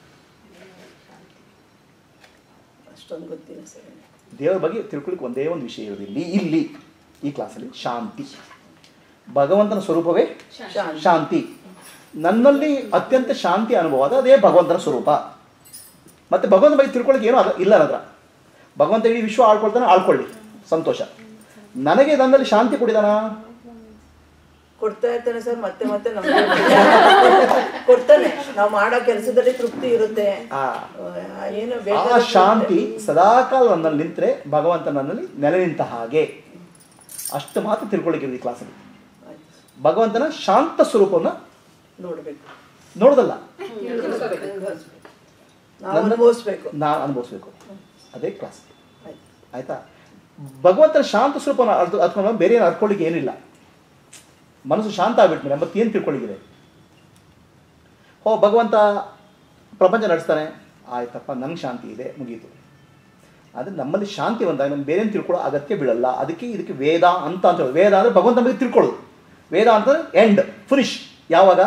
ಅಷ್ಟೊಂದು ಗೊತ್ತಿಲ್ಲ ಸರ್ ದೇವರ ಬಗ್ಗೆ ತಿಳ್ಕೊಳ್ಳಿಕ್ಕೆ ಒಂದೇ ಒಂದು ವಿಷಯ ಇರೋದು ಇಲ್ಲಿ ಇಲ್ಲಿ ಈ ಕ್ಲಾಸಲ್ಲಿ ಶಾಂತಿ ಭಗವಂತನ ಸ್ವರೂಪವೇ ಶಾಂತಿ. ಶಾಂತಿ ನನ್ನಲ್ಲಿ ಅತ್ಯಂತ ಶಾಂತಿ ಅನುಭವ ಅದು ಅದೇ ಭಗವಂತನ ಸ್ವರೂಪ ಮತ್ತೆ ಭಗವಂತನ ಬಗ್ಗೆ ತಿಳ್ಕೊಳ್ಳಿಕ್ಕೆ ಏನೂ ಅದ ಇಲ್ಲ ನನ್ನ ಹತ್ರ ಭಗವಂತ ಇಡೀ ವಿಶ್ವ ಆಳ್ಕೊಳ್ತಾನೆ ಆಳ್ಕೊಳ್ಳಿ ಸಂತೋಷ ನನಗೆ ನನ್ನಲ್ಲಿ ಶಾಂತಿ ಕೊಡಿದಾನ ಕೊಡ್ತಾ ಇರ್ತಾನೆ ಸರ್ ಮತ್ತೆ ಮತ್ತೆ ನಮ್ಗೆ ಕೊಡ್ತಾನೆ ನಾವು ಮಾಡೋ ಕೆಲಸದಲ್ಲಿ ತೃಪ್ತಿ ಇರುತ್ತೆ ಆ ಆ, ಏನು ಆ ಬೇಕಾದಷ್ಟು ಶಾಂತಿ ಸದಾಕಾಲ ನನ್ನಲ್ಲಿ ನಿಂತರೆ ಭಗವಂತ ನನ್ನಲ್ಲಿ ನೆಲೆ ನಿಂತ ಹಾಗೆ ಅಷ್ಟು ಮಾತ್ರ ತಿಳ್ಕೊಳ್ಳಿಕ್ಕೆ ಈ ಕ್ಲಾಸಲ್ಲಿ ಭಗವಂತನ ಶಾಂತ ಸ್ವರೂಪವನ್ನು ನೋಡ್ಬೇಕು ನೋಡೋದಲ್ಲ ನಾವು ಅನುಭವಿಸ್ಬೇಕು ನಾನು ಅನುಭವಿಸ್ಬೇಕು ಅದೇ ಕ್ಲಾಸ್ ಆಯ್ತಾ ಭಗವಂತನ ಶಾಂತ ಸ್ವರೂಪನ ಅರ್ಥ ಅರ್ಥಕೊಂಡು ಬೇರೆ ಏನು ಅರ್ಕೊಳ್ಳಿಕ್ಕೆ ಏನಿಲ್ಲ ಮನಸ್ಸು ಶಾಂತ ಆಗ್ಬಿಟ್ಮೇಲೆ ಮತ್ತೆ ಏನು ತಿಳ್ಕೊಳ್ಳಿಗಿದೆ ಹೋ ಭಗವಂತ ಪ್ರಪಂಚ ನಡೆಸ್ತಾನೆ ಆಯ್ತಪ್ಪ ನಂಗೆ ಶಾಂತಿ ಇದೆ ಮುಗೀತು ಆದರೆ ನಮ್ಮಲ್ಲಿ ಶಾಂತಿ ಬಂದಾಗ ನಮ್ಗೆ ಬೇರೆ ತಿಳ್ಕೊಳ್ಳೋ ಅಗತ್ಯ ಬೀಳಲ್ಲ ಅದಕ್ಕೆ ಇದಕ್ಕೆ ವೇದ ಅಂತ ಅಂತ ಹೇಳೋದು ವೇದ ಅಂದರೆ ಭಗವಂತ ಬಗ್ಗೆ ತಿಳ್ಕೊಳ್ಳೋದು ವೇದ ಅಂತ ಎಂಡ್ ಫಿನಿಶ್ ಯಾವಾಗ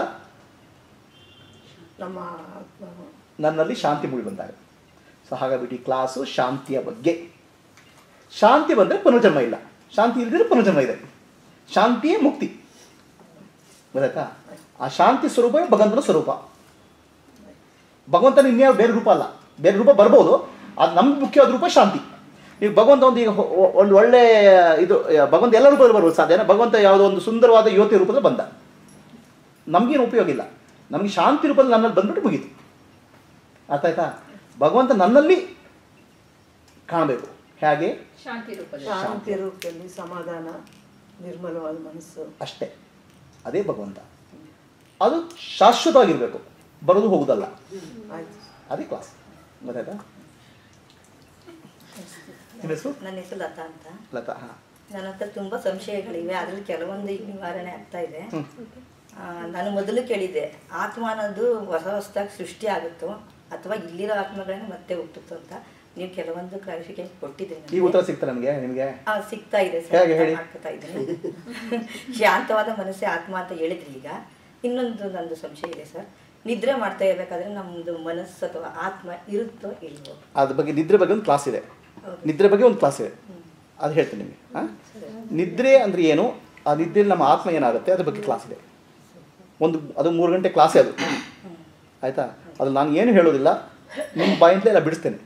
ನಮ್ಮ ಆತ್ಮ ನನ್ನಲ್ಲಿ ಶಾಂತಿ ಮೂಡಿ ಬಂದಾಗ ಸೊ ಹಾಗಾಗ್ಬಿಟ್ಟು ಈ ಕ್ಲಾಸು ಶಾಂತಿಯ ಬಗ್ಗೆ ಶಾಂತಿ ಬಂದರೆ ಪುನರ್ಜನ್ಮ ಇಲ್ಲ ಶಾಂತಿ ಇಲ್ಲದಿದ್ರೆ ಪುನರ್ಜನ್ಮ ಇದೆ ಶಾಂತಿಯೇ ಮುಕ್ತಿ ಗೊತ್ತಾಯ್ತಾ ಆ ಶಾಂತಿ ಸ್ವರೂಪವೇ ಭಗವಂತನ ಸ್ವರೂಪ ಭಗವಂತನ ಇನ್ಯಾವ ಬೇರೆ ರೂಪ ಅಲ್ಲ ಬೇರೆ ರೂಪ ಬರ್ಬೋದು ಅದು ನಮ್ಗೆ ಮುಖ್ಯವಾದ ರೂಪ ಶಾಂತಿ ಈಗ ಭಗವಂತ ಒಂದು ಈಗ ಹೊ- ಹೊ- ಒಂದು ಒಳ್ಳೆ ಇದು ಭಗವಂತ ಎಲ್ಲ ರೂಪದಲ್ಲಿ ಬರ್ಬೋದು ಸಾಧ್ಯನಾ ಭಗವಂತ ಯಾವುದೋ ಒಂದು ಸುಂದರವಾದ ಯುವತಿ ರೂಪದಲ್ಲಿ ಬಂದ ನಮಗೇನು ಉಪಯೋಗ ಇಲ್ಲ ನಮಗೆ ಶಾಂತಿ ರೂಪದಲ್ಲಿ ನನ್ನಲ್ಲಿ ಬಂದ್ಬಿಟ್ಟು ಮುಗೀತು ಅರ್ಥ ಆಯ್ತಾ ಭಗವಂತ ನನ್ನಲ್ಲಿ ಕಾಣಬೇಕು ಹೇಗೆ ಶಾಂತಿ ರೂಪದಲ್ಲಿ ಶಾಂತಿ ರೂಪದಲ್ಲಿ ಸಮಾಧಾನ ನಿರ್ಮಲವಾದ ಮನಸ್ಸು ಅಷ್ಟೇ ಅದೇ ಭಗವಂತ ಅದು ಶಾಶ್ವತವಾಗಿರಬೇಕು ಬರೋದು ಹೋಗುದಲ್ಲ ಆಯ್ತು ಅದೇ ಕ್ಲಾಸ್ ಗೊತ್ತಾಯ್ತಾ ನಿಮ್ಮ ಹೆಸರು ನನ್ನ ಹೆಸರು ಲತಾ ಅಂತ ಲತಾ ಹಾಂ ನನ್ನ ಹತ್ರ ತುಂಬ ಸಂಶಯಗಳಿವೆ ಅದರಲ್ಲಿ ಕೆಲವೊಂದು ಈಗ ನಿವಾರಣೆ ಆಗ್ತಾ ಇದೆ ಹ್ಮ್. ಆ, ನಾನು ಮೊದಲು ಕೇಳಿದ್ದೆ ಆತ್ಮ ಅನ್ನೋದು ಹೊಸ ಹೊಸದಾಗಿ ಸೃಷ್ಟಿ ಆಗುತ್ತೋ ಅಥವಾ ಇಲ್ಲಿರೋ ಆತ್ಮಗಳನ್ನ ಮತ್ತೆ ಹುಟ್ಟುತ್ತೋ ಅಂತ ನೀವು ಕೆಲವೊಂದು ಕ್ಲಾರಿಫಿಕೇಶನ್ ಕೊಟ್ಟಿದ್ದೀರಿ ಈ ಉತ್ತರ ಸಿಗ್ತಾ ನಮಗೆ ನಿಮಗೆ ಆ, ಸಿಗ್ತಾ ಇದೆ ಹೇಗೆ ಹೇಳಿ? ಮಾಡ್ಕೊತಾ ಇದ್ದೀನಿ ಶಾಂತವಾದ ಮನಸ್ಸೇ ಆತ್ಮ ಅಂತ ಹೇಳಿದ್ರಿ ಈಗ ಇನ್ನೊಂದು ನಂದು ಸಂಶಯ ಇದೆ ಸರ್ ನಿದ್ರೆ ಮಾಡ್ತಾ ಇರ್ಬೇಕಾದ್ರೆ ನಮ್ದು ಮನಸ್ಸು ಅಥವಾ ಆತ್ಮ ಇರುತ್ತೋ ಇಲ್ವೋ ಅದ್ರ ಬಗ್ಗೆ ನಿದ್ರೆ ಬಗ್ಗೆ ಒಂದು ಕ್ಲಾಸ್ ಇದೆ ನಿದ್ರೆ ಬಗ್ಗೆ ಒಂದು ಕ್ಲಾಸ್ ಇದೆ ಅದು ಹೇಳ್ತೀನಿ ನಿಮಗೆ ಹಾಂ ನಿದ್ರೆ ಅಂದರೆ ಏನು ಆ ನಿದ್ರೆಯಲ್ಲಿ ನಮ್ಮ ಆತ್ಮ ಏನಾಗುತ್ತೆ ಅದ್ರ ಬಗ್ಗೆ ಕ್ಲಾಸ್ ಇದೆ ಒಂದು ಅದು ಮೂರು ಗಂಟೆ ಕ್ಲಾಸೇ ಅದು ಆಯಿತಾ ಅದು ನಾನು ಏನು ಹೇಳೋದಿಲ್ಲ ನಿಮ್ಮ ಬಾಯಿಂದಲೇ ಎಲ್ಲ ಬಿಡಿಸ್ತೇನೆ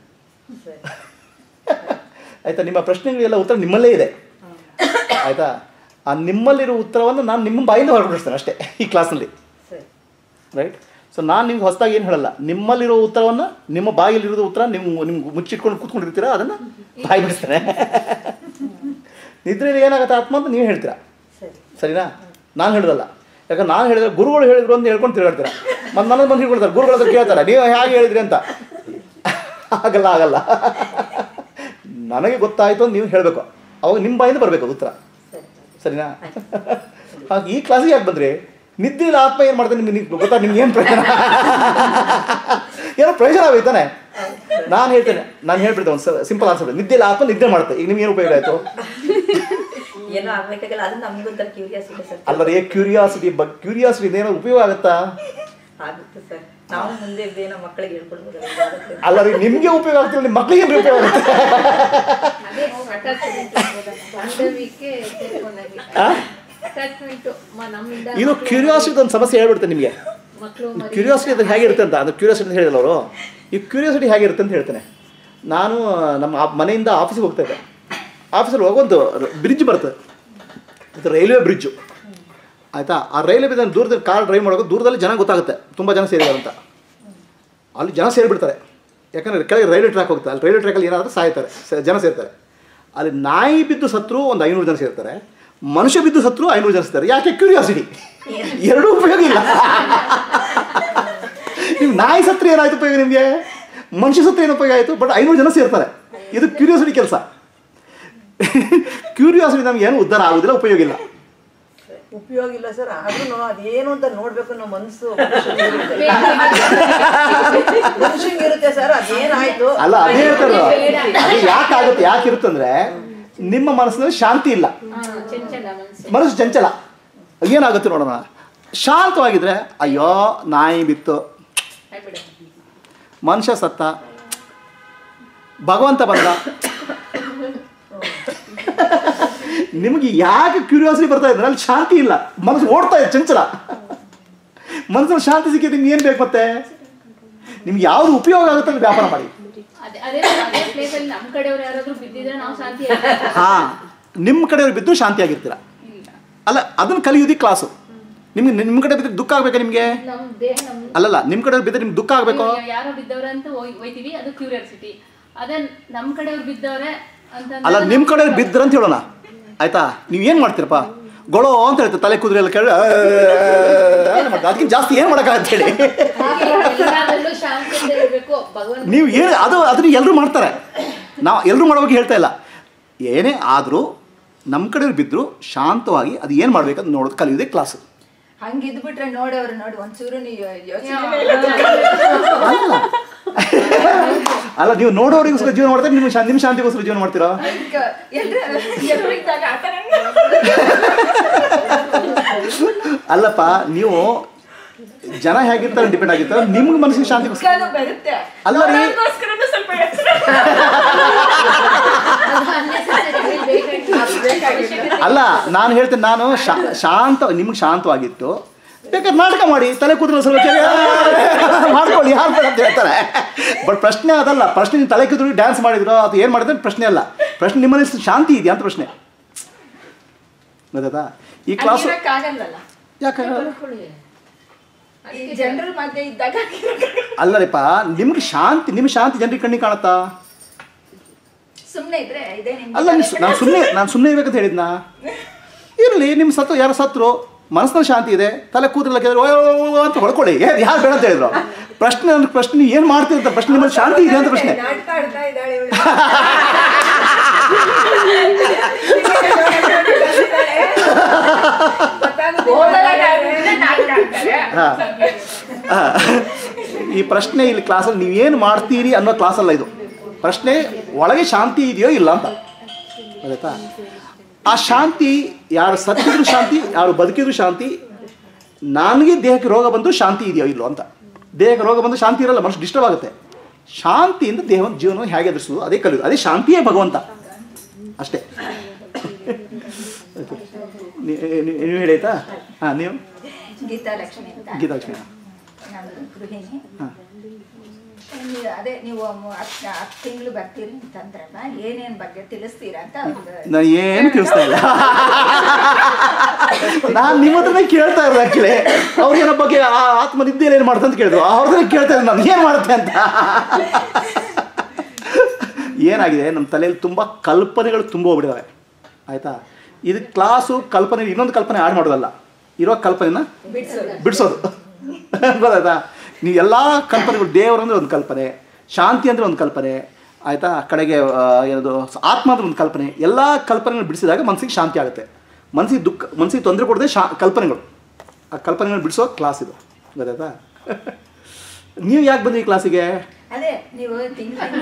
ಆಯಿತಾ ನಿಮ್ಮ ಪ್ರಶ್ನೆಗಳಿಗೆಲ್ಲ ಉತ್ತರ ನಿಮ್ಮಲ್ಲೇ ಇದೆ ಆಯಿತಾ ಆ ನಿಮ್ಮಲ್ಲಿರೋ ಉತ್ತರವನ್ನು ನಾನು ನಿಮ್ಮ ಬಾಯಿಂದ ಹೊರಬಿಡಿಸ್ತೇನೆ ಅಷ್ಟೇ ಈ ಕ್ಲಾಸ್ನಲ್ಲಿ ಸರಿ ರೈಟ್ ಸೊ ನಾನು ನಿಮ್ಗೆ ಹೊಸದಾಗಿ ಏನು ಹೇಳಲ್ಲ ನಿಮ್ಮಲ್ಲಿರೋ ಉತ್ತರವನ್ನು ನಿಮ್ಮ ಬಾಯಲ್ಲಿರೋ ಉತ್ತರ ನಿಮ್ಮ ನಿಮ್ಗೆ ಮುಚ್ಚಿಟ್ಕೊಂಡು ಕೂತ್ಕೊಂಡಿರ್ತೀರ ಅದನ್ನು ಬಾಯಿ ಬಿಡಿಸ್ತೇನೆ ನಿದ್ರೆಯಲ್ಲಿ ಏನಾಗುತ್ತೆ ಆತ್ಮ ಅಂತ ನೀವು ಹೇಳ್ತೀರಾ ಸರಿ ಸರಿನಾ ನಾನು ಹೇಳೋದಲ್ಲ ಯಾಕಂದ್ರೆ ನಾನು ಹೇಳಿದ್ರೆ ಗುರುಗಳು ಹೇಳಿದ್ರು ಅಂತ ಹೇಳ್ಕೊಂಡು ತಿರುಗಾಡ್ತೀರ ಮತ್ತು ನನ್ನ ಬಂದು ಹೇಳ್ಕೊಡ್ತಾರೆ ಗುರುಗಳ ಹತ್ರ ಕೇಳ್ತಾರೆ ನೀವು ಹೇಗೆ ಹೇಳಿದ್ರಿ ಅಂತ ಆಗಲ್ಲ ಆಗಲ್ಲ ನನಗೆ ಗೊತ್ತಾಯಿತು ಅಂತ ನೀವು ಹೇಳಬೇಕು ಅವಾಗ ನಿಮ್ಮ ಬಾಯಿಂದ ಬರಬೇಕು ಅದು ಉತ್ತರ ಸರಿನಾ ಹಾಗೆ ಈ ಕ್ಲಾಸಿಗೆ ಯಾಕೆ ಬಂದ್ರಿ ನಿದ್ದೆಯಲ್ಲಿ ಆತ್ಮ ಏನು ಮಾಡ್ತಾರೆ ನಿಮ್ಗೆ ನಿಮ್ಗೆ ಗೊತ್ತಾ ನಿಮ್ಗೆ ಏನು ಪ್ರಯೋಜನ ಏನೋ ಪ್ರಯೋಜನ ಆಗೋಯ್ತಾನೆ ನಾನು ಹೇಳ್ತೇನೆ ನಾನು ಹೇಳ್ಬಿಡ್ತೇನೆ ಒಂದು ಸಿಂಪಲ್ ಆನ್ಸರ್ ನಿದ್ದೆಯಲ್ಲಿ ಆತ್ಮ ನಿದ್ದೆ ಮಾಡುತ್ತೆ ಈಗ ನಿಮ್ಗೆ ಏನು ಉಪಯೋಗ ಆಯಿತು ಏನೋ ಆಗ್ಬೇಕಾಗಲ್ಲ ಅದು ನಮ್ಗೊಂಥರ ಕ್ಯೂರಿಯಾಸಿಟಿ ಸರ್ ಅಲ್ಲರಿ ಕ್ಯೂರಿಯಾಸಿಟಿ ಬಗ್ಗೆ ಕ್ಯೂರಿಯಾಸಿಟಿ ಏನೋ ಉಪಯೋಗ ಆಗುತ್ತಾ ಆಗುತ್ತೆ ಸರ್ ನಾವು ಮುಂದೆ ಏನೋ ಮಕ್ಕಳಿಗೆ ಹೇಳ್ಕೊಡ್ಬೋದಲ್ಲ ಆಗುತ್ತೆ. ಅಲ್ಲ ರೀ ನಿಮಗೆ ಉಪಯೋಗ ಆಗ್ತಿಲ್ಲ ನಿಮ್ಮ ಮಕ್ಕಳಿಗೆ ಏನು ಉಪಯೋಗ ಆಗುತ್ತೆ ಅದೇ ಅಟ್ಯಾಚ್ಮೆಂಟ್ ಬಾಂಧವ್ಯಕ್ಕೆ ಸೇರ್ಕೊಂಡಾಗೆ ಆ? ಅಟ್ಯಾಚ್ಮೆಂಟ್ ನಮ್ಮಿಂದ ಇದು ಕ್ಯೂರಿಯಾಸಿಟಿ ಒಂದು ಸಮಸ್ಯೆ ಹೇಳ್ಬಿಡ್ತೇನೆ ನಿಮಗೆ ಮಕ್ಕಳು ಕ್ಯೂರಿಯಾಸಿಟಿ ಅದು ಹೇಗಿರುತ್ತೆ ಅಂತ ಅದು ಕ್ಯೂರಿಯಾಸಿಟಿ ಅಂತ ಹೇಳಿಲ್ಲ ಅವರು ಈ ಕ್ಯೂರಿಯಾಸಿಟಿ ಹೇಗಿರುತ್ತೆ ಅಂತ ಹೇಳ್ತೇನೆ ನಾನು ನಮ್ಮ ಆ- ಮನೆಯಿಂದ ಆಫೀಸಿಗೆ ಹೋಗ್ತಾ ಇದ್ದೆ ಆಫೀಸಲ್ಲಿ ಹೋಗೊಂದು ಬ್ರಿಡ್ಜ್ ಬರ್ತದೆ ಇದು ರೈಲ್ವೆ ಬ್ರಿಡ್ಜು ಆಯಿತಾ ಆ ರೈಲ್ವೆ ಬ್ರಿಡ್ಜ್ ದೂರದಲ್ಲಿ ಕಾರ್ ಡ್ರೈವ್ ಮಾಡೋದು ದೂರದಲ್ಲಿ ಜನ ಗೊತ್ತಾಗುತ್ತೆ ತುಂಬ ಜನ ಸೇರಿದ್ದಾರೆ ಅಂತ ಅಲ್ಲಿ ಜನ ಸೇರಿಬಿಡ್ತಾರೆ ಯಾಕಂದರೆ ಕೆಳಗೆ ರೈಲ್ವೆ ಟ್ರ್ಯಾಕ್ ಹೋಗ್ತಾರೆ ಅಲ್ಲಿ ರೈಲ್ವೆ ಟ್ರ್ಯಾಕಲ್ಲಿ ಏನಾದರೂ ಸಾಯ್ತಾರೆ ಸ- ಜನ ಸೇರ್ತಾರೆ ಅಲ್ಲಿ ನಾಯಿ ಬಿದ್ದು ಸತ್ರು ಒಂದು ಐನೂರು ಜನ ಸೇರ್ತಾರೆ ಮನುಷ್ಯ ಬಿದ್ದು ಸತ್ರು ಐನೂರು ಜನ ಸೇರ್ತಾರೆ ಯಾಕೆ ಕ್ಯೂರಿಯಾಸಿಟಿ ಎರಡೂ ಉಪಯೋಗ ಇಲ್ಲ ನೀವು ನಾಯಿ ಸತ್ರ ಏನಾಯ್ತು ಉಪಯೋಗ ನಿಮಗೆ ಮನುಷ್ಯ ಸತ್ರ ಏನು ಉಪಯೋಗ ಆಯಿತು ಬಟ್ ಐನೂರು ಜನ ಸೇರ್ತಾರೆ ಇದು ಕ್ಯೂರಿಯಾಸಿಟಿ ಕೆಲಸ ಕ್ಯೂರಿಯಾಸಿಟಿ ನಮ್ಗೆ ಏನು ಉದ್ಧಾರ ಆಗೋದಿಲ್ಲ ಉಪಯೋಗ ಇಲ್ಲ ಉಪಯೋಗ ಇಲ್ಲ ಸರ್ ಆದ್ರೂ ಅದೇನು ಅಂತ ನೋಡ್ಬೇಕು ಅನ್ನೋ ಮನಸ್ಸು ಮನುಷ್ಯಂಗೆ ಇರುತ್ತೆ ಸರ್ ಅದೇನಾಯ್ತು ಅಲ್ಲ ಅದೇ ಹೇಳ್ತಾರಲ್ಲ ಅದು ಯಾಕೆ ಆಗುತ್ತೆ ಯಾಕೆ ಇರುತ್ತಂದ್ರೆ ನಿಮ್ಮ ಮನಸ್ಸಿನಲ್ಲಿ ಶಾಂತಿ ಇಲ್ಲ ಚಂಚಲ ಮನಸ್ಸು ಮನಸ್ಸು ಚಂಚಲ ಏನಾಗುತ್ತೆ ನೋಡೋಣ ಶಾಂತವಾಗಿದ್ರೆ ಅಯ್ಯೋ ನಾಯಿ ಬಿತ್ತು ಆಗ್ಬಿಡು. ಮನುಷ್ಯ ಸತ್ತ ಭಗವಂತ ಬಂದ ನಿಮಗೆ ಯಾಕೆ ಕ್ಯೂರಿಯಾಸಿಟಿ ಬರ್ತಾ ಇದ್ರೆ ಅಲ್ಲಿ ಶಾಂತಿ ಇಲ್ಲ ಮನಸ್ಸು ಓಡ್ತಾ ಇದೆ ಚಂಚಲ ಮನಸ್ಸಲ್ಲಿ ಶಾಂತಿ ಸಿಕ್ಕಿದ್ರೆ ನಿಮ್ಗೆ ಏನು ಬೇಕು ಮತ್ತೆ ನಿಮ್ಗೆ ಯಾವುದು ಉಪಯೋಗ ಆಗುತ್ತೆ ಅಂತ ವ್ಯಾಪಾರ ಮಾಡಿ ಅದೇ ಅದೇ ಅದೇ ಪ್ಲೇಸ್ ಅಲ್ಲಿ ನಮ್ ಕಡೆಯವ್ರು ಯಾರಾದ್ರೂ ಬಿದ್ದಿದ್ರೆ ನಾವು ಶಾಂತಿ ಹಾ ನಿಮ್ಮ ಕಡೆಯವ್ರು ಬಿದ್ದು ಶಾಂತಿಯಾಗಿರ್ತೀರ ಅಲ್ಲ ಅದನ್ನು ಕಲಿಯೋದಿ ಕ್ಲಾಸು ನಿಮ್ಗೆ ನಿಮ್ಮ ಕಡೆ ಬಿದ್ದರೆ ದುಃಖ ಆಗ್ಬೇಕಾ ನಿಮಗೆ ನಮ್ ದೇಹ ನಮ್ ಅಲ್ಲಲ್ಲ ನಿಮ್ಮ ಕಡೆಯವ್ರು ಬಿದ್ದರೆ ನಿಮ್ಗೆ ದುಃಖ ಆಗಬೇಕು ನೀವು ಯಾರೋ ಬಿದ್ದವ್ರೆ ಅಂತ ಹೋಯ್- ಹೋಯ್ತೀವಿ ಅದು ಕ್ಯೂರಿಯಾಸಿಟಿ ಅದೇ ನಮ್ ಕಡೆಯವ್ರು ಬಿದ್ದವ್ರೆ ಅಂತ ಅಲ್ಲ ನಿಮ್ಮ ಕಡೆಯವ್ರು ಬಿದ್ದರು ಅಂತ ಹೇಳೋಣ ಆಯ್ತಾ ನೀವು ಏನು ಮಾಡ್ತೀರಪ್ಪ ಗೊಳೋ ಅಂತ ಹೇಳ್ತಾರೆ ತಲೆ ಕುದುರೆ ಎಲ್ಲ ಕೇಳಿ ಅದಕ್ಕಿಂತ ಜಾಸ್ತಿ ಏನು ಮಾಡೋಕ್ಕಾಗತ್ತೆ ಹೇಳಿ ಎಲ್ಲದರಲ್ಲೂ ಶಾಂತಿಯಿಂದ ಇರಬೇಕು ಭಗವಂತ ನೀವು ಏನು ಅದು ಅದನ್ನ ಎಲ್ಲರೂ ಮಾಡ್ತಾರೆ ನಾವು ಎಲ್ಲರೂ ಮಾಡೋ ಬಗ್ಗೆ ಹೇಳ್ತಾ ಇಲ್ಲ ಏನೇ ಆದರೂ ನಮ್ಮ ಕಡೆಯವ್ರು ಬಿದ್ದರು ಶಾಂತವಾಗಿ ಅದು ಏನು ಮಾಡ್ಬೇಕಂತ ನೋಡೋದು ಕಲಿಯೋದೇ ಕ್ಲಾಸು ಹಂಗಿದ್ಬಿಟ್ರೆ ನೋಡೋರು ನೋಡಿ ಒಂಚೂರು ನೀವು ಯೋಚನೆ ಅಲ್ಲ ಅಲ್ಲ ನೀವು ನೋಡೋರಿಗೋಸ್ಕರ ಜೀವನ ಮಾಡ್ತಾರೆ ನಿಮ್ಮ ಶಾ ನಿಮ್ಮ ಶಾಂತಿಗೋಸ್ಕರ ಜೀವನ ಮಾಡ್ತೀರಾ ಎಲ್ರಿದ್ದಾಗ ಆ ಥರ ಅಲ್ಲಪ್ಪ ನೀವು ಜನ ಹೇಗಿರ್ತಾರೆ ಡಿಪೆಂಡ್ ಆಗಿರ್ತಾರೆ ನಿಮ್ಗೆ ಮನಸ್ಸಿಗೆ ಶಾಂತಿಗೋಸ್ಕರ ದುಃಖನೂ ಬರುತ್ತೆ ಅಲ್ಲ ರೀ ನೋಡೋರ್ಗೋಸ್ಕರನೂ ಸ್ವಲ್ಪ ಎಚ್ಚರ. ಅಲ್ಲ ನಾನು ಹೇಳ್ತೇನೆ ನಾನು ಶಾ- ಶಾಂತ ನಿಮ್ಗೆ ಶಾಂತವಾಗಿತ್ತು ಬೇಕಾದ್ರೆ ನಾಟಕ ಮಾಡಿ ತಲೆ ಕೂದಲು ಸ್ವಲ್ಪ ಚೆಲ್ಲಿ, ಆ, ಮಾಡ್ಕೊಳ್ಳಿ ಯಾರು ಬೇಡ ಅಂತ ಹೇಳ್ತಾರೆ ಬಟ್ ಪ್ರಶ್ನೆ ಅದಲ್ಲ ಪ್ರಶ್ನೆ ನೀವು ತಲೆ ಕೂದಲು ಡ್ಯಾನ್ಸ್ ಮಾಡಿದ್ರು ಅದು ಏನು ಮಾಡಿದ್ರೆ ಪ್ರಶ್ನೆ ಅಲ್ಲ ಪ್ರಶ್ನೆ ನಿಮ್ಮ ಮನಸ್ಸು ಶಾಂತಿ ಇದೆಯಾ ಅಂತ ಪ್ರಶ್ನೆ ಗೊತ್ತಾಯ್ತಾ ಈ ಕ್ಲಾಸು ಹಂಗಿರಕ್ಕಾಗಲ್ಲಲ್ಲ ಯಾಕೆ ಈ ಜನರ ಮಧ್ಯೆ ಇದ್ದಾಗ ಅಲ್ಲರಿಪ್ಪ ನಿಮ್ಗೆ ಶಾಂತಿ ನಿಮ್ಮ ಶಾಂತಿ ಜನರಿಗೆ ಕಣ್ಣಿಗೆ ಕಾಣುತ್ತಾ ಸುಮ್ನೆ ಇದ್ರೆ ಇದೇ ನಿಮ್ಗೆ ಅಲ್ಲ ನೀವು ನಾನು ಸುಮ್ಮನೆ ನಾನು ಸುಮ್ಮನೆ ಇರ್ಬೇಕಂತ ಹೇಳಿದ್ನಾ ಇರಲಿ ನಿಮ್ಮ ಸತ್ತು ಯಾರು ಸತ್ರು ಮನಸ್ಸಿನಲ್ಲಿ ಶಾಂತಿ ಇದೆ ತಲೆ ಕೂದಲೆಲ್ಲ ಕೇಳಿದ್ರೆ ಓ ಅಂತ ಹೊಡ್ಕೊಳ್ಳಿ ಯಾರು ಯಾರು ಬೇಡ ಅಂತ ಹೇಳಿದ್ರು ಪ್ರಶ್ನೆ ನನ್ನ ಪ್ರಶ್ನೆ ನೀವು ಏನು ಮಾಡ್ತೀರಿ ಅಂತ ಪ್ರಶ್ನೆ ನಿಮ್ಮಲ್ಲಿ ಶಾಂತಿ ಇದೆ ಅಂತ ಪ್ರಶ್ನೆ ನಾಟಕ ಆಡ್ತಾ ಇದ್ದಾಳೆ ಇವಳು ಹಾಂ ಈ ಪ್ರಶ್ನೆ ಇಲ್ಲಿ ಕ್ಲಾಸಲ್ಲಿ ನೀವೇನು ಮಾಡ್ತೀರಿ ಅನ್ನೋ ಕ್ಲಾಸಲ್ಲ ಇದು ಪ್ರಶ್ನೆ ಒಳಗೆ ಶಾಂತಿ ಇದೆಯೋ ಇಲ್ಲ ಅಂತ ಗೊತ್ತಾಯ್ತಾ ಆ ಶಾಂತಿ ಯಾರು ಸತ್ತಿದ್ರು ಶಾಂತಿ ಯಾರು ಬದುಕಿದ್ರು ಶಾಂತಿ ನನಗೆ ದೇಹಕ್ಕೆ ರೋಗ ಬಂದು ಶಾಂತಿ ಇದೆಯೋ ಇಲ್ಲೋ ಅಂತ ದೇಹಕ್ಕೆ ರೋಗ ಬಂದು ಶಾಂತಿ ಇರಲ್ಲ ಮನುಷ್ಯ ಡಿಸ್ಟರ್ಬ್ ಆಗುತ್ತೆ ಶಾಂತಿಯಿಂದ ದೇಹ ಜೀವನವನ್ನು ಹೇಗೆ ಎದುರಿಸೋದು ಅದೇ ಕಲಿಯೋದು ಅದೇ ಶಾಂತಿಯೇ ಭಗವಂತ ಅಷ್ಟೇ ನೀ- ನೀ- ನೀವು ಹೇಳಾಯ್ತಾ ಹಾಂ ನೀವು ಗೀತಾ ಲಕ್ಷ್ಮಿ ಅಂತ ಗೀತಾಲಕ್ಷ್ಮಿ ನಾನು ಗೃಹಿಣಿ ಹಾಂ ನೀವು ಅದೇ ನೀವು ಮು- ಹತ್ತು ಹತ್ತು ತಿಂಗಳು ಬರ್ತೀರಿ ಅಂತಂದ್ರಲ್ಲ ಏನೇನ್ ಬಗ್ಗೆ ತಿಳಿಸ್ತೀರಾ ಅಂತ ಒಂದು ನಾನು ಏನು ತಿಳಿಸ್ತಾ ಇಲ್ಲ ನಾನು ನಿಮ್ಮ ಹತ್ರನೇ ಕೇಳ್ತಾ ಇರೋದು ಆ್ಯಕ್ಚುಲಿ ಅವ್ರಿಗೇನೋ ಬಗ್ಗೆ ಆ ಆತ್ಮ ನಿದ್ದೆಯಲ್ಲಿ ಏನು ಮಾಡ್ತಾ ಅಂತ ಕೇಳಿದ್ರು ಅವ್ರದ್ದೇ ಕೇಳ್ತಾ ಇದ್ದೀನಿ ನಾನು ಏನು ಮಾಡುತ್ತೆ ಅಂತ ಏನಾಗಿದೆ ನಮ್ಮ ತಲೆಯಲ್ಲಿ ತುಂಬ ಕಲ್ಪನೆಗಳು ತುಂಬ ಹೋಗ್ಬಿಟ್ಟಿದ್ದಾವೆ ಆಯಿತಾ ಇದು ಕ್ಲಾಸು ಕಲ್ಪನೆ ಇನ್ನೊಂದು ಕಲ್ಪನೆ ಆಡ್ ಮಾಡೋದಲ್ಲ ಇರೋ ಕಲ್ಪನೆನ ಬಿಡಿಸೋದು ಗೊತ್ತಾಯ್ತಾ ನೀವು ಎಲ್ಲ ಕಲ್ಪನೆಗಳು ದೇವರು ಅಂದರೆ ಒಂದು ಕಲ್ಪನೆ ಶಾಂತಿ ಅಂದರೆ ಒಂದು ಕಲ್ಪನೆ ಆಯಿತಾ ಕಡೆಗೆ ಆ, ಏನದು ಆತ್ಮ ಅಂದ್ರೆ ಒಂದು ಕಲ್ಪನೆ ಎಲ್ಲ ಕಲ್ಪನೆಗಳು ಬಿಡಿಸಿದಾಗ ಮನಸ್ಸಿಗೆ ಶಾಂತಿ ಆಗುತ್ತೆ ಮನಸ್ಸಿಗೆ ದುಃಖ ಮನಸ್ಸಿಗೆ ತೊಂದರೆ ಕೊಡದೆ ಶಾ ಕಲ್ಪನೆಗಳು ಆ ಕಲ್ಪನೆಗಳು ಬಿಡಿಸೋ ಕ್ಲಾಸ್ ಇದು ಗೊತ್ತಾಯ್ತಾ ನೀವು ಯಾಕೆ ಬಂದ್ರಿ ಈ ಕ್ಲಾಸಿಗೆ ಅದೇ ನೀವು ತಿಂಗಳು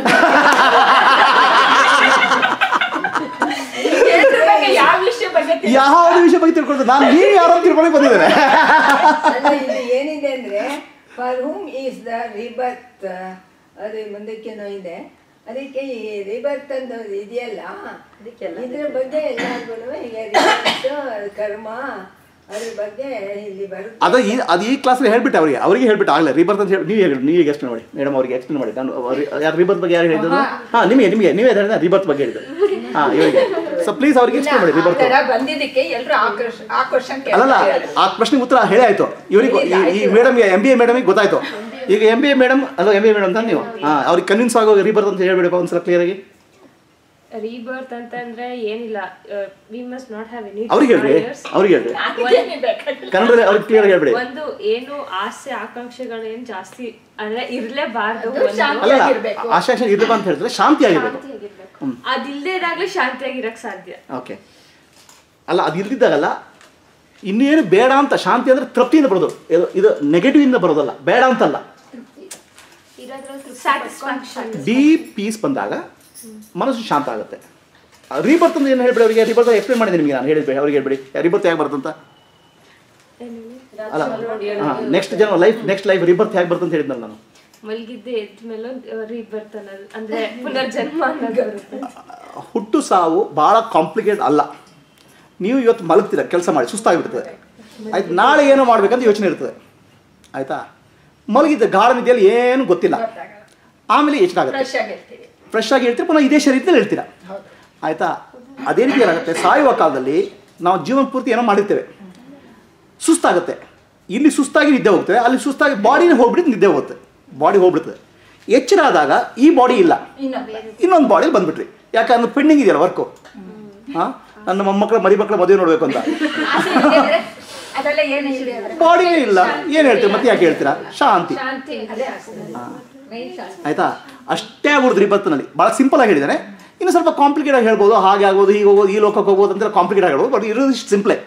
ಯಾವ ವಿಷಯ ಬಗ್ಗೆ ಯಾವ ವಿಷಯ ಬಗ್ಗೆ ತಿಳ್ಕೊಳ್ತಾರೆ ನಾನು ನೀವು ಯಾರೋ ತಿಳ್ಕೊಳಕ್ಕೆ ಬಂದಿದ್ದೇನೆ ಅಲ್ಲ ಇಲ್ಲಿ ಏನಿದೆ ಅಂದ್ರೆ for whom is the rebirth ಅದು ಮುಂದಕ್ಕೇನೋ ಇದೆ ಅದಕ್ಕೆ ಈ ರಿಬರ್ತ್ ಅನ್ನೋದು ಇದೆಯಲ್ಲ ಇದ್ರ ಬಗ್ಗೆ ಎಲ್ಲರಿಗೂ ಈಗ ರಿಬರ್ತ್ ಕರ್ಮ ಅದ್ರ ಬಗ್ಗೆ ಇಲ್ಲಿ ಬರುತ್ತೆ ಅದು ಈ ಅದು ಈ ಕ್ಲಾಸಲ್ಲಿ ಹೇಳ್ಬಿಟ್ಟು ಅವರಿಗೆ ಅವರಿಗೆ ಹೇಳ್ಬಿಟ್ಟು ಆಗಲ್ಲ ರಿಬರ್ತ್ ಅಂತ ಹೇಳಿ ನೀವು ಹೇಳಿ ನೀವು ಈಗ ಎಕ್ಸ್ಪ್ಲೇನ್ ಮಾಡಿ ಮೇಡಮ್ ಅವ್ರಿಗೆ ಎಕ್ಸ್ಪ್ಲೇನ್ ಮಾಡಿ ನಾನು ಅವ್ರು- ಯಾರು ರಿಬರ್ತ್ ಬಗ್ಗೆ ಯಾರು ಹೇಳಿದ್ರು ಹಾಂ ನಿಮಗೆ ನಿಮಗೆ ನೀವೇ ಹೇಳಿದ್ರೆ ರಿಬರ್ತ್ ಬಗ್ಗೆ ಹೇಳಿದ್ರು ಹಾಂ ಇವರಿಗೆ ಸೊ ಪ್ಲೀಸ್ ಅವ್ರಿಗೆ ಎಕ್ಸ್ಪ್ಲೇನ್ ಮಾಡಿ ರಿಬರ್ತ್ ಆ ಥರ ಬಂದಿದ್ದಕ್ಕೆ ಎಲ್ರು ಆಕರ್ಷ ಆಕರ್ಷಣೆ ಅಲ್ಲಲ್ಲ ಆ ಪ್ರಶ್ನೆಗೆ ಉತ್ತರ ಹೇಳೇ ಆಯ್ತು ಇವರಿಗೆ ಈ ಮೇಡಮ್ಗೆ ಎಂ ಬಿ ಎ ಮೇಡಮಿಗೆ ಗೊತ್ತಾಯ್ತು ಈಗ ಎಂ ಬಿ ಎ ಮೇಡಮ್ ಅಲ್ಲ ಎಂ ಬಿ ಎ ಮೇಡಮ್ ಅಂತ ನೀವು ಹಾಂ ಅವ್ರಿಗೆ ಕನ್ವಿನ್ಸ್ ಆಗೋ ರಿಬರ್ತ್ ಅಂತ ಹೇಳ್ಬಿಡಪ್ಪ ಒಂದ್ಸಲ ಕ್ಲಿಯರಾಗಿ ರೀಬರ್ತ್ ಅಂತಂದ್ರೆ ಏನಿಲ್ಲ we must not have any ಅವ್ರಿಗೆ ಹೇಳ್ರಿ ಅವ್ರಿಗೆ ಹೇಳ್ರಿ ಕನ್ನಡದಲ್ಲಿ ಅವ್ರಿಗೆ ಕ್ಲಿಯರ್ ಹೇಳ್ಬಿಡಿ ಒಂದು ಏನು ಆಸೆ ಆಕಾಂಕ್ಷೆಗಳು ಏನ್ ಜಾಸ್ತಿ ಅಂದ್ರೆ ಇರ್ಲೇಬಾರ್ದು ಅಲ್ಲ ಆಶಾ ಇರ್ಬೇಕು ಅಂತ ಹೇಳಿದ್ರೆ ಶಾಂತಿ ಆಗಿರ್ಬೇಕು ಹ್ಮ್. ಅದಿಲ್ದೇ ಇದಾಗ್ಲೇ ಶಾಂತಿಯಾಗಿರಕ್ ಸಾಧ್ಯ ಓಕೆ ಅಲ್ಲ ಅದು ಇಲ್ದಿದ್ದಾಗಲ್ಲ ಇನ್ನೇನು ಬೇಡ ಅಂತ ಶಾಂತಿ ಅಂದರೆ ತೃಪ್ತಿಯಿಂದ ಬರೋದು ಇದು ಇದು ನೆಗೆಟಿವ್ ಇಂದ ಬರೋದಲ್ಲ ಬೇಡ ಅಂತಲ್ಲ ಸ್ಯಾಟಿಸ್ಫ್ಯಾಕ್ಷನ್ ಡೀಪ್ ಪೀಸ್ ಬಂದಾಗ ಮನಸ್ಸು ಶಾಂತ ಆಗುತ್ತೆ ರೀಬರ್ತ್ ಅಂತ ಏನು ಹೇಳ್ಬೇಡಿ ಅವರಿಗೆ ರೀಬರ್ತ್ ಎಕ್ಸ್ಪ್ಲೇನ್ ಮಾಡಿದೆ ನಿಮಗೆ ನಾನು ಹೇಳಿದ್ದೆ ಅವ್ರಿಗೆ ಹೇಳ್ಬೇಡಿ ರೀಬರ್ತ್ ಹೇಗೆ ಬರ್ತಂತ ಅಲ್ಲ ಹಾಂ ನೆಕ್ಸ್ಟ್ ಜನ ಲೈಫ್ ನೆಕ್ಸ್ಟ್ ಲೈಫ್ ರೀಬರ್ತ್ ಹೇಗೆ ಬರ್ತಂತ ಹೇಳಿದ್ನಲ್ಲ ನಾನು ಮಲಗಿದ್ದೆ ಎದ್ದ ಮೇಲೆ ರೀಬರ್ತ್ ಅನ್ನೋದು ಅಂದ್ರೆ ಪುನರ್ಜನ್ಮ ಅನ್ನೋದು ಬರುತ್ತೆ ಹುಟ್ಟು ಸಾವು ಭಾಳ ಕಾಂಪ್ಲಿಕೇಟ್ ಅಲ್ಲ ನೀವು ಇವತ್ತು ಮಲಗ್ತೀರ ಕೆಲಸ ಮಾಡಿ ಸುಸ್ತಾಗಿಬಿಡ್ತದೆ ಆಯ್ತು ನಾಳೆ ಏನೋ ಮಾಡ್ಬೇಕಂತ ಯೋಚನೆ ಇರ್ತದೆ ಆಯಿತಾ ಮಲಗಿದ್ದ ಗಾಢ ನಿದ್ದೆಯಲ್ಲಿ ಏನು ಗೊತ್ತಿಲ್ಲ ಆಮೇಲೆ ಎಚ್ಚರ ಆಗುತ್ತೆ ಫ್ರೆಶ್ ಆಗಿರ್ತೀವಿ ಫ್ರೆಶ್ ಆಗಿ ಹೇಳ್ತೀರಿ ಪುನಃ ಇದೇ ಶರೀರದಲ್ಲಿ ಹೇಳ್ತೀರಾ ಆಯಿತಾ ಅದೇ ರೀತಿ ಏನಾಗುತ್ತೆ ಸಾಯುವ ಕಾಲದಲ್ಲಿ ನಾವು ಜೀವನ ಪೂರ್ತಿ ಏನೋ ಮಾಡಿರ್ತೇವೆ ಸುಸ್ತಾಗುತ್ತೆ ಇಲ್ಲಿ ಸುಸ್ತಾಗಿ ನಿದ್ದೆ ಹೋಗ್ತದೆ ಅಲ್ಲಿ ಸುಸ್ತಾಗಿ ಬಾಡಿನೇ ಹೋಗ್ಬಿಟ್ಟು ನಿದ್ದೆ ಹೋಗುತ್ತೆ ಬಾಡಿ ಹೋಗ್ಬಿಡ್ತದೆ ಎಚ್ಚರ ಆದಾಗ ಈ ಬಾಡಿ ಇಲ್ಲ ಇನ್ನೊಂದು ಬಾಡಿ ಬಂದ್ಬಿಟ್ರಿ ಯಾಕಂದ್ರೆ ಪೆಂಡಿಂಗ್ ಇದೆಯಲ್ಲ ವರ್ಕು ಹಾಂ ನನ್ನ ಮೊಮ್ಮಕ್ಕಳ ಮರಿ ಮಕ್ಕಳ ಮದುವೆ ನೋಡಬೇಕು ಅಂತ ಅದೆಲ್ಲ ಏನು ಇದೆ ಅಂದ್ರೆ ಬಾಡಿನೇ ಇಲ್ಲ ಏನು ಹೇಳ್ತೀರಿ ಮತ್ತೆ ಯಾಕೆ ಹೇಳ್ತೀರಾ ಶಾಂತಿ ಶಾಂತಿ ಅದೇ ಮೈನ್ ಶಾಂತಿ ಆಯ್ತಾ ಅಷ್ಟೇ ಆಗ್ಬಿಡುದು ರಿಬತ್ನಲ್ಲಿ ಭಾಳ ಸಿಂಪಲ್ ಆಗಿ ಹೇಳಿದ್ದಾನೆ ಇನ್ನು ಸ್ವಲ್ಪ ಕಾಂಪ್ಲಿಕೇಟ್ ಆಗಿ ಹೇಳ್ಬೋದು ಹಾಗೆ ಆಗ್ಬೋದು ಹೀಗೆ ಹೋಗೋದು ಈ ಲೋಕಕ್ಕೆ ಹೋಗ್ಬೋದು ಅಂತ ಕಾಂಪ್ಲಿಕೇಟ್ ಆಗಿ ಹೇಳ್ಬೋದು ಬಟ್ ಇರೋದು ಇಷ್ಟು ಸಿಂಪ್ಲೇ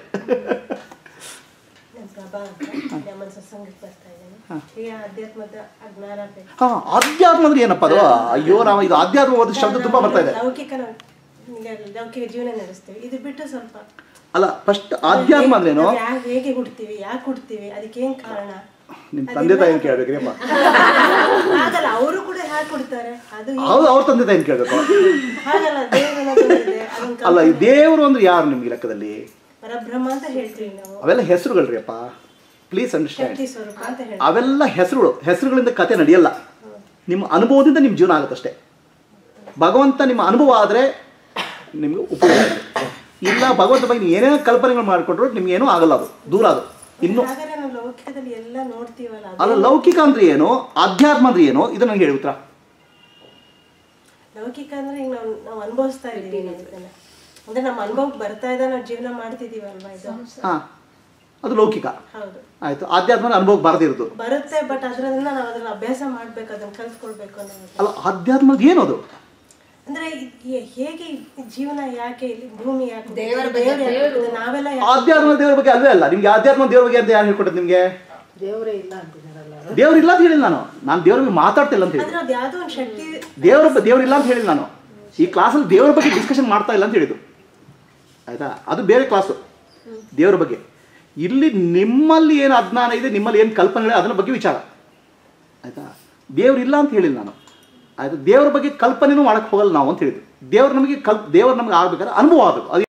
ನಮ್ಮ ಸತ್ಸಂಗಕ್ಕೆ ಬರ್ತಾ ಇದ್ದೇನೆ ಈಗ ಅಧ್ಯಾತ್ಮದ ಅಜ್ಞಾನ ಬೇಕು ಹಾಂ ಅಧ್ಯಾತ್ಮ ಅಂದ್ರೆ ಏನಪ್ಪ ಅದು ಅಯ್ಯೋ ನಾವು ಇದು ಅಧ್ಯಾತ್ಮ ಒಂದು ಶಬ್ದ ತುಂಬ ಬರ್ತಾ ಇದೆ ಲೌಕಿಕ ನಾವು ಈಗ ಲೌಕಿಕ ಜೀವನ ನಡೆಸ್ತೀವಿ ಇದು ಬಿಟ್ಟು ಸ್ವಲ್ಪ ಅಲ್ಲ ಫಸ್ಟ್ ಆಧ್ಯಾತ್ಮ ಅಂದ್ರೇನು ನಾವು ಯಾ- ಹೇಗೆ ಹುಡ್ತೀವಿ ಯಾಕೆ ಹುಡ್ತೀವಿ ಅದಕ್ಕೆ ಏನ್ ಕಾರಣ ನಿಮ್ಮ ತಂದೆ ತಾಯಿನ ಕೇಳ್ಬೇಕ್ರಿಪ್ಪ ಹಾಗಲ್ಲ ಅವರು ಕೂಡ ಹೇಗೆ ಕೊಡ್ತಾರೆ ಅದು ಹೇಗೆ? ಹೌದು ಅವ್ರ ತಂದೆ ತಾಯಿನ ಕೇಳಬೇಕು ಹಾಗಲ್ಲ ದೇವರು ಅನ್ನೋದೊಂದಿದೆ ಅದೊಂದು ಅಲ್ಲ ಈ ದೇವರು ಅಂದ್ರೆ ಯಾರು ನಿಮ್ಗೆ ಲೆಕ್ಕದಲ್ಲಿ ಪರಬ್ರಹ್ಮ ಅಂತ ಹೇಳ್ತೀವಿ ನಾವು ಅವೆಲ್ಲ ಹೆಸರುಗಳ್ರಿ ಅಪ್ಪ ಪ್ಲೀಸ್ ಅಂಡರ್ಸ್ಟ್ಯಾಂಡ್ ಶಕ್ತಿ ಸ್ವರೂಪ ಅಂತ ಹೇಳ್ತೀವಿ ಅವೆಲ್ಲ ಹೆಸರುಗಳು ಹೆಸರುಗಳಿಂದ ಕತೆ ನಡೆಯಲ್ಲ ನಿಮ್ಮ ಅನುಭವದಿಂದ ನಿಮ್ಮ ಜೀವನ ಆಗುತ್ತಷ್ಟೇ ಭಗವಂತ ನಿಮ್ಮ ಅನುಭವ ಆದರೆ ನಿಮಗೆ ಉಪಯೋಗ ಆಗುತ್ತೆ ಇಲ್ಲ ಭಗವಂತ ಬಗ್ಗೆ ನೀವು ಏನೇನೋ ಕಲ್ಪನೆಗಳು ಮಾಡಿಕೊಟ್ರು ನಿಮ್ಗೆ ಏನೂ ಆಗಲ್ಲ ಅದು ದೂರ ಅದು ಇನ್ನು ಹಾಗಾದ್ರೆ ನಾವು ಲೌಕಿಕದಲ್ಲಿ ಎಲ್ಲ ನೋಡ್ತೀವಲ್ಲ ಅದು ಅಲ್ಲ ಲೌಕಿಕ ಅಂದ್ರೆ ಏನು ಆಧ್ಯಾತ್ಮ ಅಂದ್ರೆ ಏನು ಇದು ನಂಗೆ ಹೇಳಿ ಉತ್ತರ ಲೌಕಿಕ ಅಂದ್ರೆ ಈಗ ನಾವು ನಾವು ಅನುಭವಿಸ್ತಾ ಇದ್ದೀವಿ ನಾವು ಇದನ್ನ ಅಂದ್ರೆ ನಮ್ಮ ಅನುಭವಕ್ಕೆ ಬರ್ತಾ ಇದೆ ನಾವು ಜೀವನ ಮಾಡ್ತಿದೀವಲ್ವಾ ಇದು ಹಾಂ ಅದು ಲೌಕಿಕ ಹೌದು ಆಯಿತು ಆಧ್ಯಾತ್ಮ ಅಂದ್ರೆ ಅನುಭವಕ್ಕೆ ಬರದಿರೋದು ಬರುತ್ತೆ ಬಟ್ ಅದರಿಂದ ನಾವು ಅದನ್ನ ಅಭ್ಯಾಸ ಮಾಡ್ಬೇಕು ಅದನ್ನ ಕಲ್ತ್ಕೊಳ್ಬೇಕು ಅನ್ನೋದು ಅಲ್ಲ ಆಧ್ಯಾತ್ಮ ಅಂದ್ರೆ ಏನು ಅದು ಅಂದ್ರೆ ಇದ್- ಹೇ- ಹೇಗೆ ಈ ಜೀವನ ಯಾಕೆ ಇಲ್ಲಿ ಭೂಮಿ ಯಾಕೆ ದೇವರ ದೇವ್ರು ಬಗ್ಗೆ ಯಾಕೆ ಹುಟ್ಟಿದ್ದು? ನಾವೆಲ್ಲ ಯಾಕೆ ಆಧ್ಯಾತ್ಮ ದೇವರ ಬಗ್ಗೆ ಅಲ್ವೇ ಅಲ್ಲ ನಿಮ್ಗೆ ಆಧ್ಯಾತ್ಮ ದೇವರ ಬಗ್ಗೆ ಅಂತ ಯಾರು ಹೇಳ್ಕೊಟ್ಟದ್ದು ನಿಮಗೆ ದೇವರೇ ಇಲ್ಲ ಅಂತಿದಾರಲ್ಲ ಅವರು. ದೇವ್ರು ಇಲ್ಲ ಅಂತ ಹೇಳಿಲ್ಲ ನಾನು ನಾನು ದೇವ್ರ ಬಗ್ಗೆ ಮಾತಾಡ್ತಿಲ್ಲ ಅಂತ ಹೇಳಿ ಆದ್ರೆ ಅದು ಯಾವುದೋ ಒಂದು ಶಕ್ತಿ ದೇವ್ರ ಬ- ದೇವ್ರು ಇಲ್ಲ ಅಂತ ಹೇಳಿಲ್ಲ ನಾನು ಈ ಕ್ಲಾಸಲ್ಲಿ ದೇವ್ರ ಬಗ್ಗೆ ಡಿಸ್ಕಷನ್ ಮಾಡ್ತಾ ಇಲ್ಲ ಅಂತ ಹೇಳಿದ್ದು ಆಯ್ತಾ ಅದು ಬೇರೆ ಕ್ಲಾಸು ದೇವ್ರ ಬಗ್ಗೆ ಇಲ್ಲಿ ನಿಮ್ಮಲ್ಲಿ ಏನು ಅಜ್ಞಾನ ಇದೆ ನಿಮ್ಮಲ್ಲಿ ಏನು ಕಲ್ಪನೆ ಅದನ್ನ ಬಗ್ಗೆ ವಿಚಾರ ಆಯ್ತಾ ದೇವ್ರು ಇಲ್ಲ ಅಂತ ಹೇಳಿಲ್ಲ ನಾನು ಆಯ್ತಾ ದೇವ್ರ ಬಗ್ಗೆ ಕಲ್ಪನೆನೂ ಮಾಡಕ್ಕೆ ಹೋಗಲ್ಲ ನಾವು ಅಂತ ಹೇಳಿದ್ದು ದೇವ್ರು ನಮಗೆ ಕಲ್ ದೇವ್ರು ನಮಗೆ ಆಗ್ಬೇಕಾದ್ರೆ ಅನುಭವ ಆಗಬೇಕು ಅದು